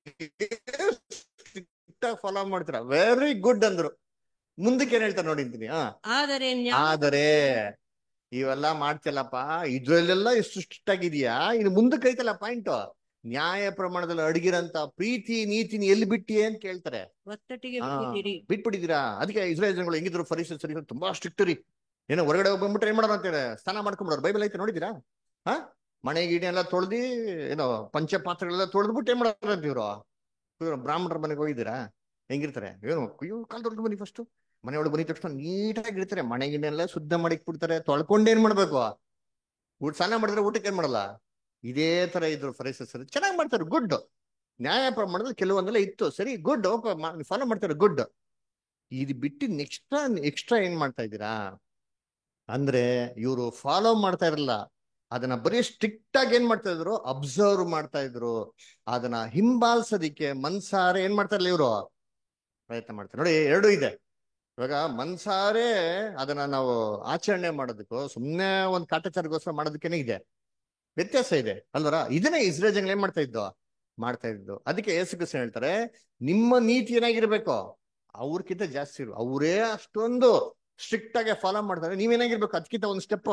ಫಾಲೋ ಮಾಡ್ತೀರಾ ವೆರಿ ಗುಡ್ ಅಂದ್ರು ಮುಂದಕ್ಕೆ ಏನ್ ಹೇಳ್ತಾರೆ ನೋಡಿ ಅಂತೀನಿ ಹಾ ಆದರೆ ನ್ಯಾಯ ಆದರೆ ಇವೆಲ್ಲ ಮಾಡ್ತಿಲ್ಲಪ್ಪ ಇದ್ರಲ್ಲೆಲ್ಲ ಎಷ್ಟು ಸ್ಟ್ರಿಕ್ಟ್ ಆಗಿದ್ಯಾ ಇನ್ನು ಮುಂದಕ್ಕೆ ಐತಲ್ಲ ಪಾಯಿಂಟ್ ನ್ಯಾಯ ಪ್ರಮಾಣದಲ್ಲಿ ಅಡಗಿರಂತ ಪ್ರೀತಿ ನೀತಿನಿ ಎಲ್ಲಿ ಬಿಟ್ಟಿ ಅಂತ ಕೇಳ್ತಾರೆ ಒತ್ತಟಿಗೆ ಹಾ. ಬಿಟ್ಟಿದ್ದೀರಿ ಬಿಟ್ಬಿಟ್ಟಿದ್ದೀರಾ ಅದಕ್ಕೆ ಇಸ್ರೇಲ್ ಜನಗಳು ಹೆಂಗಿದ್ರು ಫರೀಸ್ ಸರಿ ತುಂಬಾ ಸ್ಟ್ರಿಕ್ಟ್ ರೀ ಏನೋ ಹೊರಗಡೆ ಹೋಗಿ ಬಂದ್ಬಿಟ್ರೆ ಏನ್ ಮಾಡೋಣ ಅಂತಾರೆ ಸ್ನಾನ ಮಾಡ್ಕೊಂಡ್ಬಿಡೋರು ಬೈಬಲ್ ಐತೆ ನೋಡಿದ್ದೀರಾ ಹಾ ಮನೆ ಗಿಡ ಎಲ್ಲ ತೊಳ್ದಿ ಏನೋ ಪಂಚ ಪಾತ್ರೆಗಳೆಲ್ಲ ತೊಳೆದ್ಬಿಟ್ಟು ಏನ್ ಮಾಡೋರು ಅಂತ ಇವ್ರು ಇವ್ರು ಬ್ರಾಹ್ಮಣರ ಮನೆಗೆ ಹೋಗಿದ್ದೀರಾ ಹೆಂಗಿರ್ತಾರೆ ಏನು ಅಯ್ಯೋ ಕಾಲ್ ತೊಳ್ದು ಬನ್ನಿ ಫಸ್ಟ್ ಮನೆ ಒಳಗೆ ಬನ್ನಿ ತಕ್ಷಣ ನೀಟಾಗಿ ಇರ್ತಾರೆ ಮನೆ ಗಿಡ ಎಲ್ಲ ಶುದ್ಧ ಮಾಡಿಕ್ ಬಿಡ್ತಾರೆ ತೊಳ್ಕೊಂಡು ಏನ್ ಮಾಡ್ಬೇಕು ಊಟ ಸ್ನಾನ ಮಾಡಿದ್ರೆ ಊಟಕ್ಕೆ ಏನ್ ಮಾಡಲ್ಲ ಇದೇ ತರ ಇದ್ರು ಫರೀಸಸ್ ಚೆನ್ನಾಗಿ ಮಾಡ್ತಾರೆ ಗುಡ್ ನ್ಯಾಯ ಪ್ರಮಾಣದಲ್ಲಿ ಕೆಲವೊಂದೆಲ್ಲ ಇತ್ತು ಸರಿ ಗುಡ್ ಫಾಲೋ ಮಾಡ್ತಾರೆ ಗುಡ್ ಇದು ಬಿಟ್ಟು ನೆಕ್ಸ್ಟ್ ಎಕ್ಸ್ಟ್ರಾ ಏನ್ ಮಾಡ್ತಾ ಇದ್ದೀರಾ ಅಂದ್ರೆ ಇವರು ಫಾಲೋ ಮಾಡ್ತಾ ಇರಲ್ಲ ಅದನ್ನ ಬರೀ ಸ್ಟ್ರಿಕ್ಟ್ ಆಗಿ ಏನ್ ಮಾಡ್ತಾ ಇದ್ರು ಅಬ್ಸರ್ವ್ ಮಾಡ್ತಾ ಇದ್ರು ಅದನ್ನ ಹಿಂಬಾಲಿಸೋದಿಕ್ಕೆ ಮನ್ಸಾರೆ ಏನ್ ಮಾಡ್ತಾ ಇರ್ಲಿ ಇವರು ಪ್ರಯತ್ನ ಮಾಡ್ತಾರೆ ನೋಡಿ ಎರಡು ಇದೆ ಇವಾಗ ಮನ್ಸಾರೆ ಅದನ್ನ ನಾವು ಆಚರಣೆ ಮಾಡೋದಕ್ಕೂ ಸುಮ್ಮನೆ ಒಂದು ಕಾಟಾಚಾರಗೋಸ್ಕರ ಮಾಡೋದಕ್ಕೇನೆ ಇದೆ ವ್ಯತ್ಯಾಸ ಇದೆ ಅಲ್ವರ ಇದನ್ನೇ ಇಸ್ರೇಲ್ ಜನ ಏನ್ ಮಾಡ್ತಾ ಇದ್ದು ಮಾಡ್ತಾ ಇದ್ದು ಅದಕ್ಕೆ ಯೇಸು ಕ್ರಿಸ್ತ ಹೇಳ್ತಾರೆ ನಿಮ್ಮ ನೀತಿ ಏನಾಗಿರ್ಬೇಕು ಅವ್ರಕ್ಕಿಂತ ಜಾಸ್ತಿ ಇರು ಅವರೇ ಅಷ್ಟೊಂದು ಸ್ಟ್ರಿಕ್ಟ್ ಆಗಿ ಫಾಲೋ ಮಾಡ್ತಾರೆ ನೀವೇನಾಗಿರ್ಬೇಕು ಅದಕ್ಕಿಂತ ಒಂದು ಸ್ಟೆಪ್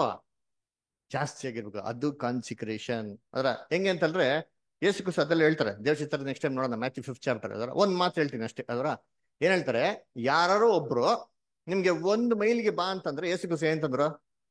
ಜಾಸ್ತಿ ಆಗಿರ್ಬೇಕು ಅದು ಕಾನ್ಸಿಕ್ರೇಷನ್ ಅದರ ಹೆಂಗೆ ಅಂತಂದ್ರೆ ಯೇಸು ಕ್ರಿಸ್ತು ಅದೆಲ್ಲ ಹೇಳ್ತಾರೆ ದೇವ್ರ ಚಿತ್ರ ನೆಕ್ಸ್ಟ್ ಟೈಮ್ ನೋಡೋಣ ಮ್ಯಾಥ್ಯೂ ಫಿಫ್ತ್ ಚಾಪ್ಟರ್ ಅದರ ಒಂದ್ ಮಾತು ಹೇಳ್ತೀನಿ ಅಷ್ಟೇ ಅದರ ಏನ್ ಹೇಳ್ತಾರೆ ಯಾರು ಒಬ್ರು ನಿಮ್ಗೆ ಒಂದ್ ಮೈಲ್ಗೆ ಬಾ ಅಂತಂದ್ರೆ ಯೇಸು ಕ್ರಿಸ್ತು ಏನಂತಂದ್ರು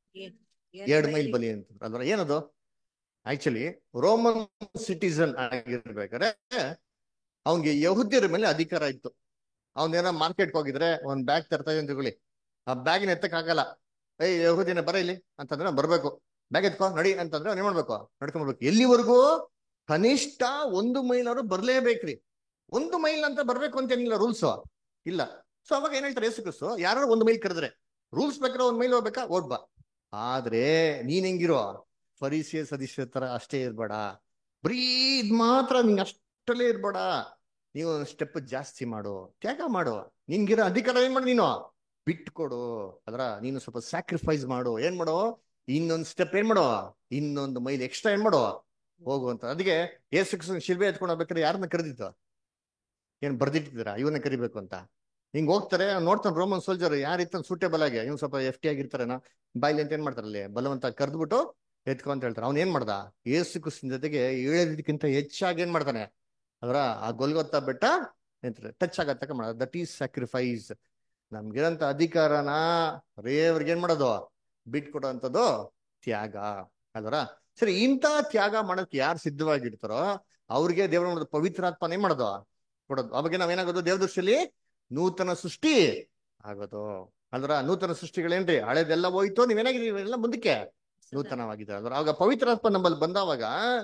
ಎರಡು ಮೈಲ್ ಬಲಿ ಅಂತಂದ್ರು ಅದರ ಏನದು ಆಕ್ಚುಲಿ ರೋಮನ್ ಸಿಟಿಸನ್ ಆಗಿರ್ಬೇಕಾದ್ರೆ ಅವನ್ಗೆ ಯಹುದ್ಯರ ಮೇಲೆ ಅಧಿಕಾರ ಇತ್ತು ಅವನೇನೋ ಮಾರ್ಕೆಟ್ಗೆ ಹೋಗಿದ್ರೆ ಒಂದ್ ಬ್ಯಾಗ್ ತರ್ತಾ ಅಂತ ತಿಳ್ಕೊಳ್ಳಿ ಆ ಬ್ಯಾಗಿನ ಎತ್ತಕ್ಕಾಗಲ್ಲ ಏಯ್ ಯಹುದಿನ ಬರ ಇಲ್ಲಿ ಅಂತಂದ್ರೆ ಬರ್ಬೇಕು ಬ್ಯಾಗ್ ಎತ್ಕೋ ನಡಿ ಅಂತಂದ್ರೆ ಅವ್ನು ಏನ್ ಮಾಡ್ಬೇಕು ನಡ್ಕೊಂಡ್ಬರ್ಬೇಕು ಎಲ್ಲಿವರೆಗೂ ಕನಿಷ್ಠ ಒಂದು ಮೈಲ್ ಅವರು ಬರ್ಲೇಬೇಕ್ರಿ ಒಂದು ಮೈಲ್ ಅಂತ ಬರ್ಬೇಕು ಅಂತ ಏನಿಲ್ಲ ರೂಲ್ಸ್ ಇಲ್ಲ ಸೊ ಅವಾಗ ಏನ್ ಹೇಳ್ತಾರೆ ಯೇಸು ಕ್ರಿಸ್ತು ಯಾರು ಒಂದು ಮೈಲ್ ಕರೆದ್ರೆ ರೂಲ್ಸ್ ಬೇಕಾದ್ರೆ ಒಂದ್ ಮೈಲ್ ಹೋಗ್ಬೇಕಾ ಓಡ್ಬಾ ಆದ್ರೆ ನೀನ್ ಹೆಂಗಿರೋ ಫರೀಸಿಯ ಸದಸ್ಯ ತರ ಅಷ್ಟೇ ಇರ್ಬೇಡ ಬರೀ ಇದ್ ಮಾತ್ರ ನಿಂಗೆ ಅಷ್ಟಲ್ಲೇ ಇರ್ಬೇಡ ನೀವು ಒಂದು ಸ್ಟೆಪ್ ಜಾಸ್ತಿ ಮಾಡು ತ್ಯಾಗ ಮಾಡು ನಿನ್ಗಿರೋ ಅಧಿಕಾರ ಏನ್ ಮಾಡು ನೀನು ಬಿಟ್ಕೊಡು ಅದ್ರ ನೀನು ಸ್ವಲ್ಪ ಸ್ಯಾಕ್ರಿಫೈಸ್ ಮಾಡು ಏನ್ ಮಾಡು ಇನ್ನೊಂದ್ ಸ್ಟೆಪ್ ಏನ್ ಮಾಡು ಇನ್ನೊಂದು ಮೈಲ್ ಎಕ್ಸ್ಟ್ರಾ ಏನ್ ಮಾಡು ಹೋಗು ಅಂತ ಅದಕ್ಕೆ ಏಸು ಕ್ರಿಸ್ತನ ಶಿಲ್ಬೆ ಎತ್ಕೊಂಡು ಹೋಗ್ಬೇಕಾದ್ರೆ ಯಾರನ್ನ ಕರೆದಿತ್ತು ಏನ್ ಬರ್ದಿಟ್ಟಿದ್ದೀರಾ ಇವನ್ನ ಕರಿಬೇಕು ಅಂತ ಹಿಂಗ್ ಹೋಗ್ತಾರೆ ಅವ್ನ್ ನೋಡ್ತಾನೆ ರೋಮನ್ ಸೋಲ್ಜರ್ ಯಾರಿತ್ತ ಸೂಟೇಬಲ್ ಆಗಿ ಇವ್ನು ಸ್ವಲ್ಪ ಎಫ್ ಟಿ ಆಗಿರ್ತಾರೇನೋ ಬಾಯ್ಲಿ ಅಂತ ಏನ್ ಮಾಡ್ತಾರೆ ಅಲ್ಲಿ ಬಲವಂತ ಕರೆದ್ಬಿಟ್ಟು ಎತ್ಕೊ ಅಂತ ಹೇಳ್ತಾರೆ ಅವ್ನ್ ಏನ್ ಮಾಡ್ದ ಏಸು ಕ್ರಿಸ್ತನ ಜೊತೆಗೆ ಏಳೋದಕ್ಕಿಂತ ಹೆಚ್ಚಾಗಿ ಏನ್ ಮಾಡ್ತಾನೆ ಅದರ ಆ ಗೊಲ್ಗೊತ್ತ ಬೆಟ್ಟ ಎಂತಾರೆ ಟಚ್ ಆಗತ್ತಕ ಮಾಡ ದಟ್ ಈಸ್ ಸ್ಯಾಕ್ರಿಫೈಸ್ ನಮ್ಗಿರಂತ ಅಧಿಕಾರನ ರೇವ್ರಿಗೆ ಏನ್ ಮಾಡೋದು ಬಿಟ್ಕೊಡೋ ಅಂಥದ್ದು ತ್ಯಾಗ ಅಲ್ವರ ಸರಿ ಇಂಥ ತ್ಯಾಗ ಮಾಡೋಕೆ ಯಾರು ಸಿದ್ಧವಾಗಿರ್ತಾರೋ ಅವ್ರಿಗೆ ದೇವ್ರ ಮಾಡೋದು ಪವಿತ್ರಾತ್ಮನ ಏನ್ ಮಾಡೋದು ಕೊಡೋದು ಅವಾಗ ನಾವೇನಾಗೋದು ದೇವ್ರ ದೃಷ್ಟಿಯಲ್ಲಿ ನೂತನ ಸೃಷ್ಟಿ ಆಗೋದು ಅಲ್ವರ ನೂತನ ಸೃಷ್ಟಿಗಳೇನ್ರಿ ಹಳೆದೆಲ್ಲ ಹೋಯ್ತು ನೀವೇನಾಗಿದ್ದೀರಿ ಎಲ್ಲ ಮುಂದಕ್ಕೆ ನೂತನವಾಗಿದ್ದಾರೆ ಅಲ್ವರ ಅವಾಗ ಪವಿತ್ರಾತ್ಮ ನಮ್ಮಲ್ಲಿ ಬಂದವಾಗ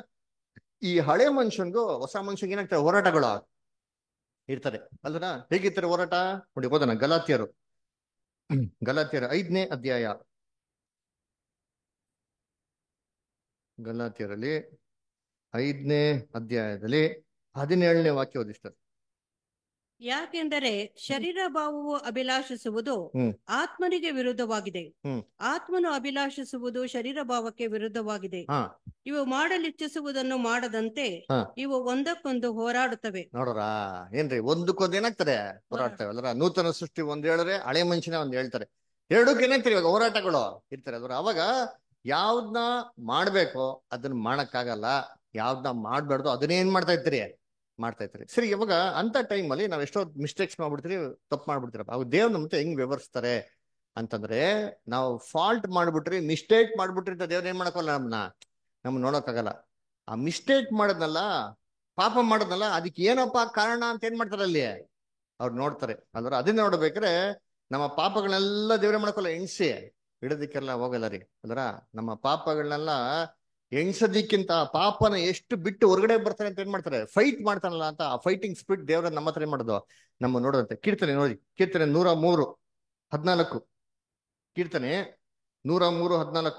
ಈ ಹಳೆ ಮನುಷ್ಯನ್ಗೂ ಹೊಸ ಮನುಷ್ಯನ್ಗೆ ಏನಾಗ್ತವೆ ಹೋರಾಟಗಳು ಇರ್ತಾರೆ ಅಲ್ವರ ಹೇಗಿರ್ತಾರೆ ಹೋರಾಟ ನೋಡಿ ಹೋದನ ಗಲಾತಿಯರು ಗಲಾತಿಯರು ಐದನೇ ಅಧ್ಯಾಯ ಗಲಾತಿಯರಲ್ಲಿ ಐದನೇ ಅಧ್ಯಾಯದಲ್ಲಿ ಹದಿನೇಳನೇ ವಾಕ್ಯ ಓದಿಸ್ತಾರೆ ಯಾಕೆಂದರೆ ಶರೀರ ಭಾವವು ಅಭಿಲಾಷಿಸುವುದು ಹ್ಮ್. ಆತ್ಮನಿಗೆ ವಿರುದ್ಧವಾಗಿದೆ ಹ್ಮ್. ಆತ್ಮನು ಅಭಿಲಾಷಿಸುವುದು ಶರೀರ ಭಾವಕ್ಕೆ ವಿರುದ್ಧವಾಗಿದೆ ಹಾ ಇವು ಮಾಡಲಿಚ್ಛಿಸುವುದನ್ನು ಮಾಡದಂತೆ ಹಾ. ಇವು ಒಂದಕ್ಕೊಂದು ಹೋರಾಡುತ್ತವೆ ನೋಡ್ರ ಏನ್ರಿ ಒಂದಕ್ಕೊಂದು ಏನಾಗ್ತದೆ ಹೋರಾಡ್ತೇವೆ ಅಲ್ರ ನೂತನ ಸೃಷ್ಟಿ ಒಂದ್ ಹೇಳಿದ್ರೆ ಹಳೆ ಮನುಷ್ಯನ ಒಂದ್ ಹೇಳ್ತಾರೆ ಎರಡಕ್ಕೆ ಏನಾಗ್ತದೆ ಇವಾಗ ಹೋರಾಟಗಳು ಇರ್ತಾರೆ ಅಲ್ರ ಅವಾಗ ಯಾವ್ದನ್ನ ಮಾಡ್ಬೇಕು ಅದನ್ನ ಮಾಡಕ್ಕಾಗಲ್ಲ ಯಾವ್ದನ್ನ ಮಾಡ್ಬಾರ್ದು ಅದನ್ನೇ ಏನ್ ಮಾಡ್ತಾ ಇರ್ತೀರಿ ಮಾಡ್ತಾ ಇರ್ತೀರಿ ಸರಿ ಇವಾಗ ಅಂತ ಟೈಮಲ್ಲಿ ನಾವ್ ಎಷ್ಟೋ ಮಿಸ್ಟೇಕ್ಸ್ ಮಾಡ್ಬಿಡ್ತೀರಿ ತಪ್ಪು ಮಾಡ್ಬಿಡ್ತೀರಪ್ಪ ಅವಾಗ ದೇವ್ರ ನಮ್ಮ ಮತ್ತೆ ಹೆಂಗ್ ವ್ಯವಹರಿಸ್ತಾರೆ ಅಂತಂದ್ರೆ ನಾವು ಫಾಲ್ಟ್ ಮಾಡ್ಬಿಟ್ರಿ ಮಿಸ್ಟೇಕ್ ಮಾಡ್ಬಿಟ್ರಿ ಅಂತ ದೇವ್ರ ಏನ್ ಮಾಡಕ್ಕಲ್ಲ ನಮ್ಮನ್ನ ನಮ್ಗೆ ನೋಡೋಕ್ಕಾಗಲ್ಲ ಆ ಮಿಸ್ಟೇಕ್ ಮಾಡೋದ್ನಲ್ಲ ಪಾಪ ಮಾಡೋದ್ನಲ್ಲ ಅದಕ್ಕೆ ಏನಪ್ಪ ಕಾರಣ ಅಂತ ಏನ್ ಮಾಡ್ತಾರೆ ಅಲ್ಲಿ ಅವ್ರು ನೋಡ್ತಾರೆ ಅಲ್ವರ ಅದನ್ನ ನೋಡ್ಬೇಕಾದ್ರೆ ನಮ್ಮ ಪಾಪಗಳನ್ನೆಲ್ಲ ದೇವ್ರೆ ಮಾಡ್ಕೊಲ್ಲ ಎಣ್ಸಿ ಇಡೋದಕ್ಕೆಲ್ಲ ಹೋಗಲ್ಲ ರೀ ಅಲ್ವರ ನಮ್ಮ ಪಾಪಗಳನ್ನೆಲ್ಲ ಎಣ್ಸೋದಿಕ್ಕಿಂತ ಪಾಪನ ಎಷ್ಟು ಬಿಟ್ಟು ಹೊರಗಡೆ ಬರ್ತಾರೆ ಅಂತ ಏನ್ ಮಾಡ್ತಾರೆ ಫೈಟ್ ಮಾಡ್ತಾನಲ್ಲ ಅಂತ ಆ ಫೈಟಿಂಗ್ ಸ್ಪಿರಿಟ್ ದೇವ್ರ ನಮ್ಮ ಹತ್ರ ಏನ್ ಮಾಡೋದು ನಮ್ಮ ನೋಡೋದಂತೆ ಕೀರ್ತನೆ ನೋಡಿ ಕೀರ್ತನೆ ನೂರ ಮೂರು ಹದ್ನಾಲ್ಕು ಕೀರ್ತನೆ ನೂರ ಮೂರು ಹದ್ನಾಲ್ಕು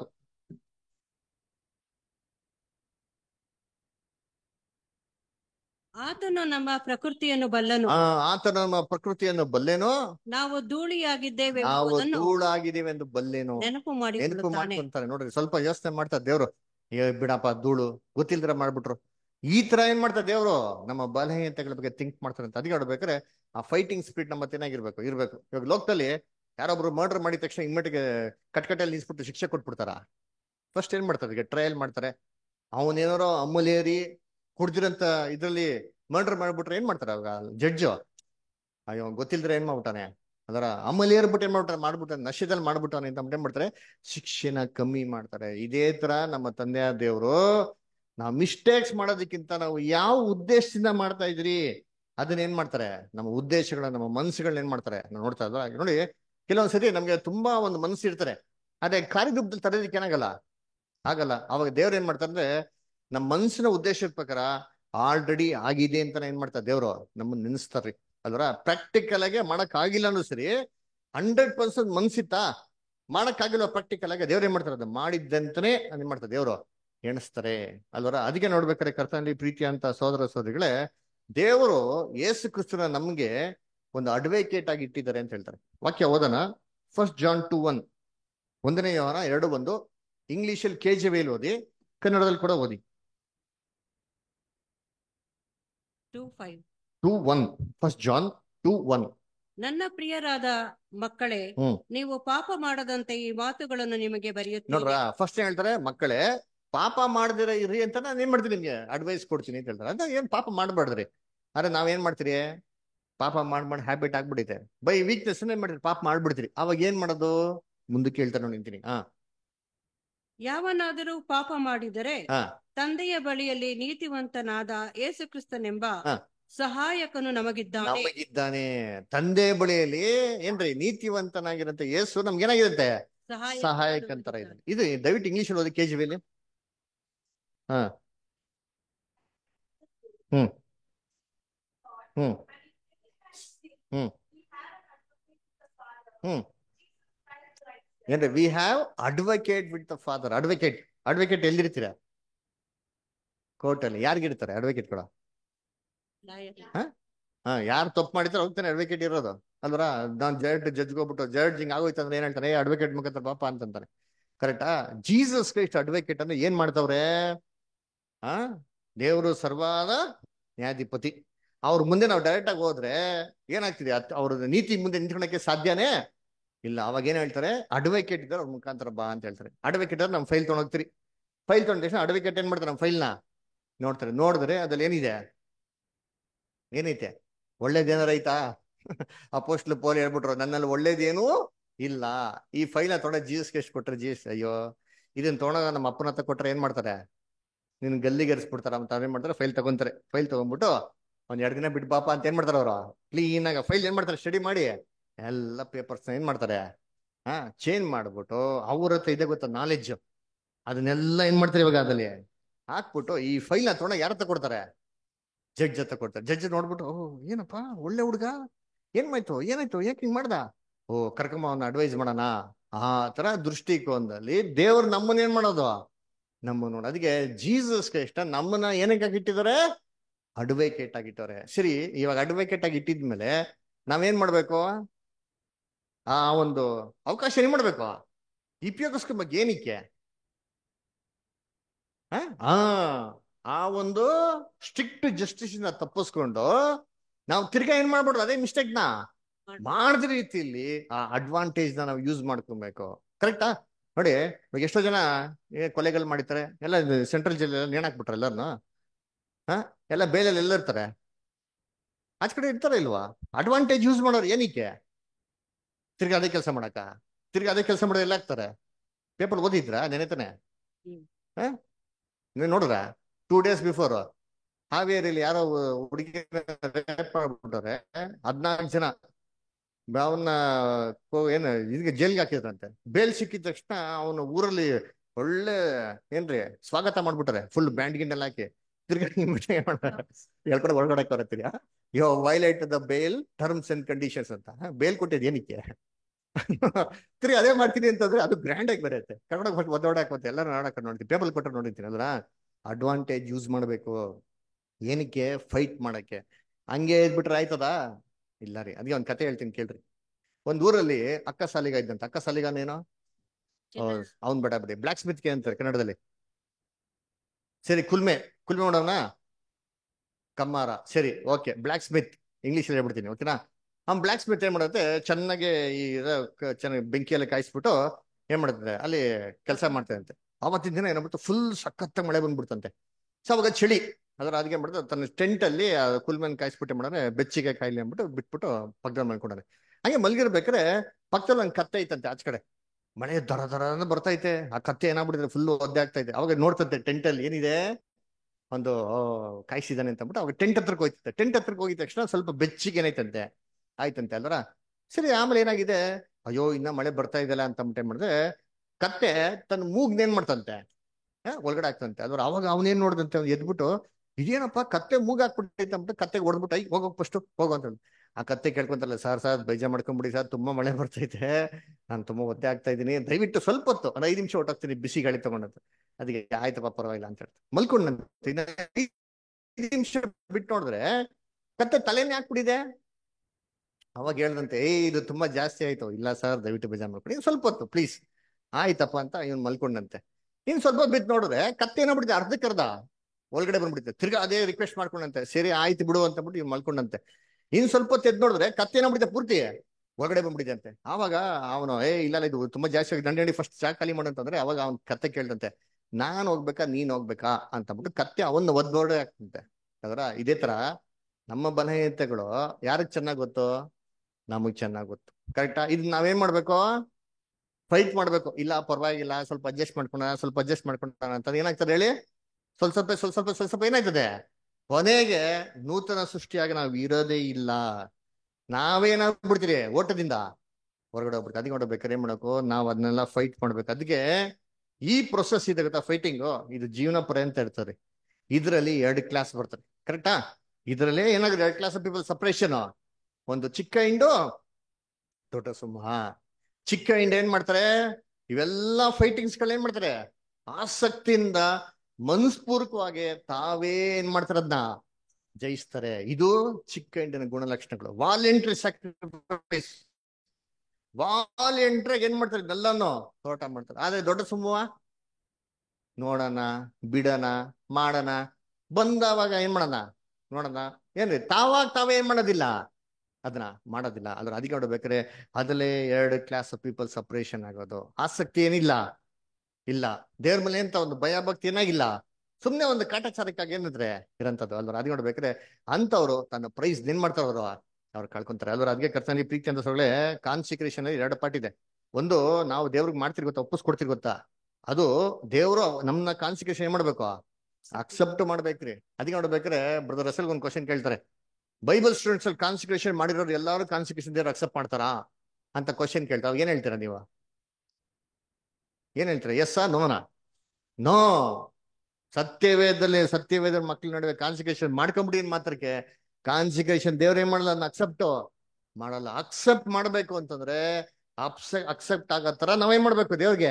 ಆತನು ನಮ್ಮ ಪ್ರಕೃತಿಯನ್ನು ಬಲ್ಲನು ಆ ಆತ ನಮ್ಮ ಪ್ರಕೃತಿಯನ್ನು ಬಲ್ಲೇನೋ ನಾವು ಧೂಳಿಯಾಗಿದ್ದೇವೆ ನಾವು ಎಂಬುದನ್ನು ಧೂಳಾಗಿದ್ದೀವಿ ಎಂದು ಬಲ್ಲೇನೋ ನೆನಪು ನೆನಪು ಮಾಡಿಕೊಳ್ಳುತ್ತಾನೆ ಮಾಡ್ಕೊಂತಾರೆ ನೋಡ್ರಿ ಸ್ವಲ್ಪ ಯೋಚನೆ ಮಾಡ್ತಾರೆ ದೇವ್ರು ಏ ಬಿಡಪ್ಪ ಧೂಳು ಗೊತ್ತಿಲ್ದಿರ ಮಾಡ್ಬಿಟ್ರು ಈ ತರ ಏನ್ ಮಾಡ್ತಾರೆ ದೇವ್ರು ನಮ್ಮ ಬಲಹೀನತೆಗಳ ಬಗ್ಗೆ ಥಿಂಕ್ ಮಾಡ್ತಾರೆ ಅಂತ ಅದಕ್ಕೆ ನೋಡ್ಬೇಕಾದ್ರೆ ಆ ಫೈಟಿಂಗ್ ಸ್ಪಿರಿಟ್ ನಮ್ಮ ಏನಾಗಿರ್ಬೇಕು ಇರ್ಬೇಕು ಇವಾಗ ಲೋಕದಲ್ಲಿ ಯಾರೊಬ್ರು ಮರ್ಡರ್ ಮಾಡಿದ ತಕ್ಷಣ ಇಮ್ಮಿಡಿಗೆ ಕಟ್ಕಟ್ಟೆಯಲ್ಲಿ ನಿಲ್ಸ್ಬಿಟ್ಟು ಶಿಕ್ಷೆ ಕೊಟ್ಬಿಡ್ತಾರ ಫಸ್ಟ್ ಏನ್ ಮಾಡ್ತಾರೆ ಈಗ ಟ್ರಯಲ್ ಮಾಡ್ತಾರೆ ಅವನೇನಾರೋ ಅಮೂಲ್ಯರಿ ಕುಡ್ದಿರಂತ ಇದ್ರಲ್ಲಿ ಮರ್ಡರ್ ಮಾಡ್ಬಿಟ್ರೆ ಏನ್ ಮಾಡ್ತಾರೆ ಅವಾಗ ಜಡ್ಜು ಅಯ್ಯೋ ಗೊತ್ತಿಲ್ದ್ರೆ ಏನ್ ಮಾಡ್ಬಿಟ್ಟಾನೆ ಅದರ ಅಮೂಲ್ಯರ್ ಬಿಟ್ಟು ಏನ್ ಮಾಡ್ಬಿಟ್ಟಾನೆ ಮಾಡ್ಬಿಟ್ಟಾನೆ ನಶೆದಲ್ಲಿ ಮಾಡ್ಬಿಟ್ಟಾನೆ ಅಂತ ಏನ್ ಮಾಡ್ತಾರೆ ಶಿಕ್ಷೆನ ಕಮ್ಮಿ ಮಾಡ್ತಾರೆ ಇದೇ ತರ ನಮ್ಮ ತಂದೆಯ ದೇವರು ನಾವು ಮಿಸ್ಟೇಕ್ಸ್ ಮಾಡೋದಕ್ಕಿಂತ ನಾವು ಯಾವ ಉದ್ದೇಶದಿಂದ ಮಾಡ್ತಾ ಇದ್ರಿ ಅದನ್ನ ಏನ್ ಮಾಡ್ತಾರೆ ನಮ್ಮ ಉದ್ದೇಶಗಳನ್ನ ನಮ್ಮ ಮನಸ್ಸುಗಳನ್ನ ಏನ್ ಮಾಡ್ತಾರೆ ನಾವು ನೋಡ್ತಾ ಇದ್ವಾ ನೋಡಿ ಕೆಲವೊಂದ್ಸತಿ ನಮ್ಗೆ ತುಂಬಾ ಒಂದು ಮನಸ್ಸು ಇರ್ತಾರೆ ಅದೇ ಕಾರ್ಯರೂಪದಲ್ಲಿ ತರೋದಕ್ಕೆ ಏನಾಗಲ್ಲ ಆಗಲ್ಲ ಅವಾಗ ದೇವ್ರು ಏನ್ ಮಾಡ್ತಾರೆ ಅಂದ್ರೆ ನಮ್ಮ ಮನಸ್ಸಿನ ಉದ್ದೇಶದ ಪ್ರಕಾರ ಆಲ್ರೆಡಿ ಆಗಿದೆ ಅಂತ ಏನ್ ಮಾಡ್ತಾರೆ ದೇವ್ರು ನಮ್ಮನ್ನ ನೆನೆಸ್ತಾರ್ರಿ ಅಲ್ವರ ಪ್ರಾಕ್ಟಿಕಲ್ ಆಗಿ ಮಾಡಕ್ ಆಗಿಲ್ಲ ಅನ್ನೋ ಸರಿ ಹಂಡ್ರೆಡ್ ಪರ್ಸೆಂಟ್ ಮನ್ಸಿತ್ತಾ ಮಾಡಕ್ ಆಗಿಲ್ಲ ಪ್ರಾಕ್ಟಿಕಲ್ ಆಗಿ ದೇವ್ರು ಏನ್ ಮಾಡ್ತಾರೆ ಅದು ಮಾಡಿದ್ದಂತಾನೆ ಏನ್ ಮಾಡ್ತಾರೆ ದೇವ್ರು ಎಣಿಸ್ತಾರೆ ಅಲ್ವರ ಅದಕ್ಕೆ ನೋಡ್ಬೇಕಾದ್ರೆ ಕರ್ತನಲ್ಲಿ ಪ್ರೀತಿ ಅಂತ ಸೋದರ ಸೋದರಿಗಳೇ ದೇವರು ಯೇಸು ಕ್ರಿಸ್ತನ ನಮ್ಗೆ ಒಂದು ಅಡ್ವೊಕೇಟ್ ಆಗಿ ಇಟ್ಟಿದ್ದಾರೆ ಅಂತ ಹೇಳ್ತಾರೆ ವಾಕ್ಯ ಓದನ ಫಸ್ಟ್ ಜಾನ್ ಟು ಒನ್ ಒಂದನೇ ವಾರ ಎರಡು ಒಂದು ಇಂಗ್ಲಿಷಲ್ಲಿ ಕೆ ಜಿ ವೇಲ್ ಓದಿ ಕನ್ನಡದಲ್ಲಿ ಕೂಡ ಓದಿ two five two one first John two one ನನ್ನ ಪ್ರಿಯರಾದ ಮಕ್ಕಳೇ ಹ್ಮ್. ನೀವು ಪಾಪ ಮಾಡದಂತೆ ಈ ಮಾತುಗಳನ್ನು ನಿಮಗೆ ನೋಡ್ರ ಬರೆಯುತ್ತೇನೆ ಫಸ್ಟ್ ಹೇಳ್ತಾರೆ ಮಕ್ಕಳೇ ಪಾಪ ಮಾಡದಿರ ಇರ್ರಿ ಅಂತ ನಾನು ಏನ್ ಮಾಡ್ತೀನಿ ನಿಮ್ಗೆ ಅಡ್ವೈಸ್ ಕೊಡ್ತೀನಿ ಅಂತ ಹೇಳ್ತಾರೆ ಅಂದ್ರೆ ಏನ್ ಪಾಪ ಮಾಡ್ಬಾರ್ದ್ರಿ ಆದ್ರೆ ನಾವ್ ಏನ್ ಮಾಡ್ತೀರಿ ಪಾಪ ಮಾಡ್ ಮಾಡಿ ಹ್ಯಾಬಿಟ್ ಆಗ್ಬಿಟ್ಟಿದೆ ಬೈ ವೀಕ್ನೆಸ್ ಏನ್ ಮಾಡ್ತೀರಿ ಪಾಪ ಮಾಡ್ಬಿಡ್ತೀರಿ ಅವಾಗ ಏನ್ ಮಾಡೋದು ಮುಂದಕ್ಕೆ ಹೇಳ್ತಾರೆ ನೋಡಿ ನಿಂತೀನಿ ಹಾ ಯಾವನಾದರೂ ಪಾಪ ಮಾಡಿದರೆ ಹಾ ತಂದೆಯ ಬಳಿಯಲ್ಲಿ ನೀತಿವಂತನಾದ ಯೇಸುಕ್ರಿಸ್ತನೆಂಬ ಹಾ. ಸಹಾಯಕನು ನಮಗಿದ್ದಾನೆ ನಮಗಿದ್ದಾನೆ ತಂದೆ ಬಳಿಯಲ್ಲಿ ಏನ್ರಿ ನೀತಿವಂತನಾಗಿರಂತ ಯೇಸು ನಮ್ಗೆ ಏನಾಗಿರುತ್ತೆ ಸಹಾಯಕ ಸಹಾಯಕ ಅಂತರ ಇದೆ ಇದು ದಯವಿಟ್ಟು ಇಂಗ್ಲಿಷ್ ಓದಿ ಕೆ ಜಿ ಬಿಲಿ ಹಾ ಹ್ಮ್ ಹ್ಮ್ ಹ್ಮ್ ಹ್ಮ್ ಏನ್ರಿ we have advocate with the Father advocate advocate ಎಲ್ಲಿರ್ತೀರಾ ಕೋರ್ಟ್ ಅಲ್ಲಿ ಯಾರಿಗಿರ್ತಾರೆ ಅಡ್ವೊಕೇಟ್ ಕೂಡ ಹಾ ಯಾರು ತಪ್ಪು ಮಾಡಿದ್ರೆ ಹೋಗ್ತಾನೆ ಅಡ್ವೊಕೇಟ್ ಇರೋದು ಅಲ್ವರ ನಾನ್ ಜಡ್ ಜಡ್ಜ್ಗೆ ಹೋಗ್ಬಿಟ್ಟು ಜಡ್ಜ್ ಹಿಂಗ್ ಆಗೋಯ್ತು ಅಂದ್ರೆ ಏನ್ ಹೇಳ್ತಾರೆ ಅಡ್ವೊಕೇಟ್ ಮುಖಾಂತರ ಪಾಪ ಅಂತಂತಾರೆ ಕರೆಕ್ಟಾ ಜೀಸಸ್ ಕ್ರೈಸ್ಟ್ ಅಡ್ವೊಕೇಟ್ ಅಂದ್ರೆ ಏನ್ ಮಾಡ್ತಾವ್ರೆ ಆ ದೇವರು ಸರ್ವಾದ ನ್ಯಾಯಾಧಿಪತಿ ಅವ್ರ ಮುಂದೆ ನಾವು ಡೈರೆಕ್ಟ್ ಆಗಿ ಹೋದ್ರೆ ಏನಾಗ್ತಿದೆ ಅತ್- ಅವ್ರ ನೀತಿ ಮುಂದೆ ನಿಂತ್ಕೊಳಕ್ಕೆ ಸಾಧ್ಯನೇ ಇಲ್ಲ ಅವಾಗ ಏನ್ ಹೇಳ್ತಾರೆ ಅಡ್ವೊಕೇಟ್ ಇದ್ದಾರೆ ಅವ್ರ ಮುಖಾಂತರ ಬಾ ಅಂತ ಹೇಳ್ತಾರೆ ಅಡ್ವೊಕೇಟ್ ಅವ್ರು ನಮ್ ಫೈಲ್ ತೊಗೊಂಡೋಗ್ತೀರಿ ಫೈಲ್ ತೊಗೊಂಡ ತಕ್ಷಣ ಅಡ್ವೊಕೇಟ್ ಏನ್ ಮಾಡ್ತಾರೆ ನಮ್ಮ ಫೈಲ್ನ ನೋಡ್ತಾರೆ ನೋಡಿದ್ರೆ ಅದ್ರಲ್ಲಿ ಏನಿದೆ ಏನೈತೆ ಒಳ್ಳೇದೇನಾರ ಐತಾ ಅಪೋಸ್ಟ್ಲ್ ಪೋಲ್ ಹೇಳ್ಬಿಟ್ರು ನನ್ನಲ್ಲಿ ಒಳ್ಳೇದೇನು ಇಲ್ಲ ಈ ಫೈಲ್ ತೊಗೊಂಡ ಜೀಸಸ್ಗೆ ಎಷ್ಟು ಕೊಟ್ರೆ ಜೀಸ್ ಅಯ್ಯೋ ಇದನ್ನ ತೊಗೊಂಡಾಗ ನಮ್ಮ ಅಪ್ಪನ ಹತ್ರ ಕೊಟ್ರೆ ಏನ್ ಮಾಡ್ತಾರೆ ನಿನ್ ಗಲ್ಲಿಗೆ ಎರಿಸ್ಬಿಡ್ತಾರ ಅಂತ ಏನ್ ಮಾಡ್ತಾರೆ ಫೈಲ್ ತಗೊಂತಾರೆ ಫೈಲ್ ತಗೊಂಡ್ಬಿಟ್ಟು ಒಂದ್ ಎರಡ್ ದಿನ ಬಿಟ್ಟು ಪಾಪ ಅಂತ ಏನ್ ಮಾಡ್ತಾರೆ ಅವರು ಕ್ಲೀನ್ ಆಗ ಫೈಲ್ ಏನ್ ಮಾಡ್ತಾರೆ ಸ್ಟಡಿ ಮಾಡಿ ಎಲ್ಲ ಪೇಪರ್ಸ್ ಏನ್ ಮಾಡ್ತಾರೆ ಹಾ ಚೇಂಜ್ ಮಾಡ್ಬಿಟ್ಟು ಅವ್ರ ಹತ್ರ ಇದೆ ಗೊತ್ತಾ ನಾಲೆಡ್ಜ್ ಅದನ್ನೆಲ್ಲ ಏನ್ ಮಾಡ್ತಾರೆ ಇವಾಗ ಅದಲ್ಲಿ ಹಾಕ್ಬಿಟ್ಟು ಈ ಫೈಲ್ ನ ತೊಗೊಂಡ ಯಾರ ಹತ್ರ ಕೊಡ್ತಾರೆ ಜಡ್ಜ್ ಹತ್ರ ಕೊಡ್ತಾರೆ ಜಡ್ಜ್ ನೋಡ್ಬಿಟ್ಟು ಓ ಏನಪ್ಪಾ ಒಳ್ಳೆ ಹುಡುಗ ಏನ್ ಮಾಯ್ತು ಏನಾಯ್ತು ಯಾಕೆ ಹಿಂಗ್ ಮಾಡ್ದ ಓ ಕರ್ಕೊಂಬ ಅವನ್ನ ಅಡ್ವೈಸ್ ಮಾಡೋಣ ಆ ತರ ದೃಷ್ಟಿಕೋನದಲ್ಲಿ ದೇವ್ರು ನಮ್ಮನ್ನ ಏನ್ ಮಾಡೋದು ನಮ್ಮ ನೋಡ ಅದಕ್ಕೆ ಜೀಸಸ್ ಇಷ್ಟ ನಮ್ಮನ್ನ ಏನಕ್ಕೆ ಇಟ್ಟಿದ್ದಾರೆ ಅಡ್ವೊಕೇಟ್ ಆಗಿಟ್ಟವ್ರೆ ಸರಿ ಇವಾಗ ಅಡ್ವೊಕೇಟ್ ಆಗಿ ಇಟ್ಟಿದ್ಮೇಲೆ ನಾವೇನ್ ಮಾಡ್ಬೇಕು ಆ ಒಂದು ಅವಕಾಶ ಏನ್ ಮಾಡ್ಬೇಕು ಉಪಯೋಗಿಸ್ಕೊಬೇಕು ಏನಕ್ಕೆ ಆ? ಆ ಆ ಒಂದು ಸ್ಟ್ರಿಕ್ಟ್ ಜಸ್ಟಿಸ್ ಇಂದ ತಪ್ಪಿಸ್ಕೊಂಡು ನಾವು ತಿರ್ಗಾ ಏನ್ ಮಾಡ್ಬಾರ್ದು ಅದೇ ಮಿಸ್ಟೇಕ್ ನ ಮಾಡಿದ ರೀತಿಯಲ್ಲಿ ಆ ಅಡ್ವಾಂಟೇಜ್ ನ ನಾವು ಯೂಸ್ ಮಾಡ್ಕೊಬೇಕು ಕರೆಕ್ಟಾ ನೋಡಿ ಇವಾಗ ಎಷ್ಟೋ ಜನ ಏ ಕೊಲೆಗಳು ಮಾಡಿರ್ತಾರೆ ಎಲ್ಲ ಸೆಂಟ್ರಲ್ ಜೈಲ್ ನೇಣಾಕ್ಬಿಟ್ರೆ ಎಲ್ಲಾರನು ಹಾ ಎಲ್ಲ ಬೇಲಲ್ಲಿ ಎಲ್ಲ ಇರ್ತಾರೆ ಆಚ ಕಡೆ ಇರ್ತಾರೆ ಇಲ್ವಾ ಅಡ್ವಾಂಟೇಜ್ ಯೂಸ್ ಮಾಡೋರು ಏನಕ್ಕೆ ತಿರ್ಗಾ ಅದೇ ಕೆಲಸ ಮಾಡಕ ತಿರ್ಗಾ ಅದೇ ಕೆಲಸ ಮಾಡೋದು ಎಲ್ಲ ಆಗ್ತಾರೆ ಪೇಪರ್ ಓದಿದ್ರಾ ನೆನೆತಾನೆ ಹ್ಮ್. ಹಾ ನೀವು ನೋಡ್ರ ಟೂ ಡೇಸ್ ಬಿಫೋರ್ ಹಾವೇರಿಯಲ್ಲಿ ಯಾರೋ ಹುಡುಗಿ ರೇಪ್ ಮಾಡ್ಬಿಟ್ಟವ್ರೆ ಹದ್ನಾಲ್ಕು ಜನ ಅವನ್ನ ಏನು ಇದಕ್ಕೆ ಜೈಲ್ಗೆ ಹಾಕಿದ್ರಂತೆ ಬೇಲ್ ಸಿಕ್ಕಿದ ತಕ್ಷಣ ಅವನ ಊರಲ್ಲಿ ಒಳ್ಳೆ ಏನ್ರಿ ಸ್ವಾಗತ ಮಾಡ್ಬಿಟ್ಟಾರೆ ಫುಲ್ ಬ್ಯಾಂಡ್ ಗಿಂಡ್ ಎಲ್ಲ ಹಾಕಿ ತಿರ್ಗಾ ಹೇಳ್ಕೊಂಡು ಒಳಗಡೆ ಬರತ್ತೀರಿ you violate the bail terms and conditions ಅಂತ ಬೇಲ್ ಕೊಟ್ಟಿದ್ ಏನಕ್ಕೆ ತಿರ್ಗಿ ಅದೇ ಮಾಡ್ತೀನಿ ಅಂತಂದ್ರೆ ಅದು ಗ್ರ್ಯಾಂಡ್ ಆಗಿ ಬರುತ್ತೆ ಕರ್ನಾಟಕ ಫಸ್ಟ್ ಒದ್ದಾಡಕ್ ಮತ್ತೆ ಎಲ್ಲರೂ ನೋಡಕ್ ನೋಡ್ತೀವಿ ಪೇಪರ್ ಕೊಟ್ಟರೆ ನೋಡಿರ್ತೀನಿ ಅದ್ರ ಅಡ್ವಾಂಟೇಜ್ ಯೂಸ್ ಮಾಡಬೇಕು ಏನಕ್ಕೆ ಫೈಟ್ ಮಾಡಕ್ಕೆ ಹಂಗೆ ಇದ್ಬಿಟ್ರೆ ಆಯ್ತದ ಇಲ್ಲ ರೀ ಅದಕ್ಕೆ ಒಂದ್ ಕತೆ ಹೇಳ್ತೀನಿ ಕೇಳ್ರಿ ಒಂದ್ ಊರಲ್ಲಿ ಅಕ್ಕ ಸಾಲಿಗ ಇದ್ದಂತ ಅಕ್ಕ ಸಾಲಿಗಾನೇನೋ ಅವ್ನ್ ಬೇಡ ಬಿಡಿ ಬ್ಲಾಕ್ ಸ್ಮಿತ್ಗೆ ಅಂತಾರೆ ಕನ್ನಡದಲ್ಲಿ ಸರಿ ಕುಲ್ಮೆ ಕುಲ್ಮೆ ಮಾಡೋಣ ಕಮ್ಮಾರ ಸರಿ ಓಕೆ ಬ್ಲಾಕ್ ಸ್ಮಿತ್ ಇಂಗ್ಲಿಷ್ ಹೇಳ್ಬಿಡ್ತೀನಿ ಓಕೆನಾ ಅವ್ನ್ ಬ್ಲಾಕ್ ಸ್ಮಿತ್ ಏನ್ ಮಾಡುತ್ತೆ ಚೆನ್ನಾಗಿ ಈ ಚೆನ್ನಾಗಿ ಬೆಂಕಿಯಲ್ಲಿ ಕಾಯಿಸ್ಬಿಟ್ಟು ಏನ್ ಮಾಡುತ್ತೆ ಅಲ್ಲಿ ಕೆಲಸ ಮಾಡ್ತಾರಂತೆ ಅವತ್ತಿನ ದಿನ ಏನಾಗ್ಬಿಟ್ಟು ಫುಲ್ ಸಖತ್ತ ಮಳೆ ಬಂದ್ಬಿಡ್ತಂತೆ ಸೊ ಅವಾಗ ಚಳಿ ಅದ್ರ ಅದಕ್ಕೆ ಮಾಡ್ತಾರೆ ತನ್ನ ಟೆಂಟ್ ಅಲ್ಲಿ ಆ ಕುಲ್ಮೆನ್ ಕಾಯಿಸ್ಬಿಟ್ಟು ಮಾಡಿದ್ರೆ ಬೆಚ್ಚಿಗೆ ಕಾಯಿಲೆ ಅಂದ್ಬಿಟ್ಟು ಬಿಟ್ಬಿಟ್ಟು ಪಕ್ಕದಲ್ಲಿ ಮಲ್ಕೊಂಡಾರೆ ಹಂಗೆ ಮಲ್ಗಿರ್ಬೇಕಾದ್ರೆ ಪಕ್ಕದಲ್ಲಿ ಒಂದು ಕತ್ತೆ ಐತಂತೆ ಆಚ ಕಡೆ ಮಳೆ ದರ ದರ ಅಂತ ಬರ್ತೈತೆ ಆ ಕತ್ತೆ ಏನಾಗ್ಬಿಟ್ಟಿದೆ ಫುಲ್ ಒದ್ದೆ ಆಗ್ತಾ ಇದೆ ಅವಾಗ ನೋಡ್ತಂತೆ ಟೆಂಟ್ ಅಲ್ಲಿ ಏನಿದೆ ಒಂದು ಕಾಯಿಸಿದಾನೆ ಅಂತ ಅಂದ್ಬಿಟ್ಟು ಅವಾಗ ಟೆಂಟ್ ಹತ್ರಕ್ಕೆ ಹೋಯ್ತಂತೆ ಟೆಂಟ್ ಹತ್ರಕ್ಕೆ ಹೋಗಿದ ತಕ್ಷಣ ಸ್ವಲ್ಪ ಬೆಚ್ಚಿಗೆ ಏನಾಯ್ತಂತೆ ಆಯ್ತಂತೆ ಅಲ್ವರ ಸರಿ ಆಮೇಲೆ ಏನಾಗಿದೆ ಅಯ್ಯೋ ಇನ್ನ ಮಳೆ ಬರ್ತಾ ಇದೆಯಲ್ಲ ಅಂತ ಅಂದ್ಬಿಟ್ಟು ಏನ್ ಮಾಡಿದ್ರೆ ಕತ್ತೆ ತನ್ನ ಮೂಗ್ನೇನ್ ಮಾಡ್ತಂತೆ ಆ, ಒಳಗಡೆ ಆಗ್ತಂತೆ ಅದ್ರ ಅವಾಗ ಅವನೇನ್ ನೋಡ್ದಂತೆ ಅವ್ನು ಎದ್ಬಿಟ್ಟು ಇದೇನಪ್ಪ ಕತ್ತೆ ಮೂಗ್ ಹಾಕ್ಬಿಟ್ಟೈತೆ ಅಂದ್ಬಿಟ್ಟು ಕತ್ತೆಗೆ ಹೊಡೆದ್ಬಿಟ್ಟು ಐ ಹೋಗೋಕ್ ಫಸ್ಟ್ ಹೋಗು ಅಂತ ಹೇಳ್ದ. ಆ ಕತ್ತೆ ಕೇಳ್ಕೊಂತಲ್ಲ ಸರ್ ಸರ್ ಬೇಜಾರ್ ಮಾಡ್ಕೊಂಬಿಡಿ ಸರ್ ತುಂಬಾ ಮಳೆ ಬರ್ತೈತೆ ನಾನು ತುಂಬಾ ಒತ್ತೆ ಆಗ್ತಾ ಇದ್ದೀನಿ ದಯವಿಟ್ಟು ಸ್ವಲ್ಪ ಹೊತ್ತು ಒಂದು ಐದು ನಿಮಿಷ ಹೊಟ್ಟೋಗ್ತೀನಿ ಬಿಸಿ ಗಾಳಿ ತಗೊಂಡಂತ ಅದಕ್ಕೆ ಆಯ್ತಪ್ಪ ಪರವಾಗಿಲ್ಲ ಅಂತ ಹೇಳ್ತಾರೆ ಮಲ್ಕೊಂಡಂತೆ ಇನ್ನ ಐದು ನಿಮಿಷ ಬಿಟ್ಟು ನೋಡಿದ್ರೆ ಕತ್ತೆ ತಲೆನೇ ಹಾಕ್ಬಿಟ್ಟಿದೆ ಅವಾಗ ಹೇಳ್ದಂತೆ ಏ ಇದು ತುಂಬಾ ಜಾಸ್ತಿ ಆಯ್ತು ಇಲ್ಲ ಸರ್ ದಯವಿಟ್ಟು ಬೇಜಾರ್ ಮಾಡ್ಕೊಡಿ ಇನ್ನು ಸ್ವಲ್ಪ ಹೊತ್ತು ಪ್ಲೀಸ್ ಆಯ್ತಪ್ಪ ಅಂತ ಇವ್ನು ಮಲ್ಕೊಂಡಂತೆ ಇನ್ ಸ್ವಲ್ಪ ಬಿಟ್ಟು ನೋಡಿದ್ರೆ ಕತ್ತೆ ಏನಾಗ್ಬಿಟ್ಟಿದೆ ಅರ್ಧಕ್ಕರ್ಧ ಒಳಗಡೆ ಬಂದ್ಬಿಡುತ್ತೆ ತಿರ್ಗಾ ಅದೇ ರಿಕ್ವೆಸ್ಟ್ ಮಾಡ್ಕೊಂಡಂತೆ ಸರಿ ಆಯ್ತು ಬಿಡು ಅಂತ ಬಿಟ್ಟು ಇವ್ನು ಮಲ್ಕೊಂಡಂತೆ ಇನ್ ಸ್ವಲ್ಪ ಹೊತ್ತು ಎದ್ದು ನೋಡಿದ್ರೆ ಕತ್ತೆ ಏನಾಗ್ಬಿಟ್ಟಿದೆ ಪೂರ್ತಿ ಹೊರಗಡೆ ಬಂದ್ಬಿಟ್ಟಿದೆ ಅಂತೆ ಆವಾಗ ಅವನು ಏ ಇಲ್ಲ ಇದು ತುಂಬಾ ಜಾಸ್ತಿ ಆಗಿ ದಂಡ ಫಸ್ಟ್ ಚಾ ಖಾಲಿ ಮಾಡು ಅಂತಂದ್ರೆ ಅವಾಗ ಅವ್ನ್ ಕತ್ತೆ ಕೇಳ್ದಂತೆ ನಾನ್ ಹೋಗ್ಬೇಕಾ ನೀನ್ ಹೋಗ್ಬೇಕಾ ಅಂತ ಅಂದ್ಬಿಟ್ಟು ಕತ್ತೆ ಅವನ್ನ ಒದ್ದೋಡೆ ಆಗ್ತಂತೆ ಅದರ ಇದೇ ತರ ನಮ್ಮ ಬಲಹೀನತೆಗಳು ಯಾರಿಗ್ ಚೆನ್ನಾಗ್ ಗೊತ್ತು ನಮಗ್ ಚೆನ್ನಾಗ್ ಗೊತ್ತು ಕರೆಕ್ಟಾ ಇದು ನಾವೇನ್ ಮಾಡ್ಬೇಕು ಫೈಟ್ ಮಾಡ್ಬೇಕು ಇಲ್ಲ ಪರವಾಗಿಲ್ಲ ಸ್ವಲ್ಪ ಅಡ್ಜಸ್ಟ್ ಮಾಡ್ಕೊಂಡ ಸ್ವಲ್ಪ ಅಡ್ಜಸ್ಟ್ ಮಾಡ್ಕೊಂಡ ಅಂತ ಏನಾಗ್ತದೆ ಹೇಳಿ ಸ್ವಲ್ಪ ಸ್ವಲ್ಪ ಸ್ವಲ್ಪ ಸ್ವಲ್ಪ ಸ್ವಲ್ಪ ಸ್ವಲ್ಪ ಏನಾಯ್ತದೆ ಕೊನೆಗೆ ನೂತನ ಸೃಷ್ಟಿಯಾಗಿ ನಾವು ಇರೋದೇ ಇಲ್ಲ ನಾವೇನಾಗ್ಬಿಡ್ತೀರಿ ಓಟದಿಂದ ಹೊರಗಡೆ ಹೋಗ್ಬಿಡ್ತೀವಿ ಅದಕ್ಕೆ ನೋಡ್ಬೇಕಾದ್ರೆ ಏನ್ ಮಾಡ್ಬೇಕು ನಾವು ಅದನ್ನೆಲ್ಲ ಫೈಟ್ ಮಾಡ್ಬೇಕು ಅದಕ್ಕೆ ಈ ಪ್ರೊಸೆಸ್ ಇದೆ ಗೊತ್ತಾ ಫೈಟಿಂಗು ಇದು ಜೀವನ ಪರ್ಯಂತ ಇರ್ತದೆ ಇದರಲ್ಲಿ ಎರಡು ಕ್ಲಾಸ್ ಬರ್ತದೆ ಕರೆಕ್ಟಾ ಇದರಲ್ಲಿ ಏನಾಗುತ್ತೆ ಎರಡು ಕ್ಲಾಸ್ ಆಫ್ ಪೀಪಲ್ ಸಪ್ರೇಷನ್ ಒಂದು ಚಿಕ್ಕ ಹಿಂಡು ದೊಡ್ಡ ಸಿಂಹ ಚಿಕ್ಕ ಹಿಂಡ್ ಏನ್ ಮಾಡ್ತಾರೆ ಇವೆಲ್ಲ ಫೈಟಿಂಗ್ಸ್ ಗಳು ಏನ್ ಮಾಡ್ತಾರೆ ಆಸಕ್ತಿಯಿಂದ ಮನಸ್ಪೂರ್ವಕವಾಗಿ ತಾವೇ ಏನ್ ಮಾಡ್ತಾರೆ ಅದನ್ನ ಜಯಿಸ್ತಾರೆ ಇದು ಚಿಕ್ಕ ಹಿಂಡಿನ ಗುಣಲಕ್ಷಣಗಳು ವಾಲೆಂಟ್ರಿ ಸ್ಯಾಕ್ರಿಫೈಸ್ ವಾಲೆಂಟ್ರಿ ಏನ್ ಮಾಡ್ತಾರೆ ಇದೆಲ್ಲಾನು ಹೋರಾಟ ಮಾಡ್ತಾರೆ ಆದ್ರೆ ದೊಡ್ಡ ಸಮೂಹ ನೋಡೋಣ ಬಿಡೋಣ ಮಾಡೋಣ ಬಂದವಾಗ ಏನ್ ಮಾಡೋಣ ನೋಡೋಣ ಏನ್ರಿ ತಾವಾಗ ತಾವೇ ಏನ್ ಮಾಡೋದಿಲ್ಲ ಅದನ್ನ ಮಾಡೋದಿಲ್ಲ ಅದ್ರ ಅದಕ್ಕೆ ನೋಡ್ಬೇಕಾದ್ರೆ ಅದಲ್ಲೇ ಎರಡು ಕ್ಲಾಸ್ ಆಫ್ ಪೀಪಲ್ ಸಪ್ರೇಷನ್ ಆಗೋದು ಆಸಕ್ತಿ ಏನಿಲ್ಲ ಇಲ್ಲ ದೇವ್ರ ಮೇಲೆ ಎಂತ ಒಂದು ಭಯ ಭಕ್ತಿ ಏನಾಗಿಲ್ಲ ಸುಮ್ನೆ ಒಂದು ಕಾಟಾಚಾರಕ್ಕಾಗಿ ಏನಿದ್ರೆ ಇರಂತದ್ದು ಅಲ್ವ ಅದಕ್ಕೆ ನೋಡ್ಬೇಕಾದ್ರೆ ಅಂತವ್ರು ತನ್ನ ಪ್ರೈಸ್ ಏನ್ ಮಾಡ್ತಾರೆ ಅವರು ಅವ್ರು ಕಳ್ಕೊಂತಾರೆ ಅಲ್ವ ಅದಕ್ಕೆ ಕರ್ತನಿ ಪ್ರೀತಿ ಅಂತ ಸೊಳ್ಳೆ ಕಾನ್ಸಿಕ್ರೇಷನ್ ಎರಡು ಪಾರ್ಟ್ ಇದೆ ಒಂದು ನಾವು ದೇವ್ರಿಗೆ ಮಾಡ್ತಿರ್ ಗೊತ್ತಾ ಒಪ್ಪಿಸ್ಕೊಡ್ತಿರ್ ಗೊತ್ತಾ ಅದು ದೇವರು ನಮ್ನ ಕಾನ್ಸಿಕ್ರೇಷನ್ ಏನ್ ಮಾಡ್ಬೇಕು ಅಕ್ಸೆಪ್ಟ್ ಮಾಡ್ಬೇಕ್ರಿ ಅದಕ್ಕೆ ನೋಡ್ಬೇಕಾದ್ರೆ ಬ್ರದರ್ ಅಸಲ್ ಒಂದು ಕ್ವಶನ್ ಕೇಳ್ತಾರೆ ಬೈಬಲ್ ಸ್ಟೂಡೆಂಟ್ಸ್ ಅಲ್ಲಿ ಕಾನ್ಸಿಕ್ರೇಷನ್ ಮಾಡಿರೋರು ಎಲ್ಲಾರು ಕಾನ್ಸಿಕ್ರೇಷನ್ ದೇವ್ರು ಅಕ್ಸೆಪ್ಟ್ ಮಾಡ್ತಾರಾ ಅಂತ ಕ್ವಶನ್ ಕೇಳ್ತಾವ ಏನ್ ಹೇಳ್ತೀರಾ ನೀವು ಏನ್ ಹೇಳ್ತೀರಾ ಎಸ್ ನೋನಾ ನೋ ಸತ್ಯವೇದದಲ್ಲಿ ಸತ್ಯವೇದ ಮಕ್ಳ ನಡುವೆ ಕಾನ್ಸಿಕ್ರೇಷನ್ ಮಾಡ್ಕೊಂಬಿಡಿ ಏನ್ ಮಾತ್ರಕ್ಕೆ ಕಾನ್ಸಿಕ್ರೇಷನ್ ದೇವ್ರ ಏನ್ ಮಾಡಲ್ಲ ಅದನ್ನ ಅಕ್ಸೆಪ್ಟ್ ಮಾಡಲ್ಲ ಅಕ್ಸೆಪ್ಟ್ ಮಾಡ್ಬೇಕು ಅಂತಂದ್ರೆ ಅಪ್ಸೆ ಅಕ್ಸೆಪ್ಟ್ ಆಗೋ ತರ ನಾವೇನ್ ಮಾಡ್ಬೇಕು ದೇವ್ರಿಗೆ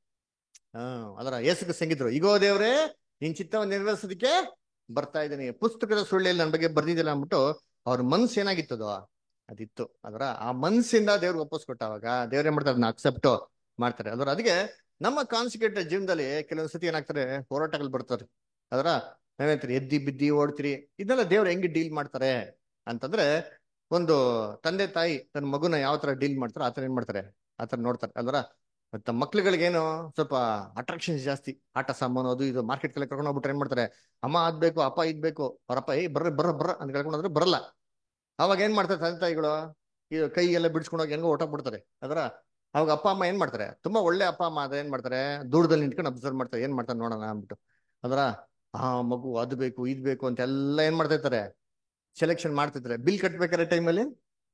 ಹ್ಮ್ ಅದರ ಏಸಕ್ಕೆ ಸಂಗಿದ್ರು ಈಗೋ ದೇವ್ರೆ ನಿನ್ ಚಿತ್ತವನ್ನು ನೆರವೇರಿಸೋದಕ್ಕೆ ಬರ್ತಾ ಇದ್ದೀನಿ ಪುಸ್ತಕದ ಸುಳ್ಳಿಯಲ್ಲಿ ನನ್ನ ಬಗ್ಗೆ ಬರ್ದಿದ್ದಿಲ್ಲ ಅಂದ್ಬಿಟ್ಟು ಅವ್ರ ಮನ್ಸು ಏನಾಗಿತ್ತದು ಅದಿತ್ತು ಅದರ ಆ ಮನ್ಸಿಂದ ದೇವ್ರಿಗೆ ವಾಪಸ್ ಕೊಟ್ಟಾಗ ದೇವ್ರ ಏನ್ ಮಾಡ್ತಾರೆ ಅದನ್ನ ಅಕ್ಸೆಪ್ಟ್ ಮಾಡ್ತಾರೆ ಅದರ ಅದಕ್ಕೆ ನಮ್ಮ ಕಾನ್ಸಿಕ್ರೇಟೆಡ್ ಜೀವನದಲ್ಲಿ ಕೆಲವೊಂದ್ ಸತಿ ಏನಾಗ್ತಾರೆ ಹೋರಾಟಗಳು ಬರ್ತಾರೆ ಅದರ ನಾವೇಂತೀರಿ ಎದ್ದಿ ಬಿದ್ದಿ ಓಡ್ತೀರಿ ಇದನ್ನೆಲ್ಲ ದೇವ್ರು ಹೆಂಗೆ ಡೀಲ್ ಮಾಡ್ತಾರೆ ಅಂತಂದ್ರೆ ಒಂದು ತಂದೆ ತಾಯಿ ತನ್ನ ಮಗುನ ಯಾವ ತರ ಡೀಲ್ ಮಾಡ್ತಾರೆ ಆತರ ಏನ್ ಮಾಡ್ತಾರೆ ಆತರ ನೋಡ್ತಾರೆ ಅಲ್ವರ ತಮ್ಮ ಮಕ್ಳುಗಳಿಗೇನು ಸ್ವಲ್ಪ ಅಟ್ರಾಕ್ಷನ್ಸ್ ಜಾಸ್ತಿ ಆಟ ಸಾಮಾನು ಅದು ಇದು ಮಾರ್ಕೆಟ್ ಕಡೆ ಕರ್ಕೊಂಡು ಹೋಗ್ಬಿಟ್ರೆ ಏನ್ ಮಾಡ್ತಾರೆ ಅಮ್ಮ ಅದ್ಬೇಕು ಅಪ್ಪ ಇದ್ಬೇಕು ಅವ್ರಪ್ಪ ಏ ಬರ್ರಿ ಬರ್ರ ಬರ್ರ ಅಂತ ಕೇಳ್ಕೊಂಡು ಹೋದ್ರೆ ಬರಲ್ಲ ಅವಾಗ ಏನ್ ಮಾಡ್ತಾರೆ ತಂದೆ ತಾಯಿಗಳು ಈ ಕೈ ಎಲ್ಲ ಬಿಡಿಸ್ಕೊಂಡು ಹೋಗಿ ಹೆಂಗೋ ಊಟ ಬಿಡ್ತಾರೆ ಅದರ ಅವಾಗ ಅಪ್ಪ ಅಮ್ಮ ಏನ್ ಮಾಡ್ತಾರೆ ತುಂಬಾ ಒಳ್ಳೆ ಅಪ್ಪ ಅಮ್ಮ ಅದ ಏನ್ ಮಾಡ್ತಾರೆ ದೂರದಲ್ಲಿ ನಿಂತ್ಕೊಂಡು ಅಬ್ಸರ್ವ್ ಮಾಡ್ತಾರೆ ಏನ್ ಮಾಡ್ತಾರೆ ನೋಡೋಣ ಅಂದ್ಬಿಟ್ಟು ಅದರ ಆ ಮಗು ಅದ್ ಬೇಕು ಇದ್ ಬೇಕು ಅಂತ ಎಲ್ಲ ಏನ್ ಮಾಡ್ತಾ ಇರ್ತಾರೆ ಸೆಲೆಕ್ಷನ್ ಮಾಡ್ತಿರ್ತಾರೆ ಬಿಲ್ ಕಟ್ಬೇಕಾರೆ ಟೈಮಲ್ಲಿ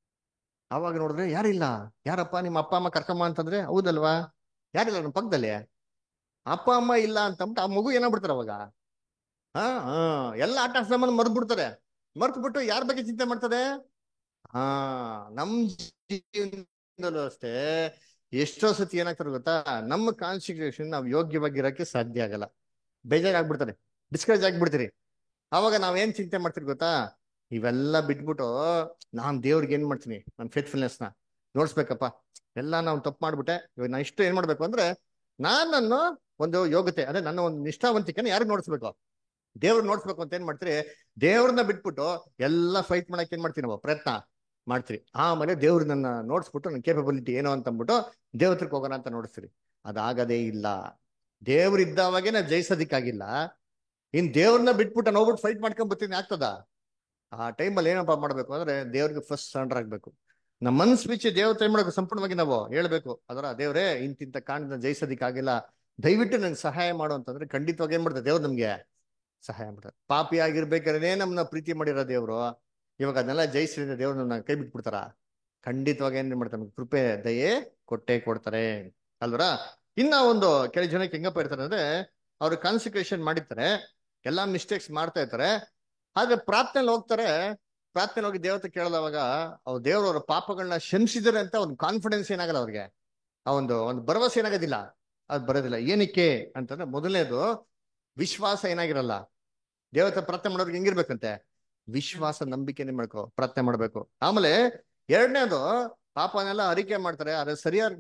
ಅವಾಗ ನೋಡಿದ್ರೆ ಯಾರಿಲ್ಲ ಯಾರಪ್ಪ ನಿಮ್ಮ ಅಪ್ಪ ಅಮ್ಮ ಕರ್ಕಮ್ಮ ಅಂತಂದ್ರೆ ಹೌದಲ್ವಾ ಯಾರಿಲ್ಲ ನಮ್ಮ ಪಕ್ಕದಲ್ಲಿ ಅಪ್ಪ ಅಮ್ಮ ಇಲ್ಲ ಅಂತಂದ್ಬಿಟ್ಟು ಆ ಮಗು ಏನಾಗ್ಬಿಡ್ತಾರೆ ಅವಾಗ ಹಾ ಹಾ ಎಲ್ಲ ಆಟ ಸಾಮಾನು ಮರ್ದ್ ಬಿಡ್ತಾರೆ ಮರ್ತ್ ಬಿಟ್ಟು ಯಾರ ಬಗ್ಗೆ ಚಿಂತೆ ಮಾಡ್ತಾರೆ ಹಾ ನಮ್ ಜೀವನದಲ್ಲೂ ಅಷ್ಟೇ ಎಷ್ಟೋ ಸತಿ ಏನಾಗ್ತಾರೆ ಗೊತ್ತಾ ನಮ್ಮ ಕಾನ್ಸ್ಟಿಟ್ಯೂಷನ್ ನಾವು ಯೋಗ್ಯವಾಗಿರಕ್ಕೆ ಸಾಧ್ಯ ಆಗಲ್ಲ ಬೇಜಾರಾಗ್ಬಿಡ್ತಾರೆ ಡಿಸ್ಕರೇಜ್ ಆಗ್ಬಿಡ್ತೀರಿ ಅವಾಗ ನಾವೇನ್ ಚಿಂತೆ ಮಾಡ್ತೀರಿ ಗೊತ್ತಾ ಇವೆಲ್ಲ ಬಿಟ್ಬಿಟ್ಟು ನಾನ್ ದೇವ್ರಿಗೆ ಏನ್ ಮಾಡ್ತೀನಿ ನನ್ನ ಫೇತ್ಫುಲ್ನೆಸ್ ನ ನೋಡ್ಸ್ಬೇಕಪ್ಪ ಎಲ್ಲ ನಾವು ತಪ್ಪು ಮಾಡ್ಬಿಟ್ಟೆ ಇವಾಗ ನಾ ಇಷ್ಟು ಏನ್ ಮಾಡ್ಬೇಕು ಅಂದ್ರೆ ನಾನ್ ನನ್ನ ಒಂದು ಯೋಗ್ಯತೆ ಅಂದ್ರೆ ನನ್ನ ಒಂದು ನಿಷ್ಠಾವಂತಿಕೆನ ಯಾರಿಗೆ ನೋಡಿಸ್ಬೇಕು ದೇವ್ರಿಗೆ ನೋಡ್ಸ್ಬೇಕು ಅಂತ ಏನ್ ಮಾಡ್ತೀರಿ ದೇವ್ರನ್ನ ಬಿಟ್ಬಿಟ್ಟು ಎಲ್ಲ ಫೈಟ್ ಮಾಡಕ್ ಏನ್ ಮಾಡ್ತೀವಿ ನಾವು ಪ್ರಯತ್ನ ಮಾಡ್ತೀರಿ ಆಮೇಲೆ ದೇವ್ರು ನನ್ನ ನೋಡ್ಸ್ಬಿಟ್ಟು ನನ್ನ ಕೇಪಬಿಲಿಟಿ ಏನೋ ಅಂತ ಅಂದ್ಬಿಟ್ಟು ದೇವತ್ರಕ್ಕೆ ಹೋಗೋಣ ಅಂತ ನೋಡಿಸ್ತೀರಿ ಅದಾಗದೇ ಇಲ್ಲ ದೇವ್ರು ಇದ್ದಾವಾಗೆ ನಾ ಜಯಿಸೋದಿಕ್ಕಾಗಿಲ್ಲ ಇನ್ ದೇವ್ರನ್ನ ಬಿಟ್ಬಿಟ್ಟು ನೋಡ್ಬಿಟ್ಟು ಫೈಟ್ ಮಾಡ್ಕೊಂಡ್ ಬರ್ತೀನಿ ಆಗ್ತದ ಆ ಟೈಮಲ್ಲಿ ಏನಪ್ಪ ಮಾಡ್ಬೇಕು ಅಂದ್ರೆ ದೇವ್ರಿಗೆ ಫಸ್ಟ್ ಸರೆಂಡರ್ ಆಗ್ಬೇಕು ನಮ್ಮ ಮನ್ಸ್ ಬಿಚ್ಚಿ ದೇವತೆ ಏನ್ ಮಾಡ್ಬೇಕು ಸಂಪೂರ್ಣವಾಗಿ ನಾವು ಹೇಳ್ಬೇಕು ಅದರ ದೇವ್ರೇ ಇಂತಿಂತ ಕಾಂಡನ ಜಯಿಸೋದಿಕ್ಕಾಗಿಲ್ಲ ದಯವಿಟ್ಟು ನಂಗೆ ಸಹಾಯ ಮಾಡು ಅಂತಂದ್ರೆ ಖಂಡಿತವಾಗಿ ಏನ್ ಮಾಡ್ತಾರೆ ದೇವ್ರು ನಮ್ಗೆ ಸಹಾಯ ಮಾಡ್ತಾರೆ ಪಾಪಿ ಆಗಿರ್ಬೇಕಾದ್ರೆ ನಮ್ಮನ್ನ ಪ್ರೀತಿ ಮಾಡಿರೋ ದೇವ್ರು ಇವಾಗ ಅದನ್ನೆಲ್ಲ ಜಯಿಸಿದ್ರೆ ದೇವ್ರು ನನ್ನ ಕೈ ಬಿಟ್ಬಿಡ್ತಾರ ಖಂಡಿತವಾಗಿ ಏನ್ ಮಾಡ್ತಾರೆ ನಮ್ಗೆ ಕೃಪೆ ದಯೆ ಕೊಟ್ಟೆ ಕೊಡ್ತಾರೆ ಅಲ್ವರ ಇನ್ನ ಒಂದು ಕೆಲವು ಜನಕ್ಕೆ ಹೆಂಗಪ್ಪ ಇರ್ತಾರೆ ಅಂದ್ರೆ ಅವ್ರು ಕಾನ್ಸಿಕ್ರೇಷನ್ ಮಾಡಿರ್ತಾರೆ ಎಲ್ಲಾ ಮಿಸ್ಟೇಕ್ಸ್ ಮಾಡ್ತಾ ಇರ್ತಾರೆ ಆದ್ರೆ ಪ್ರಾರ್ಥನೆಯಲ್ಲಿ ಹೋಗ್ತಾರೆ ಪ್ರಾರ್ಥನೆ ಹೋಗಿ ದೇವತೆ ಕೇಳದವಾಗ ಅವ್ರು ದೇವ್ರು ಅವ್ರ ಪಾಪಗಳನ್ನ ಕ್ಷಮಿಸಿದ್ರೆ ಅಂತ ಒಂದು ಕಾನ್ಫಿಡೆನ್ಸ್ ಏನಾಗಲ್ಲ ಅವ್ರಿಗೆ ಆ ಒಂದು ಒಂದು ಭರವಸೆ ಏನಾಗೋದಿಲ್ಲ ಅದು ಬರೋದಿಲ್ಲ ಏನಕ್ಕೆ ಅಂತಂದ್ರೆ ಮೊದಲನೇದು ವಿಶ್ವಾಸ ಏನಾಗಿರಲ್ಲ ದೇವತೆ ಪ್ರಾರ್ಥನೆ ಮಾಡೋರ್ಗೆ ಹೆಂಗಿರ್ಬೇಕಂತೆ ವಿಶ್ವಾಸ ನಂಬಿಕೆನೆ ಮಾಡ್ಕೋ ಪ್ರಾರ್ಥನೆ ಮಾಡ್ಬೇಕು ಆಮೇಲೆ ಎರಡನೇದು ಪಾಪನೆಲ್ಲ ಅರಿಕೆ ಮಾಡ್ತಾರೆ ಅದ್ರ ಸರಿಯಾದ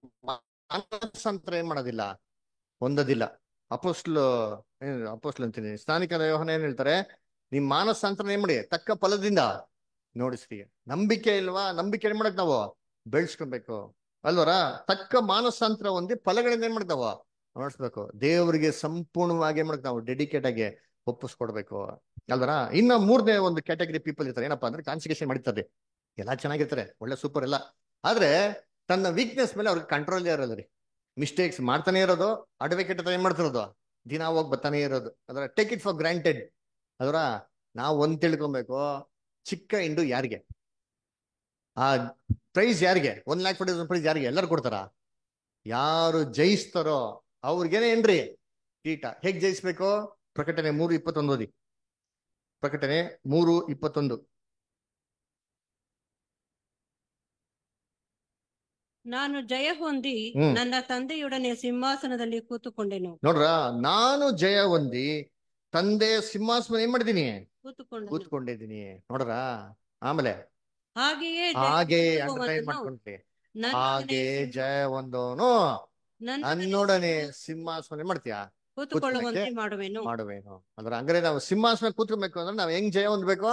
ಮಾನಸಾಂತರ ಏನ್ ಮಾಡೋದಿಲ್ಲ ಹೊಂದೋದಿಲ್ಲ ಅಪೋಸ್ಲು ಅಪೋಸ್ಲು ಅಂತೀನಿ ಸ್ನಾನಿಕ ಯೋಹನ ಏನ್ ಹೇಳ್ತಾರೆ ನಿಮ್ ಮಾನಸಾಂತರ ಏನ್ ಮಾಡಿ ತಕ್ಕ ಫಲದಿಂದ ನೋಡಿಸ್ರಿ ನಂಬಿಕೆ ಇಲ್ವಾ ನಂಬಿಕೆ ಏನ್ ಮಾಡಕ್ ನಾವು ಬೆಳೆಸ್ಕೊಬೇಕು ಅಲ್ವರ ತಕ್ಕ ಮಾನಸಾಂತರ ಹೊಂದಿ ಫಲಗಳಿಂದ ಏನ್ ಮಾಡ್ತಾವ ನೋಡಿಸ್ಬೇಕು ದೇವರಿಗೆ ಸಂಪೂರ್ಣವಾಗಿ ಏನ್ ಮಾಡಕ್ ನಾವು ಡೆಡಿಕೇಟ್ ಆಗಿ ಒಪ್ಪಿಸ್ಕೊಡ್ಬೇಕು ಅಲ್ವರ ಇನ್ನ ಮೂರನೇ ಒಂದು ಕ್ಯಾಟಗರಿ ಪೀಪಲ್ ಇರ್ತಾರೆ ಏನಪ್ಪಾ ಅಂದ್ರೆ ಕಾನ್ಸಿಗೇಷನ್ ಮಾಡಿರ್ತಾರೆ ಎಲ್ಲಾ ಚೆನ್ನಾಗಿರ್ತಾರೆ ಒಳ್ಳೆ ಸೂಪರ್ ಎಲ್ಲ ಆದ್ರೆ ತನ್ನ ವೀಕ್ನೆಸ್ ಮೇಲೆ ಅವ್ರಿಗೆ ಕಂಟ್ರೋಲ್ ಇರೋದು ರೀ ಮಿಸ್ಟೇಕ್ಸ್ ಮಾಡ್ತಾನೆ ಇರೋದು ಅಡ್ವೊಕೇಟ್ ಹತ್ರ ಏನ್ ಮಾಡ್ತಿರೋದು ದಿನ ಹೋಗಿ ಬರ್ತಾನೆ ಇರೋದು ಅದರ ಟೇಕ್ ಇಟ್ ಫಾರ್ ಗ್ರಾಂಟೆಡ್ ಅದರ ನಾವು ಒಂದ್ ತಿಳ್ಕೊಬೇಕು ಚಿಕ್ಕ ಇಂಡು ಯಾರಿಗೆ ಆ ಪ್ರೈಸ್ ಯಾರಿಗೆ ಒಂದ್ ಲ್ಯಾಕ್ ಫಾರ್ಟಿ ಪ್ರೈಸ್ ಯಾರಿಗೆ ಎಲ್ಲರೂ ಕೊಡ್ತಾರ ಯಾರು ಜಯಿಸ್ತಾರೋ ಅವ್ರಿಗೇನೆ ಏನ್ರಿ ಕೀಟ ಹೇಗ್ ಜಯಿಸ್ಬೇಕು ಪ್ರಕಟಣೆ ಮೂರು ಇಪ್ಪತ್ತೊಂದು ಓದಿ ಪ್ರಕಟಣೆ ಮೂರು ಇಪ್ಪತ್ತೊಂದು ನಾನು ಜಯ ಹೊಂದಿ ಹ್ಮ್. ನನ್ನ ತಂದೆಯೊಡನೆ ಸಿಂಹಾಸನದಲ್ಲಿ ಕೂತುಕೊಂಡೆನು ನೋಡ್ರ ನಾನು ಜಯ ಹೊಂದಿ ತಂದೆ ಸಿಂಹಾಸನ ಏನ್ ಮಾಡಿದೀನಿ ಕೂತುಕೊಂಡೆನು ಕೂತ್ಕೊಂಡಿದ್ದೀನಿ ನೋಡ್ರ ಆಮೇಲೆ ಹಾಗೆಯೇ ಜಯ ಹಾಗೆ ಹೊಂದುವವನನ್ನು ಅಂಡರ್ಲೈನ್ ಮಾಡ್ಕೊಂಡ್ರಿ ನನ್ನೊಡನೆ ಹಾಗೆ ಜಯ ಹೊಂದೋನು ನನ್ನೊಡನೆ ನನ್ನೊಡನೆ ಸಿಂಹಾಸನ ಏನ್ ಮಾಡ್ತೀಯಾ ಕೂತುಕೊಳ್ಳುವಂತೆ ಮಾಡುವೆನು ಮಾಡುವೇನು ಅಂದ್ರೆ ಹಂಗಾರೆ ನಾವು ಸಿಂಹಾಸನ ಕೂತ್ಕೊಬೇಕು ಅಂದ್ರೆ ನಾವ್ ಹೆಂಗ್ ಜಯ ಹೊಂದ್ಬೇಕು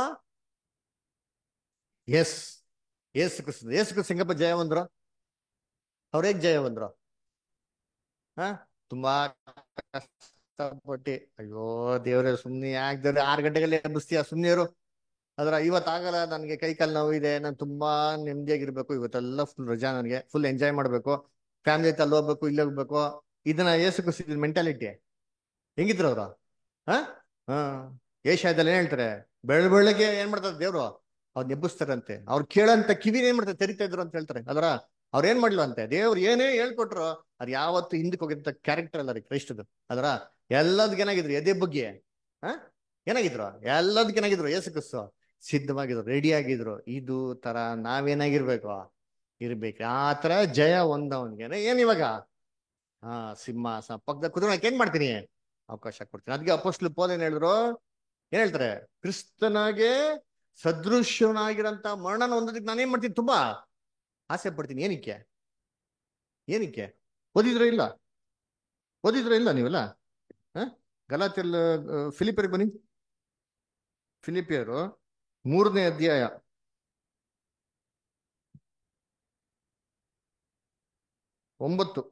ಎಸ್ ಏಸು ಕ್ರಿಸ್ತ ಏಸು ಕ್ರಿಸ್ತ ಹೆಂಗಪ್ಪ ಜಯ ಹೊಂದ್ರು ಅವ್ರ ಹೇಗ್ ಜಯ ಹೊಂದ್ರು ಹ ತುಂಬಾ ಕಷ್ಟಪಟ್ಟು ಅಯ್ಯೋ ದೇವ್ರೆ ಸುಮ್ನೆ ಯಾಕೆ ದೇವ್ರೆ ಆರು ಗಂಟೆಗೆಲ್ಲ ಎಬ್ಬಿಸ್ತೀಯ ಸುಮ್ನೆ ಇರು ಅದ್ರ ಇವತ್ತಾಗಲ್ಲ ನನಗೆ ಕೈ ಕಾಲು ನೋವು ಇದೆ ನಾನು ತುಂಬಾ ನೆಮ್ಮದಿಯಾಗಿರ್ಬೇಕು ಇವತ್ತೆಲ್ಲ ಫುಲ್ ರಜಾ ನನಗೆ ಫುಲ್ ಎಂಜಾಯ್ ಮಾಡ್ಬೇಕು ಫ್ಯಾಮಿಲಿ ಜೊತೆ ಅಲ್ಲಿ ಹೋಗ್ಬೇಕು ಇಲ್ಲಿ ಹೋಗ್ಬೇಕು ಇದನ್ನ ಏಸು ಕ್ರಿಸ್ತ ಮೆಂಟಾಲಿಟಿ ಹೆಂಗಿದ್ರು ಅವ್ರು ಹ ಹ ಏಷ್ಯಾದಲ್ಲಿ ಏನ್ ಹೇಳ್ತಾರೆ ಬೆಳ ಬೆಳಗ್ಗೆ ಏನ್ ಮಾಡ್ತಾರೆ ದೇವ್ರು ಅವ್ರು ನೆಬ್ಬಿಸ್ತಾರಂತೆ ಅವ್ರು ಕೇಳಂತ ಕಿವಿನ ಏನ್ ಮಾಡ್ತಾರೆ ತೆರಿತಾ ಇದ್ರು ಅಂತ ಹೇಳ್ತಾರೆ ಅದರ ಅವ್ರ ಏನ್ ಮಾಡ್ಲು ಅಂತೆ ದೇವ್ರು ಏನೇ ಹೇಳ್ಕೊಟ್ರು ಅದ್ ಯಾವತ್ತು ಹಿಂದಕ್ಕೆ ಹೋಗಿದ್ದ ಕ್ಯಾರೆಕ್ಟರ್ ಅಲ್ಲ ರೀ ಕ್ರೈಸ್ತದು ಅದರ ಎಲ್ಲದಕ್ಕೆ ಏನಾಗಿದ್ರು ಎದೆ ಬಗ್ಗೆ ಹ ಏನಾಗಿದ್ರು ಎಲ್ಲದಕ್ಕೆ ಏನಾಗಿದ್ರು ಏಸು ಕ್ರಿಸ್ತು ಸಿದ್ಧವಾಗಿದ್ರು ರೆಡಿ ಆಗಿದ್ರು ಇದು ತರ ನಾವೇನಾಗಿರ್ಬೇಕು ಇರ್ಬೇಕು ಆ ತರ ಜಯ ಒಂದವನ್ಗೆ ಏನ್ ಇವಾಗ ಹಾ ಸಿಂಹಾಸ ಪಕ್ಕದ ಕುದುರಕ್ಕೆ ಏನ್ ಮಾಡ್ತೀನಿ ಅವಕಾಶ ಕೊಡ್ತೀನಿ ಅದಕ್ಕೆ ಅಪೋಸ್ಲು ಪೋಲ್ ಏನ್ ಹೇಳಿದ್ರು ಏನ್ ಹೇಳ್ತಾರೆ ಕ್ರಿಸ್ತನಾಗೆ ಸದೃಶ್ಯನಾಗಿರಂತ ಮರಣನ ಹೊಂದೋದಕ್ಕೆ ನಾನು ಏನ್ ಮಾಡ್ತೀನಿ ತುಂಬಾ ಆಸೆ ಪಡ್ತೀನಿ ಏನಕ್ಕೆ ಏನಕ್ಕೆ ಓದಿದ್ರ ಇಲ್ಲ ಓದಿದ್ರ ಇಲ್ಲ ನೀವೆಲ್ಲ ಹ ಗಲಾತಿಯಲ್ ಫಿಲಿಪಿಯರ್ ಬನ್ನಿ ಫಿಲಿಪಿಯರು ಮೂರನೇ ಅಧ್ಯಾಯ ಒಂಬತ್ತು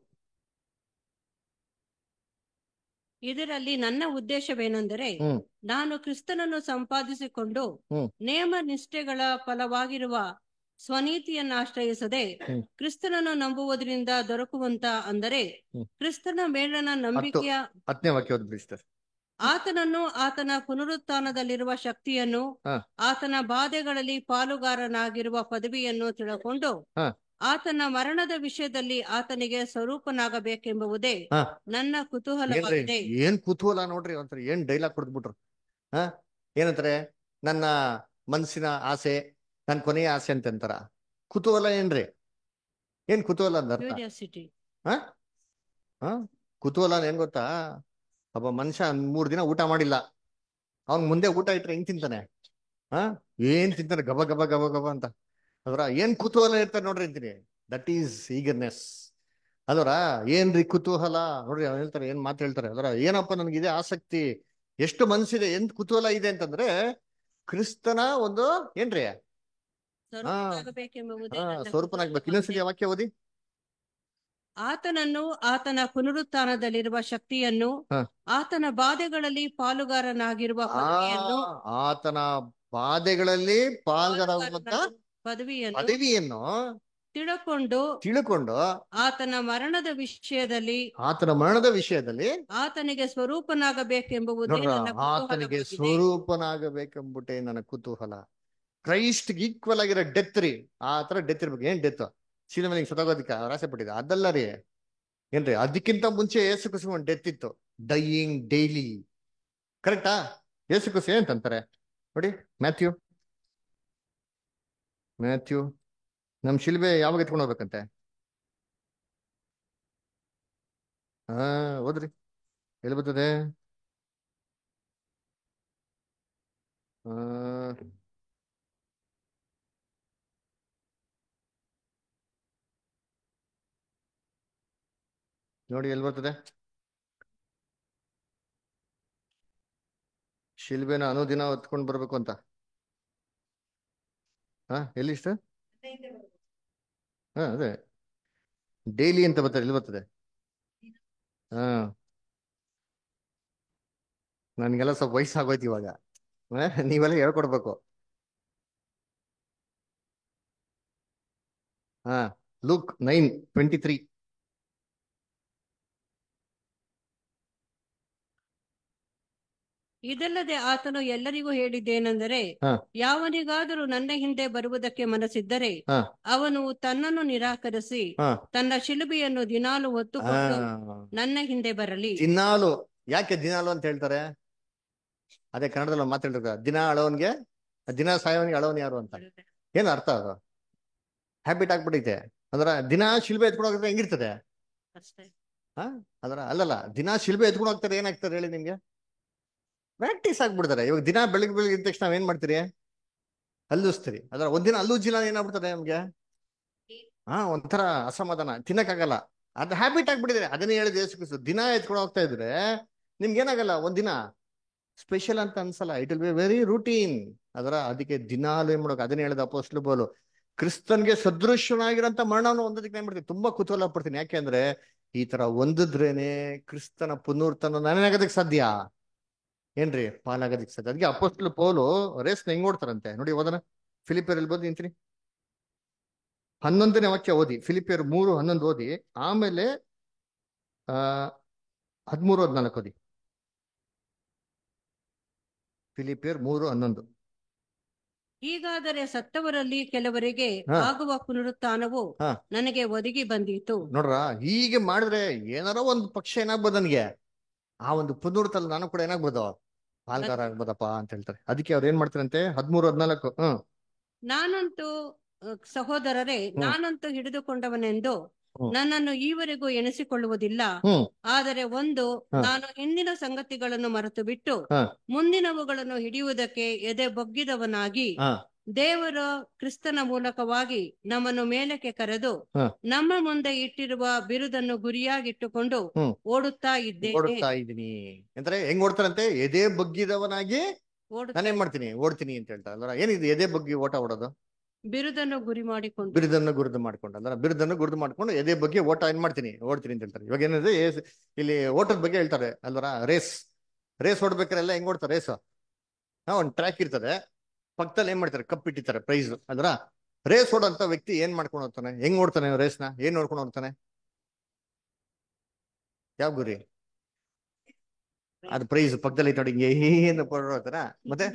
ಇದರಲ್ಲಿ ನನ್ನ ಉದ್ದೇಶವೇನೆಂದರೆ ಹ್ಮ್. ನಾನು ಕ್ರಿಸ್ತನನ್ನು ಸಂಪಾದಿಸಿಕೊಂಡು ಹ್ಮ್. ನೇಮ ನಿಷ್ಠೆಗಳ ಫಲವಾಗಿರುವ ಸ್ವನೀತಿಯನ್ನು ಆಶ್ರಯಿಸದೆ ಹ್ಮ್. ಕ್ರಿಸ್ತನನ್ನು ನಂಬುವುದರಿಂದ ದೊರಕುವಂತ ಅಂದರೆ ಹ್ಮ್. ಕ್ರಿಸ್ತನ ಮೇಲನ ನಂಬಿಕೆಯ ಹತ್ತನೇ ವಾಕ್ಯ ಓದಿ ಬಿಡಿಸ್ತಾರೆ ಆತನನ್ನು ಆತನ ಪುನರುತ್ಥಾನದಲ್ಲಿರುವ ಶಕ್ತಿಯನ್ನು ಹ. ಆತನ ಬಾಧೆಗಳಲ್ಲಿ ಪಾಲುಗಾರನಾಗಿರುವ ಪದವಿಯನ್ನು ತಿಳಕೊಂಡು ಹ. ಆತನ ಮರಣದ ವಿಷಯದಲ್ಲಿ ಆತನಿಗೆ ಸ್ವರೂಪನಾಗಬೇಕೆಂಬುದೇ ಹ. ನನ್ನ ಏನ್ರಿ ಕುತೂಹಲವಾಗಿದೆ ಏನ್ ಕುತೂಹಲ ನೋಡ್ರಿ ಒಂಥರ ಏನ್ ಡೈಲಾಗ್ ಕೊಡ್ಬಿಟ್ರು ಹ ಏನಂತಾರೆ ನನ್ನ ಮನಸ್ಸಿನ ಆಸೆ ನನ್ನ ಕೊನೆಯ ಆಸೆ ಅಂತ ಅಂತಾರ ಕುತೂಹಲ ಏನ್ರಿ ಏನ್ ಕುತೂಹಲ ಅಂದ ಅರ್ಥ ಕ್ಯೂರಿಯಾಸಿಟಿ ಹ ಕುತೂಹಲ ಏನ್ ಗೊತ್ತಾ ಒಬ್ಬ ಮನುಷ್ಯ ಮೂರ್ ದಿನ ಊಟ ಮಾಡಿಲ್ಲ ಅವ್ನ್ ಮುಂದೆ ಊಟ ಇಟ್ರೆ ಹೆಂಗ್ ತಿಂತಾನೆ ಹ ಏನ್ ತಿಂತಾನೆ ಗಬ ಗಬ ಗಬ ಗಬ ಅಂತ ಅದರ ಏನ್ ಕುತೂಹಲ ಇರ್ತಾರೆ ನೋಡ್ರಿ ಅಂತೀನಿ ದಟ್ ಈಸ್ ಈಗರ್ನೆಸ್ ಅದರ ಏನ್ರಿ ಕುತೂಹಲ ನೋಡ್ರಿ ಅವ್ರು ಹೇಳ್ತಾರೆ ಏನ್ ಮಾತು ಹೇಳ್ತಾರೆ ಅದರ ಏನಪ್ಪ ನನ್ಗಿದೆ ಆಸಕ್ತಿ ಎಷ್ಟು ಮನ್ಸಿದೆ ಎಂತ ಕುತೂಹಲ ಇದೆ ಅಂತಂದ್ರೆ ಕ್ರಿಸ್ತನ ಒಂದು ಏನ್ರಿ ಸ್ವರೂಪನಾಗಬೇಕೆಂಬುದೇ ಹಾ ನನ್ನ ಸ್ವರೂಪನಾಗ್ಬೇಕು ಕುತೂಹಲವಾಗಿದೆ. ಇನ್ನೊಂದ್ಸತಿ ವಾಕ್ಯ ಓದಿ ಆತನನ್ನು ಆತನ ಪುನರುತ್ಥಾನದಲ್ಲಿರುವ ಶಕ್ತಿಯನ್ನು ಹ. ಆತನ ಬಾಧೆಗಳಲ್ಲಿ ಪಾಲುಗಾರನಾಗಿರುವ ಪದವಿಯನ್ನು ಆ, ಆತನ ಬಾಧೆಗಳಲ್ಲಿ ಪಾಲ್ಗಾರಾಗುವಂತ ಪದವಿಯನ್ನು ಪದವಿಯನ್ನು ತಿಳಕೊಂಡು ತಿಳ್ಕೊಂಡು ಆತನ ಮರಣದ ವಿಷಯದಲ್ಲಿ ಆತನ ಮರಣದ ವಿಷಯದಲ್ಲಿ ಆತನಿಗೆ ಸ್ವರೂಪನಾಗಬೇಕೆಂಬುದೇ ನೋಡ್ರ ನನ್ನ ಆತನಿಗೆ ಕುತೂಹಲವಾಗಿದೆ. ಸ್ವರೂಪನಾಗಬೇಕೆಂಬುಟೆ ನನ್ನ ಕುತೂಹಲ ಕ್ರೈಸ್ಟ್ ಈಕ್ವಲ್ ಆಗಿರೋ ಡೆತ್ ರೀ ಆ ತರ ಡೆತ್ ಇರ್ಬೇಕು ಏನ್ ಡೆತ್ ಸೀದ ಮೇಲೆ ಸೊತಗೋದಕ್ಕೆ ಅವ್ರು ಆಸೆ ಪಟ್ಟಿದ ಅದಲ್ಲ ರೀ ಏನ್ರಿ ಅದಕ್ಕಿಂತ ಮುಂಚೆ ಏಸು ಕುಸು ಒಂದು ಡೆತ್ ಇತ್ತು ಡೈಯಿಂಗ್ ಡೈಲಿ ಕರೆಕ್ಟಾ ಏಸು ಕುಸು ಏನಂತಾರೆ ನೋಡಿ ಮ್ಯಾಥ್ಯೂ ಮ್ಯಾಥ್ಯೂ ನಮ್ ಶಿಲ್ಬೆ ಯಾವಾಗ ಎತ್ಕೊಂಡು ಹೋಗ್ಬೇಕಂತೆ ಹಾ ಓದ್ರಿ ಎಲ್ಲಿ ಬರ್ತದೆ ಆ, ನೋಡಿ ಎಲ್ಲಿ ಬರ್ತದೆ ಶಿಲ್ಬೆನ ಅನುದಿನ ಹೊತ್ಕೊಂಡು ಬರ್ಬೇಕು ಅಂತ ಹಾ ಎಲ್ಲಿ ಇಷ್ಟ ಹಾ ಅದೇ ಡೈಲಿ ಅಂತ ಬರ್ತಾರೆ ಎಲ್ಲಿ ಬರ್ತದೆ ಹಾ ನನ್ಗೆಲ್ಲ ಸ್ವಲ್ಪ ವಯಸ್ಸಾಗೋಯ್ತು ಇವಾಗ ಆ, ನೀವೆಲ್ಲ ಹೇಳ್ಕೊಡ್ಬೇಕು ಹಾ ಲುಕ್ ನೈನ್ ಟ್ವೆಂಟಿ ತ್ರೀ ಇದಲ್ಲದೆ ಆತನು ಎಲ್ಲರಿಗೂ ಹೇಳಿದ್ದೇನೆಂದರೆ ಹಾ. ಯಾವನಿಗಾದರೂ ನನ್ನ ಹಿಂದೆ ಬರುವುದಕ್ಕೆ ಮನಸ್ಸಿದ್ದರೆ ಹಾ. ಅವನು ತನ್ನನ್ನು ನಿರಾಕರಿಸಿ ಹಾ. ತನ್ನ ಶಿಲುಬೆಯನ್ನು ದಿನಾಲು ಹೊತ್ತುಕೊಂಡು ನನ್ನ ಹಿಂದೆ ಬರಲಿ ದಿನಾಲು ಯಾಕೆ ದಿನಾಲು ಅಂತ ಹೇಳ್ತಾರೆ ಅದೇ ಕನ್ನಡದಲ್ಲಿ ಒಂದು ಮಾತು ಹೇಳ್ತಾರೆ ದಿನ ಅಳವನ್ಗೆ ದಿನ ಸಾಯವನಿಗೆ ಅಳವನ್ ಯಾರು ಅಂತ ಏನ್ ಅರ್ಥ ಅದು ಹ್ಯಾಬಿಟ್ ಆಗ್ಬಿಟ್ಟೈತೆ ಅಂದ್ರ ದಿನ ಶಿಲ್ಬೆ ಎತ್ಕೊಂಡು ಹೋಗಿದ್ರೆ ಹೆಂಗಿರ್ತದೆ ಅಷ್ಟೇ ಅದರ ಅಲ್ಲಲ್ಲ ದಿನ ಶಿಲ್ಬೆ ಎತ್ಕೊಂಡು ಹೋಗ್ತಾರೆ ಏನಾಗ್ತದೆ ಹೇಳಿ ನಿಮ್ಗೆ ಪ್ರಾಕ್ಟೀಸ್ ಆಗ್ಬಿಡ್ತಾರೆ ಇವಾಗ ದಿನ ಬೆಳಿಗ್ಗೆ ಬೆಳಿಗ್ಗೆ ಇದ್ದ ತಕ್ಷಣ ನಾವೇನ್ ಮಾಡ್ತೀರಿ ಹಲ್ಲುಸ್ತೀರಿ ಅದರ ಒಂದಿನ ಹಲ್ಲುಜ್ಜಿಲ್ಲ ಏನಾಗ್ಬಿಡ್ತದೆ ನಮ್ಗೆ ಹಾ ಒಂಥರ ಅಸಮಾಧಾನ ತಿನ್ನಕ್ಕಾಗಲ್ಲ ಅದು ಹ್ಯಾಬಿಟ್ ಆಗ್ಬಿಟ್ಟಿದೆ ಅದನ್ನೇ ಹೇಳಿದ ಯೇಸು ಕ್ರಿಸ್ತು ದಿನ ಎತ್ಕೊಂಡು ಹೋಗ್ತಾ ಇದ್ರೆ ನಿಮ್ಗೆ ಏನಾಗಲ್ಲ ಒಂದಿನ ಸ್ಪೆಷಲ್ ಅಂತ ಅನ್ಸಲ್ಲ it will be very routine ಅದರ ಅದಕ್ಕೆ ದಿನಾಲು ಏನ್ ಮಾಡೋಕೆ ಅದನ್ನೇ ಹೇಳಿದ ಅಪೋಸ್ಲು ಬೋಲು ಕ್ರಿಸ್ತನ್ಗೆ ಸದೃಶ್ಯನಾಗಿರೋಂಥ ಮರಣವನ್ನು ಹೊಂದೋದಕ್ಕೆ ಏನ್ ಮಾಡ್ತೀನಿ ತುಂಬಾ ಕುತೂಹಲ ಪಡ್ತೀನಿ ಯಾಕೆಂದ್ರೆ ಈ ತರ ಹೊಂದಿದ್ರೇನೆ ಕ್ರಿಸ್ತನ ಪುನರ್ತನ ನನಗಾಗೋದಕ್ಕೆ ಸಾಧ್ಯ ಏನ್ರಿ ಪಾಲಾಗೋದಕ್ಕೆ ಸಾಧ್ಯ ಅದಕ್ಕೆ ಅಪೋಸ್ಲು ಪೌಲು ರೇಸ್ನ ಹೆಂಗ್ ಓಡ್ತಾರಂತೆ ನೋಡಿ ಓದನ ಫಿಲಿಪಿಯರ್ ಇಲ್ಲಿ ಬಂದು ನಿಂತೀನಿ ಹನ್ನೊಂದನೇ ವಾಕ್ಯ ಓದಿ ಫಿಲಿಪಿಯರ್ ಮೂರು ಹನ್ನೊಂದು ಓದಿ ಆಮೇಲೆ ಆ ಹದಿಮೂರು ಹದಿನಾಲ್ಕು ಓದಿ ಫಿಲಿಪಿಯರ್ ಮೂರು ಹನ್ನೊಂದು ಹೀಗಾದರೆ ಸತ್ತವರಲ್ಲಿ ಕೆಲವರಿಗೆ ಹಾ. ಆಗುವ ಪುನರುತ್ಥಾನವು ಹಾ. ನನಗೆ ಒದಗಿ ಬಂದಿತು ನೋಡ್ರ ಹೀಗೆ ಮಾಡಿದ್ರೆ ಏನಾರೋ ಒಂದು ಪಕ್ಷ ಏನಾಗ್ಬೋದು ನನಗೆ ಆ ಒಂದು ಪುನರ್ತಲ್ಲಿ ನಾನು ಕೂಡ ಏನಾಗ್ಬೋದು ಪಾಲ್ಗಾರ ಆಗ್ಬೋದಪ್ಪ ಅಂತ ಹೇಳ್ತಾರೆ ಅದಕ್ಕೆ ಅವ್ರು ಏನ್ ಮಾಡ್ತಾರಂತೆ ಹದಿಮೂರು ಹದಿನಾಲ್ಕು ಹ್ಮ್ ನಾನಂತೂ ಅಹ್, ಸಹೋದರರೇ ನಾನಂತೂ ಹಿಡಿದುಕೊಂಡವನೆಂದು ಹ್ಮ್. ನನ್ನನ್ನು ಈವರೆಗೂ ಎಣಿಸಿಕೊಳ್ಳುವುದಿಲ್ಲ ಹ್ಮ್ ಆದರೆ ಒಂದು ಹ. ನಾನು ಹಿಂದಿನ ಸಂಗತಿಗಳನ್ನು ಮರೆತು ಬಿಟ್ಟು ಹ. ಮುಂದಿನವುಗಳನ್ನು ಹಿಡಿಯುವುದಕ್ಕೆ ಎದೆ ಬೊಗ್ಗಿದವನಾಗಿ ಹಾ ದೇವರ ಕ್ರಿಸ್ತನ ಮೂಲಕವಾಗಿ ನಮ್ಮನ್ನು ಮೇಲಕ್ಕೆ ಕರೆದು ಹ. ನಮ್ಮ ಮುಂದೆ ಇಟ್ಟಿರುವ ಬಿರುದನ್ನು ಗುರಿಯಾಗಿಟ್ಟುಕೊಂಡು ಹ್ಮ್. ಓಡುತ್ತಾ ಇದ್ದೇನೆ ಓಡುತ್ತಾ ಇದೀನಿ ಅಂದ್ರೆ ಹೆಂಗ್ ಓಡ್ತಾರಂತೆ ಎದೆ ಬಗ್ಗಿದವನಾಗಿ ಓಡುತ್ತಾ ನಾನೇನ್ ಮಾಡ್ತೀನಿ ಓಡ್ತೀನಿ ಅಂತ ಹೇಳ್ತಾರೆ ಅಲ್ರ ಏನಿದೆ ಎದೆ ಬಗ್ಗಿ ಓಟ ಓಡೋದು ಬಿರುದನ್ನು ಗುರಿ ಮಾಡಿಕೊಂಡು ಬಿರುದನ್ನು ಗುರುದು ಮಾಡ್ಕೊಂಡು ಅಲ್ರ ಬಿರುದನ್ನು ಗುರುದು ಮಾಡ್ಕೊಂಡು ಎದೆ ಬಗ್ಗೆ ಓಟ ಏನ್ ಮಾಡ್ತೀನಿ ಓಡ್ತೀನಿ ಅಂತ ಹೇಳ್ತಾರೆ ಇವಾಗ ಏನಿದೆ ಏಸ್- ಇಲ್ಲಿ ಓಟದ ಬಗ್ಗೆ ಹೇಳ್ತಾರೆ ಅಲ್ವರ ರೇಸ್ ರೇಸ್ ಓಡ್ಬೇಕಾರೆಲ್ಲ ಹೆಂಗ್ ಓಡ್ತಾರೆ ರೇಸ್ ಹಾ ಒಂದ್ ಟ್ರ್ಯಾಕ್ ಇರ್ತದೆ ಪಕ್ಕದಲ್ಲಿ ಏನ್ ಮಾಡ್ತಾರೆ ಕಪ್ ಇಟ್ಟಿರ್ತಾರೆ ಪ್ರೈಸ್ ಅಲ್ರ ರೇಸ್ ಓಡೋಂತ ವ್ಯಕ್ತಿ ಏನ್ ಮಾಡ್ಕೊಂಡು ಹೋಗ್ತಾನೆ ಹೆಂಗ್ ಓಡ್ತಾನೆ ರೇಸ್ನ ಏನ್ ನೋಡ್ಕೊಂಡು ಹೋಗ್ತಾನೆ ಯಾವ ಗುರಿ ಅದು ಪ್ರೈಸ್ ಪಕ್ಕದಲ್ಲಿ ಐತೆ ನೋಡಿ ಹಿಂಗೆ ಏನು ಹೋಗ್ತಾರ ಮತ್ತೆ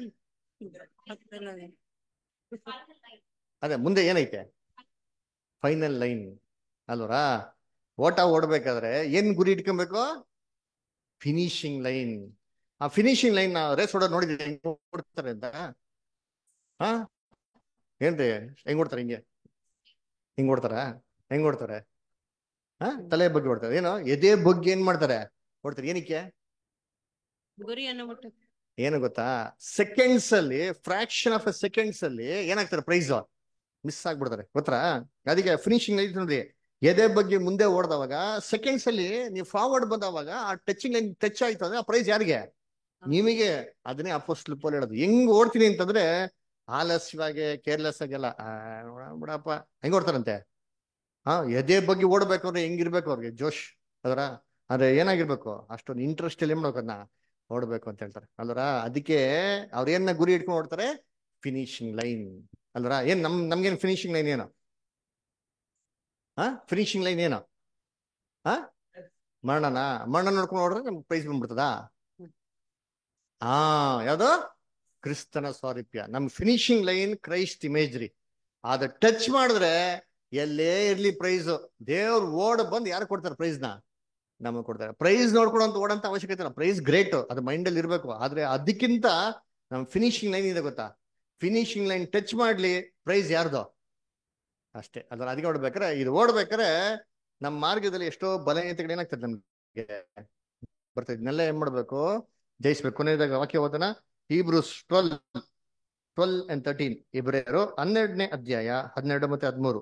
ಅದೇ ಮುಂದೆ ಏನೈತೆ ಫೈನಲ್ ಲೈನ್ ಅಲ್ವರಾ ಓಟ ಓಡ್ಬೇಕಾದ್ರೆ ಏನ್ ಗುರಿ ಇಟ್ಕೊಬೇಕು ಫಿನಿಶಿಂಗ್ ಲೈನ್ ಆ ಫಿನಿಶಿಂಗ್ ಲೈನ್ ರೇಸ್ ಓಡೋದು ನೋಡಿದ್ರೆ ಹೆಂಗ್ ಓಡ್ತಾರೆ ಅಂತ ಹಾ ಏನ್ರಿ ಹೆಂಗ್ ಓಡ್ತಾರೆ ಹಿಂಗೆ ಹಿಂಗ್ ಓಡ್ತಾರ ಹೆಂಗ್ ಓಡ್ತಾರೆ ಹಾ ತಲೆ ಬಗ್ಗೆ ಓಡ್ತಾರೆ ಏನು ಎದೆ ಬಗ್ಗೆ ಏನ್ ಮಾಡ್ತಾರೆ ಓಡ್ತಾರೆ ಏನಕ್ಕೆ ಗುರಿಯನ್ನು ಮುಟ್ಟ ಏನು ಗೊತ್ತಾ ಸೆಕೆಂಡ್ಸ್ ಅಲ್ಲಿ ಫ್ರಾಕ್ಷನ್ ಆಫ್ ಎ ಸೆಕೆಂಡ್ಸ್ ಅಲ್ಲಿ ಏನಾಗ್ತಾರೆ ಪ್ರೈಸ್ ಮಿಸ್ ಆಗ್ಬಿಡ್ತಾರೆ ಗೊತ್ತಾ ಅದಕ್ಕೆ ಫಿನಿಶಿಂಗ್ ಐತಿ ನೋಡ್ರಿ ಎದೆ ಬಗ್ಗೆ ಮುಂದೆ ಓಡ್ದವಾಗ ಸೆಕೆಂಡ್ಸ್ ಅಲ್ಲಿ ನೀವು ಫಾರ್ವರ್ಡ್ ಬಂದವಾಗ ಆ ಟಚಿಂಗ್ ಲೈನ್ ಟಚ್ ಆಯ್ತು ಅಂದ್ರೆ ಆ ಪ್ರೈಸ್ ಯಾರಿಗೆ ನಿಮಗೆ ಅದನ್ನೇ ಅಪೋಸ್ಟ್ಲ್ ಪೋಲ್ ಹೇಳೋದು ಹೆಂಗ್ ಓಡ್ತೀನಿ ಅಂತಂದ್ರೆ ಆಲಸ್ಯವಾಗಿ ಕೇರ್ಲೆಸ್ ಆಗಿಲ್ಲ ಆ, ನೋಡ- ಬಿಡಪ್ಪ ಹೆಂಗ್ ಓಡ್ತಾರಂತೆ ಹಾ ಎದೆ ಬಗ್ಗೆ ಓಡ್ಬೇಕು ಹೆಂಗಿರ್ಬೇಕು ಅವ್ರಿಗೆ ಜೋಶ್ ಅದರ ಆದ್ರೆ ಏನಾಗಿರ್ಬೇಕು ಅಷ್ಟೊಂದು ಇಂಟ್ರೆಸ್ಟ್ ಅಲ್ಲಿ ಏನ್ ಮಾಡ್ಬೇಕು ಅದನ್ನ ಓಡ್ಬೇಕು ಅಂತ ಹೇಳ್ತಾರೆ ಅಲ್ವರ ಅದಕ್ಕೆ ಅವ್ರ ಏನ ಗುರಿ ಇಟ್ಕೊಂಡು ಓಡ್ತಾರೆ ಫಿನಿಶಿಂಗ್ ಲೈನ್ ಅಲ್ವರ ಏನ್ ನಮ್ ನಮ್ಗೇನ್ ಫಿನಿಶಿಂಗ್ ಲೈನ್ ಏನು ಹಾ ಫಿನಿಶಿಂಗ್ ಲೈನ್ ಏನು ಹಾ ಮರಣನ ಮರಣ ನೋಡ್ಕೊಂಡು ನೋಡ್ರೆ ನಮ್ಗೆ ಪ್ರೈಸ್ ಬಂದ್ಬಿಡ್ತದಾ ಹಾ ಯಾವ್ದು ಕ್ರಿಸ್ತನ ಸ್ವಾರೂಪ್ಯ ನಮ್ ಫಿನಿಶಿಂಗ್ ಲೈನ್ ಕ್ರೈಸ್ಟ್ ಇಮೇಜ್ರಿ ಅದ ಟಚ್ ಮಾಡಿದ್ರೆ ಎಲ್ಲೇ ಇರ್ಲಿ ಪ್ರೈಸ್ ದೇವ್ರು ಓಡ್ ಬಂದು ಯಾರು ಕೊಡ್ತಾರೆ ಪ್ರೈಸ್ನ ನಮಗೆ ಕೊಡ್ತಾರೆ ಪ್ರೈಸ್ ನೋಡ್ಕೊಂಡು ಅಂತ ಓಡಂತ ಅವಶ್ಯಕತೆ ಇಲ್ಲ ಪ್ರೈಸ್ ಗ್ರೇಟ್ ಅದು ಮೈಂಡ್ ಅಲ್ಲಿ ಇರ್ಬೇಕು ಆದ್ರೆ ಅದಕ್ಕಿಂತ ನಮ್ ಫಿನಿಶಿಂಗ್ ಲೈನ್ ಇದೆ ಗೊತ್ತಾ ಫಿನಿಶಿಂಗ್ ಲೈನ್ ಟಚ್ ಮಾಡ್ಲಿ ಪ್ರೈಸ್ ಯಾರ್ದು ಅಷ್ಟೇ ಅದ್ರ ಅದಕ್ಕೆ ಓಡ್ಬೇಕಾರೆ ಇದು ಓಡ್ಬೇಕಾರೆ ನಮ್ಮ ಮಾರ್ಗದಲ್ಲಿ ಎಷ್ಟೋ ಬಲಹೀನತೆಗಳು ಏನಾಗ್ತದೆ ನಮ್ಗೆ ಬರ್ತದೆ ಇದನ್ನೆಲ್ಲ ಏನ್ ಮಾಡ್ಬೇಕು ಜಯಿಸ್ಬೇಕು ಕೊನೆಯದಾಗ ವಾಕ್ಯ ಓದನ Hebrews twelve twelve and thirteen ಇಬ್ರಿಯರು ಹನ್ನೆರಡನೇ ಅಧ್ಯಾಯ ಹನ್ನೆರಡು ಮತ್ತೆ ಹದಿಮೂರು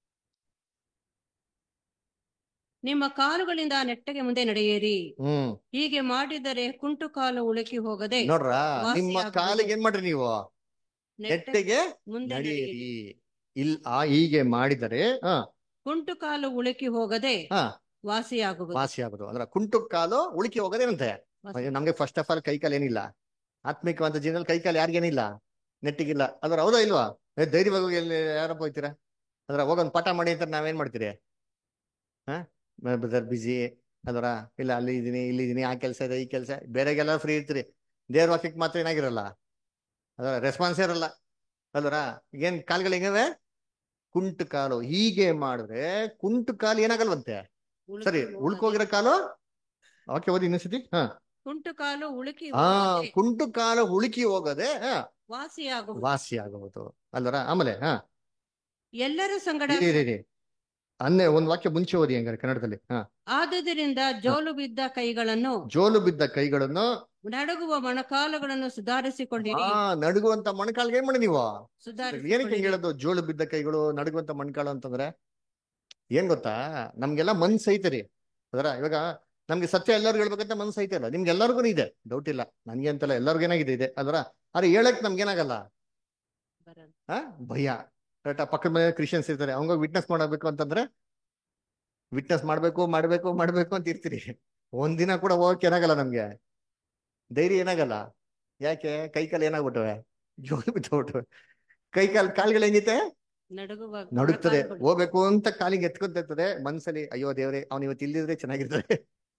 ನಿಮ್ಮ ಕಾಲುಗಳಿಂದ ನೆಟ್ಟಗೆ ಮುಂದೆ ನಡೆಯಿರಿ ಹ್ಮ್ ಹೀಗೆ ಮಾಡಿದರೆ ಕುಂಟು ಕಾಲು ಉಳುಕಿ ಹೋಗದೆ ನೋಡ್ರ ವಾಸಿ ನಿಮ್ಮ ಆಗ್ಬೋದು. ಕಾಲಿಗೆ ಏನ್ ಮಾಡ್ರಿ ನೀವು ನೆಟ್ಟಿಗೆ ಮುಂದೆ ನಡೆಯಿರಿ ನಡೆಯಿರಿ ಇಲ್ ಆ ಹೀಗೆ ಮಾಡಿದರೆ ಹ ಕುಂಟು ಕಾಲು ಉಳುಕಿ ಹೋಗದೆ ಹ ವಾಸಿಯಾಗುವುದು ವಾಸಿ ಆಗುದು ಅಂದ್ರೆ ಕುಂಟು ಕಾಲು ಉಳುಕಿ ಹೋಗೋದೇನಂತೆ ವಾಸಿ- ನಮ್ಗೆ ಫಸ್ಟ್ ಆಫ್ ಆಲ್ ಕೈ ಕಾಲು ಏನಿಲ್ಲ ಆತ್ಮಿಕವಾದ ಜೀವನದಲ್ಲಿ ಕೈ ಕಾಲು ಯಾರಿಗೇನಿಲ್ಲ ನೆಟ್ಟಿಗಿಲ್ಲ ಅದ್ರ ಹೌದಾ ಇಲ್ವಾ ಏ, ಧೈರ್ಯವಾಗಿ ಹೋಗಿ ಎಲ್ಲಿ ಯಾರಪ್ಪ ಹೋಗ್ತೀರಾ ಅದ್ರ ಹೋಗೊಂದು ಪಾಠ ಮಾಡಿ ಅಂತ ನಾವೇನ್ ಮಾಡ್ತೀರಿ ಹಾ ಬ್ರದರ್ ಬಿಜಿ ಅದರ ಇಲ್ಲ ಅಲ್ಲಿ ಇದೀನಿ ಇಲ್ಲಿ ಇದೀನಿ ಆ ಕೆಲಸ ಇದೆ ಈ ಕೆಲಸ ಬೇರೆಗೆಲ್ಲ ಫ್ರೀ ಇರ್ತೀರಿ ದೇವ್ರ ವಾಕ್ಯಕ್ಕೆ ಮಾತ್ರ ಏನಾಗಿರಲ್ಲ ಅದರ ರೆಸ್ಪಾನ್ಸ್ ಇರಲ್ಲ ಅಲ್ವರ ಏನ್ ಕಾಲ್ಗಳು ಹೆಂಗವೆ ಕುಂಟು ಕಾಲು ಹೀಗೆ ಮಾಡಿದ್ರೆ ಕುಂಟು ಕಾಲು ಏನಾಗಲ್ವಂತೆ ಉಳುಕಿ ಸರಿ ಹೋಗದೆ- ಉಳ್ಕೋಗಿರೋ ಕಾಲು ಓಕೆ ಓದಿ ಇನ್ನೊಂದ್ಸತಿ ಹಾ ಕುಂಟು ಕಾಲು ಉಳುಕಿ ಆ ಹೋಗದೆ ಕುಂಟು ಕಾಲು ಉಳುಕಿ ಹೋಗದೆ ಹಾ ವಾಸಿಯಾಗುವುದು ವಾಸಿ ಆಗುವುದು ಅಲ್ವರ ಆಮೇಲೆ ಹಾ ಎಲ್ಲರ ಸಂಗಡ ಇರಿ, ಇರಿ, ಇರಿ. ಅನ್ನೆ ಒಂದ್ ವಾಕ್ಯ ಮುಂಚೆ ಓದಿ ಹಂಗಾರೆ ಕನ್ನಡದಲ್ಲಿ ಹಾ ಆದುದರಿಂದ ಜೋಲು ಬಿದ್ದ ಕೈಗಳನ್ನು ಜೋಲು ಬಿದ್ದ ಕೈಗಳನ್ನು ನಡುಗುವ ಮೊಣಕಾಲುಗಳನ್ನು ಸುಧಾರಿಸಿಕೊಂಡಿರಿ ಆ ನಡುಗುವಂತ ಮಣ್ಕಾಲ್ಗೆ ಏನ್ ಮಾಡಿ ನೀವು ಏನಕ್ಕೆ ಸುಧಾರಿಸಿಕೊಂಡಿರಿ ಹಿಂಗ್ ಹೇಳೋದು ಜೋಳು ಬಿದ್ದ ಕೈಗಳು ನಡುಗುವಂತ ಮಣ್ಕಾಳು ಅಂತಂದ್ರೆ ಏನ್ ಗೊತ್ತಾ ನಮ್ಗೆಲ್ಲ ಮನ್ಸ್ ಐತೆ ಅದರ ಇವಾಗ ನಮ್ಗೆ ಸತ್ಯ ಎಲ್ಲರಿಗೂ ಹೇಳ್ಬೇಕಂತ ಮನ್ಸ್ ಐತೆ ಅಲ್ಲ ನಿಮ್ಗೆ ಎಲ್ಲರಿಗೂ ಇದೆ ಡೌಟ್ ಇಲ್ಲ ನನ್ಗೆ ಅಂತಲ್ಲ ಎಲ್ಲರಿಗೂ ಏನಾಗಿದೆ ಇದೆ ಅದರ ಆದ್ರೆ ಹೇಳಕ್ ನಮ್ಗೇನಾಗಲ್ಲ ಬರಲ್ಲ. ಆ ಭಯ ಕರೆಕ್ಟಾ ಪಕ್ಕದ ಮನೆ ಕ್ರಿಶ್ಚಿಯನ್ಸ್ ಇರ್ತಾರೆ ಅವಂಗ ವಿಟ್ನೆಸ್ ಮಾಡಬೇಕು ಅಂತಂದ್ರೆ ವಿಟ್ನೆಸ್ ಮಾಡ್ಬೇಕು ಮಾಡ್ಬೇಕು ಮಾಡ್ಬೇಕು ಅಂತ ಇರ್ತೀರಿ ಒಂದಿನ ಕೂಡ ಹೋಗಕ್ಕೆ ಏನಾಗಲ್ಲ ನಮ್ಗೆ ಧೈರ್ಯ ಏನಾಗಲ್ಲ ಯಾಕೆ ಕೈ ಕಾಲು ಏನಾಗ್ಬಿಟ್ಟವೆ ಜೋಲು ಬಿದ್ದೋಗ್ಬಿಟ್ಟವೆ ಕೈ ಕಾಲ್ ಕಾಲ್ಗಳು ಹೆಂಗಿತೆ ನಡುಗುವ ನಡುಗ್ತದೆ ಮೊಣಕಾಲುಗಳು. ಹೋಗ್ಬೇಕು ಅಂತ ಕಾಲಿಗೆ ಎತ್ಕೊಂತ ಇರ್ತದೆ ಮನ್ಸಲ್ಲಿ ಅಯ್ಯೋ ದೇವ್ರೆ ಅವ್ನು ಇವತ್ತು ಇಲ್ಲಿದ್ರೆ ಚೆನ್ನಾಗಿರ್ತದೆ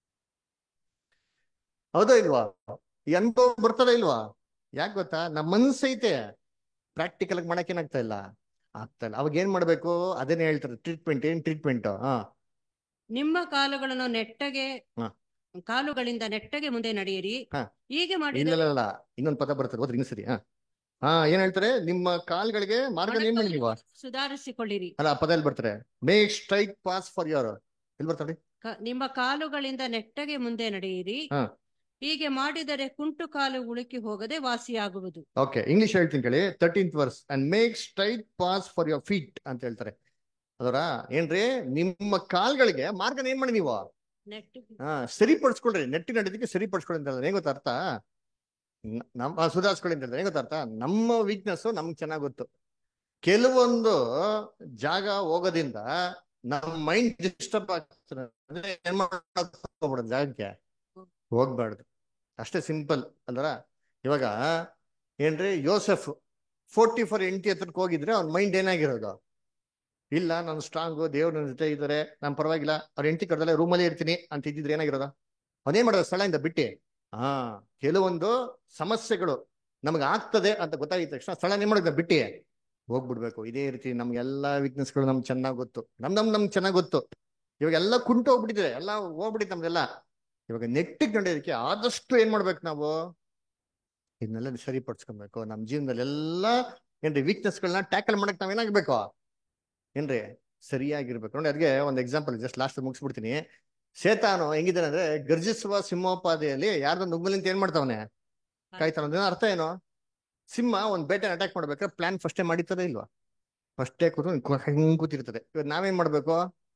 ಹೌದೋ ಇಲ್ವಾ ಈ ಅನುಭವ ಬರ್ತದ ಇಲ್ವಾ ಯಾಕೆ ಗೊತ್ತಾ ನಮ್ಮ ಮನ್ಸೈತೆ ಪ್ರಾಕ್ಟಿಕಲ್ ಆಗಿ ಮಾಡಕ್ ಏನಾಗ್ತಾ ಇಲ್ಲ ಆಗ್ತಾ ಇಲ್ಲ ಅವಾಗ ಏನ್ ಮಾಡ್ಬೇಕು ಅದನ್ನೇ ಹೇಳ್ತಾರೆ ಟ್ರೀಟ್ಮೆಂಟ್ ಏನ್ ಟ್ರೀಟ್ಮೆಂಟ್ ಹಾ ನಿಮ್ಮ ಕಾಲುಗಳನ್ನು ನೆಟ್ಟಗೆ ಹ. ಕಾಲುಗಳಿಂದ ನೆಟ್ಟಗೆ ಮುಂದೆ ನಡೆಯಿರಿ ಹ. ಹೀಗೆ ಇಲ್ಲ ಮಾಡಿದರೆ ಇಲ್ಲ ಇಲ್ಲ ಇನ್ನೊಂದು ಪದ ಬರ್ತದೆ ಹೋದ್ರಿ ಇನ್ನೊಂದ್ಸರಿ ಹಾ ಹಾ ಏನ್ ಹೇಳ್ತಾರೆ ನಿಮ್ಮ ಕಾಲ್ಗಳಿಗೆ ಮಾರ್ಗ ಏನ್ ಮಾಡಿ ನೀವು ಸುಧಾರಿಸಿಕೊಳ್ಳಿರಿ ಅಲ್ಲ ಆ ಪದ ಎಲ್ಲಿ ಬರ್ತಾರೆ make straight paths for your ಎಲ್ಲಿ ಬರ್ತಾರೆ ಕ- ನಿಮ್ಮ ಕಾಲುಗಳಿಂದ ನೆಟ್ಟಗೆ ಮುಂದೆ ನಡೆಯಿರಿ ಹ. ಹೀಗೆ ಮಾಡಿದರೆ ಕುಂಟು ಕಾಲು ಉಳುಕಿ ಹೋಗದೆ ವಾಸಿಯಾಗುವುದು ಓಕೆ ಇಂಗ್ಲಿಷ್ ಹೇಳ್ತೀನಿ ಕೇಳಿ thirteenth verse and make straight paths for your feet ಅಂತ ಹೇಳ್ತಾರೆ ಅದರ ಏನ್ರಿ ನಿಮ್ಮ ಕಾಲ್ಗಳಿಗೆ ಮಾರ್ಗನ ಏನ್ ಮಾಡಿ ನೀವು ನೆಟ್ಟಿಗೆ ಹಾ ಸರಿಪಡಿಸ್ಕೊಳ್ರಿ ನೆಟ್ಟಿ ನಡೆದಕ್ಕೆ ಸರಿಪಡಿಸ್ಕೊಳ್ಳಿ ಅಂತ ಹೇಳಿದ್ರೆ ಏನ್ ಗೊತ್ತಾ ಅರ್ಥ ನ- ನಮ್ಮ ಸುಧಾರಿಸ್ಕೊಳ್ಳಿ ಅಂತ ಹೇಳಿದ್ರೆ ಏನ್ ಗೊತ್ತಾ ಅರ್ಥ ನಮ್ಮ ವೀಕ್ನೆಸ್ ನಮ್ಗೆ ಚೆನ್ನಾಗ್ ಗೊತ್ತು ಕೆಲವೊಂದು ಜಾಗ ಹೋಗೋದ್ರಿಂದ ನಮ್ಮ ಮೈಂಡ್ ಡಿಸ್ಟರ್ಬ್ ಆಗ್ತದೆ ಅಂದ್ರೆ ಏನ್ ಮಾಡೋದು ಜಾಗಕ್ಕೆ ಹೋಗ್ಬಾರ್ದು ಅಷ್ಟೇ ಸಿಂಪಲ್ ಅಂದ್ರ ಇವಾಗ ಏನ್ರಿ ಯೋಸೆಫ್ ಫೋರ್ಟಿ ಫೋರ್ ಎಂಟಿ ಹತ್ರಕ್ಕೆ ಹೋಗಿದ್ರೆ ಅವ್ನ ಮೈಂಡ್ ಏನಾಗಿರೋದು ಇಲ್ಲ ನಾನು ಸ್ಟ್ರಾಂಗು ದೇವ್ರ ನನ್ನ ಜೊತೆ ಇದ್ದಾರೆ ನಾನು ಪರವಾಗಿಲ್ಲ ಅವ್ರ ಎಂಟಿ ಕಡ್ದಲ್ಲೇ ರೂಮಲ್ಲೇ ಇರ್ತೀನಿ ಅಂತ ಇದ್ದಿದ್ರೆ ಏನಾಗಿರೋದು ಅವನೇನ್ ಮಾಡೋದು ಸ್ಥಳದಿಂದ ಬಿಟ್ಟು ಹಾ ಕೆಲವೊಂದು ಸಮಸ್ಯೆಗಳು ನಮ್ಗೆ ಆಗ್ತದೆ ಅಂತ ಗೊತ್ತಾಗಿದ ತಕ್ಷಣ ಸ್ಥಳ ಏನ್ ಮಾಡೋದು ಬಿಟ್ಟು ಹೋಗ್ಬಿಡ್ಬೇಕು ಇದೇ ರೀತಿ ನಮ್ಗೆಲ್ಲಾ ವೀಕ್ನೆಸ್ಗಳು ನಮ್ಗೆ ಚೆನ್ನಾಗ್ ಗೊತ್ತು ನಮ್ ನಮ್ ನಮ್ಗೆ ಚೆನ್ನಾಗ್ ಗೊತ್ತು ಇವಾಗ ಎಲ್ಲ ಕುಂಟು ಹೋಗ್ಬಿಟ್ಟಿದೆ ಎಲ್ಲ ಹೋಗ್ಬಿಟ್ಟಿದೆ ನಮ್ದೆಲ್ಲ ಇವಾಗ ನೆಟ್ಟಿಗೆ ನಡೆಯೋದಕ್ಕೆ ಆದಷ್ಟು ಏನ್ ಮಾಡ್ಬೇಕು ನಾವು ಇದನ್ನೆಲ್ಲ ಸರಿಪಡಿಸ್ಕೊಬೇಕು ನಮ್ಮ ಜೀವನದಲ್ಲಿ ಎಲ್ಲ ಏನ್ರಿ ವೀಕ್ನೆಸ್ಗಳನ್ನ ಟ್ಯಾಕಲ್ ಮಾಡಕ್ ನಾವ್ ಏನಾಗ್ಬೇಕು ಏನ್ರಿ ಸರಿಯಾಗಿರ್ಬೇಕು ನೋಡಿ ಅದಕ್ಕೆ ಒಂದು ಎಕ್ಸಾಂಪಲ್ ಜಸ್ಟ್ ಲಾಸ್ಟ್ ಮುಗಿಸ್ಬಿಡ್ತೀನಿ ಸೇತಾನು ಹೆಂಗಿದ್ದಾನೆ ಅಂದ್ರೆ ಗರ್ಜಿಸುವ ಸಿಂಹೋಪಾದಿಯಲ್ಲಿ ಯಾರ್ದೋ ನುಗ್ಗಲಿಂತ ಏನ್ ಮಾಡ್ತಾವನೆ ಕಾಯ್ತಾನ ಅಂದ್ರೆ ಅರ್ಥ ಏನು ಸಿಂಹ ಒಂದ್ ಬೇಟೆ ಅಟ್ಯಾಕ್ ಮಾಡ್ಬೇಕಾದ್ರೆ ಪ್ಲಾನ್ ಫಸ್ಟೇ ಮಾಡಿರ್ತದೆ ಇಲ್ವಾ ಫಸ್ಟೇ ಕೂತು ಹೆಂಗ್ ಕೂತಿರ್ತದೆ ಇವಾಗ ನಾವೇನ್ ಮಾಡ್ಬೇಕು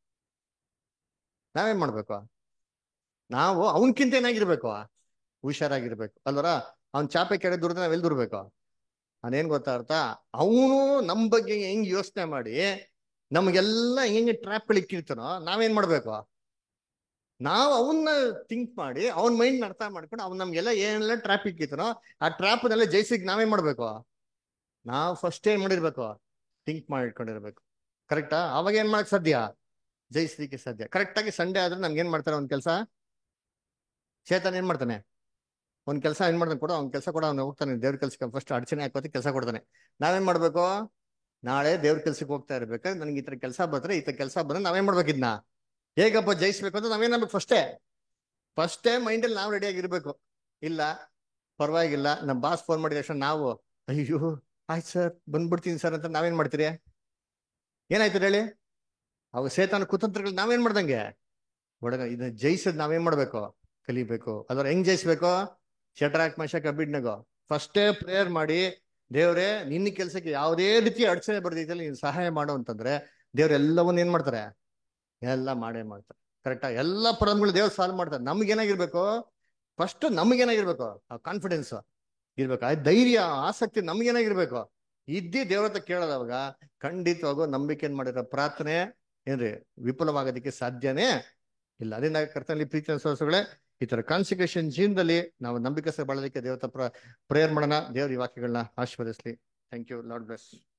ನಾವೇನ್ ಮಾಡ್ಬೇಕು ನಾವು ಅವನ್ಕಿಂತ ಏನಾಗಿರ್ಬೇಕು ಹುಷಾರಾಗಿರ್ಬೇಕು ಅಲ್ವರ ಅವ್ನ್ ಚಾಪೆ ಕೆಡೆ ದುರ್ದ ನಾವ್ ಎಲ್ಲಿ ದುರ್ಬೇಕು ಅದೇನ್ ಗೊತ್ತಾ ಅರ್ಥ ಅವನು ನಮ್ ಬಗ್ಗೆ ಹೆಂಗ್ ಯೋಚನೆ ಮಾಡಿ ನಮ್ಗೆಲ್ಲ ಹೆಂಗೆ ಟ್ರ್ಯಾಪ್ ಇಕ್ಕಿರ್ತಾನೋ ನಾವೇನ್ ಮಾಡ್ಬೇಕು ನಾವು ಅವನ್ನ ಥಿಂಕ್ ಮಾಡಿ ಅವನ್ ಮೈಂಡ್ ಅರ್ಥ ಮಾಡ್ಕೊಂಡು ಅವ್ನ್ ನಮ್ಗೆಲ್ಲ ಏನೆಲ್ಲ ಟ್ರ್ಯಾಪ್ ಇಕ್ಕಿರ್ತಾನೋ ಆ ಟ್ರ್ಯಾಪ್ನೆಲ್ಲ ಜಯಿಸಿಕ್ ನಾವೇನ್ ಮಾಡ್ಬೇಕು ನಾವು ಫಸ್ಟ್ ಏನ್ ಮಾಡಿರ್ಬೇಕು ಥಿಂಕ್ ಮಾಡಿ ಇಟ್ಕೊಂಡಿರ್ಬೇಕು ಕರೆಕ್ಟಾ ಅವಾಗ ಏನ್ ಮಾಡಕ್ ಸಾಧ್ಯ ಜಯಿಸ್ಲಿಕ್ಕೆ ಸಾಧ್ಯ ಕರೆಕ್ಟ್ ಆಗಿ ಸಂಡೇ ಆದ್ರೆ ನಮ್ಗೆ ಏನ್ ಮಾಡ್ತಾರೆ ಒಂದ್ ಕೆಲಸ ಚೇತನ್ ಏನ್ ಮಾಡ್ತಾನೆ ಒಂದ್ ಕೆಲಸ ಏನ್ ಮಾಡ್ತಾನೆ ಕೂಡ ಅವ್ನ ಕೆಲಸ ಕೂಡ ಅವ್ನು ಹೋಗ್ತಾನೆ ದೇವ್ರ ಕೆಲ್ಸಕ್ಕೆ ಫಸ್ಟ್ ಅಡಚಣೆ ಹಾಕೋತಿ ಕೆಲಸ ಕೊಡ್ತಾನೆ ನಾವೇನ್ ಮಾಡ್ಬೇಕು ನಾಳೆ ದೇವ್ರ ಕೆಲ್ಸಕ್ಕೆ ಹೋಗ್ತಾ ಇರ್ಬೇಕಾದ್ರೆ ನನ್ಗೆ ಈ ತರ ಕೆಲಸ ಬಂದ್ರೆ ಈ ತರ ಕೆಲಸ ಬಂದ್ರೆ ನಾವೇನ್ ಮಾಡ್ಬೇಕು ಇದನ್ನ ಹೇಗಪ್ಪ ಜಯಿಸ್ಬೇಕು ಅಂತ ನಾವೇನಾಗ್ಬೇಕು ಫಸ್ಟೇ ಫಸ್ಟೇ ಮೈಂಡಲ್ಲಿ ನಾವು ರೆಡಿ ಆಗಿರ್ಬೇಕು ಇಲ್ಲ ಪರವಾಗಿಲ್ಲ ನಮ್ಮ ಬಾಸ್ ಫೋನ್ ಮಾಡಿದ ತಕ್ಷಣ ನಾವು ಅಯ್ಯೋ ಆಯ್ತು ಸರ್ ಬಂದ್ಬಿಡ್ತೀನಿ ಸರ್ ಅಂತ ನಾವೇನ್ ಮಾಡ್ತೀರಿ ಏನಾಯ್ತು ಹೇಳಿ ಅವಾಗ ಸೇತಾನ ಕುತಂತ್ರಗಳು ನಾವೇನ್ ಮಾಡ್ದಂಗೆ ಒಳಗ ಇದನ್ನ ಜಯಿಸದ್ ನಾವೇನ್ ಮಾಡ್ಬೇಕು ಕಲಿಬೇಕು ಅದ್ರ ಹೆಂಗ್ ಜಯಿಸ್ಬೇಕು ಶಟ್ರಾಕ್ ಮಶಕ್ ಅಬಿಡ್ನಗೋ ಫಸ್ಟೇ ಪ್ರೇಯರ್ ಮಾಡಿ ದೇವ್ರೆ ನಿನ್ನ ಕೆಲ್ಸಕ್ಕೆ ಯಾವುದೇ ರೀತಿ ಅಡಚಣೆ ಬರ್ದಿದ್ದಲ್ಲಿ ನೀನು ಸಹಾಯ ಮಾಡು ಅಂತಂದ್ರೆ ದೇವ್ರ ಎಲ್ಲವನ್ನ ಏನ್ ಮಾಡ್ತಾರೆ ಎಲ್ಲ ಮಾಡೇ ಮಾಡ್ತಾರೆ ಕರೆಕ್ಟಾ ಎಲ್ಲ ಪ್ರಾಬ್ಲಮ್ಗಳು ದೇವ್ರು ಸಾಲ್ವ್ ಮಾಡ್ತಾರೆ ನಮ್ಗೆ ಏನಾಗಿರ್ಬೇಕು ಫಸ್ಟ್ ನಮ್ಗೇನಾಗಿರ್ಬೇಕು ಆ ಕಾನ್ಫಿಡೆನ್ಸ್ ಇರ್ಬೇಕು ಆ ಧೈರ್ಯ ಆಸಕ್ತಿ ನಮ್ಗೇನಾಗಿರ್ಬೇಕು ಇದ್ದಿ ದೇವ್ರ ಹತ್ರ ಕೇಳೋದವಾಗ ಖಂಡಿತವಾಗೂ ನಂಬಿಕೆ ಏನ್ ಮಾಡಿರೋ ಪ್ರಾರ್ಥನೆ ಏನ್ರಿ ವಿಫಲವಾಗೋದಕ್ಕೆ ಸಾಧ್ಯನೇ ಇಲ್ಲ ಅದರಿಂದ ಕರ್ತನಲ್ಲಿ ಪ್ರೀತಿ ಅನ್ಸೋಸುಗಳೇ ಈ ತರ ಕಾನ್ಸಿಕ್ರೇಷನ್ ಜೀವನದಲ್ಲಿ ನಾವು ನಂಬಿಕೆ ಬಾಳೋದಕ್ಕೆ ದೇವರ ಪ್ರೇಯರ್ ಮಾಡೋಣ ದೇವ್ರ ಈ ವಾಕ್ಯಗಳನ್ನ ಆಶೀರ್ವದಿಸ್ಲಿ ಥ್ಯಾಂಕ್ ಯು ಲಾರ್ಡ್ ಬ್ಲೆಸ್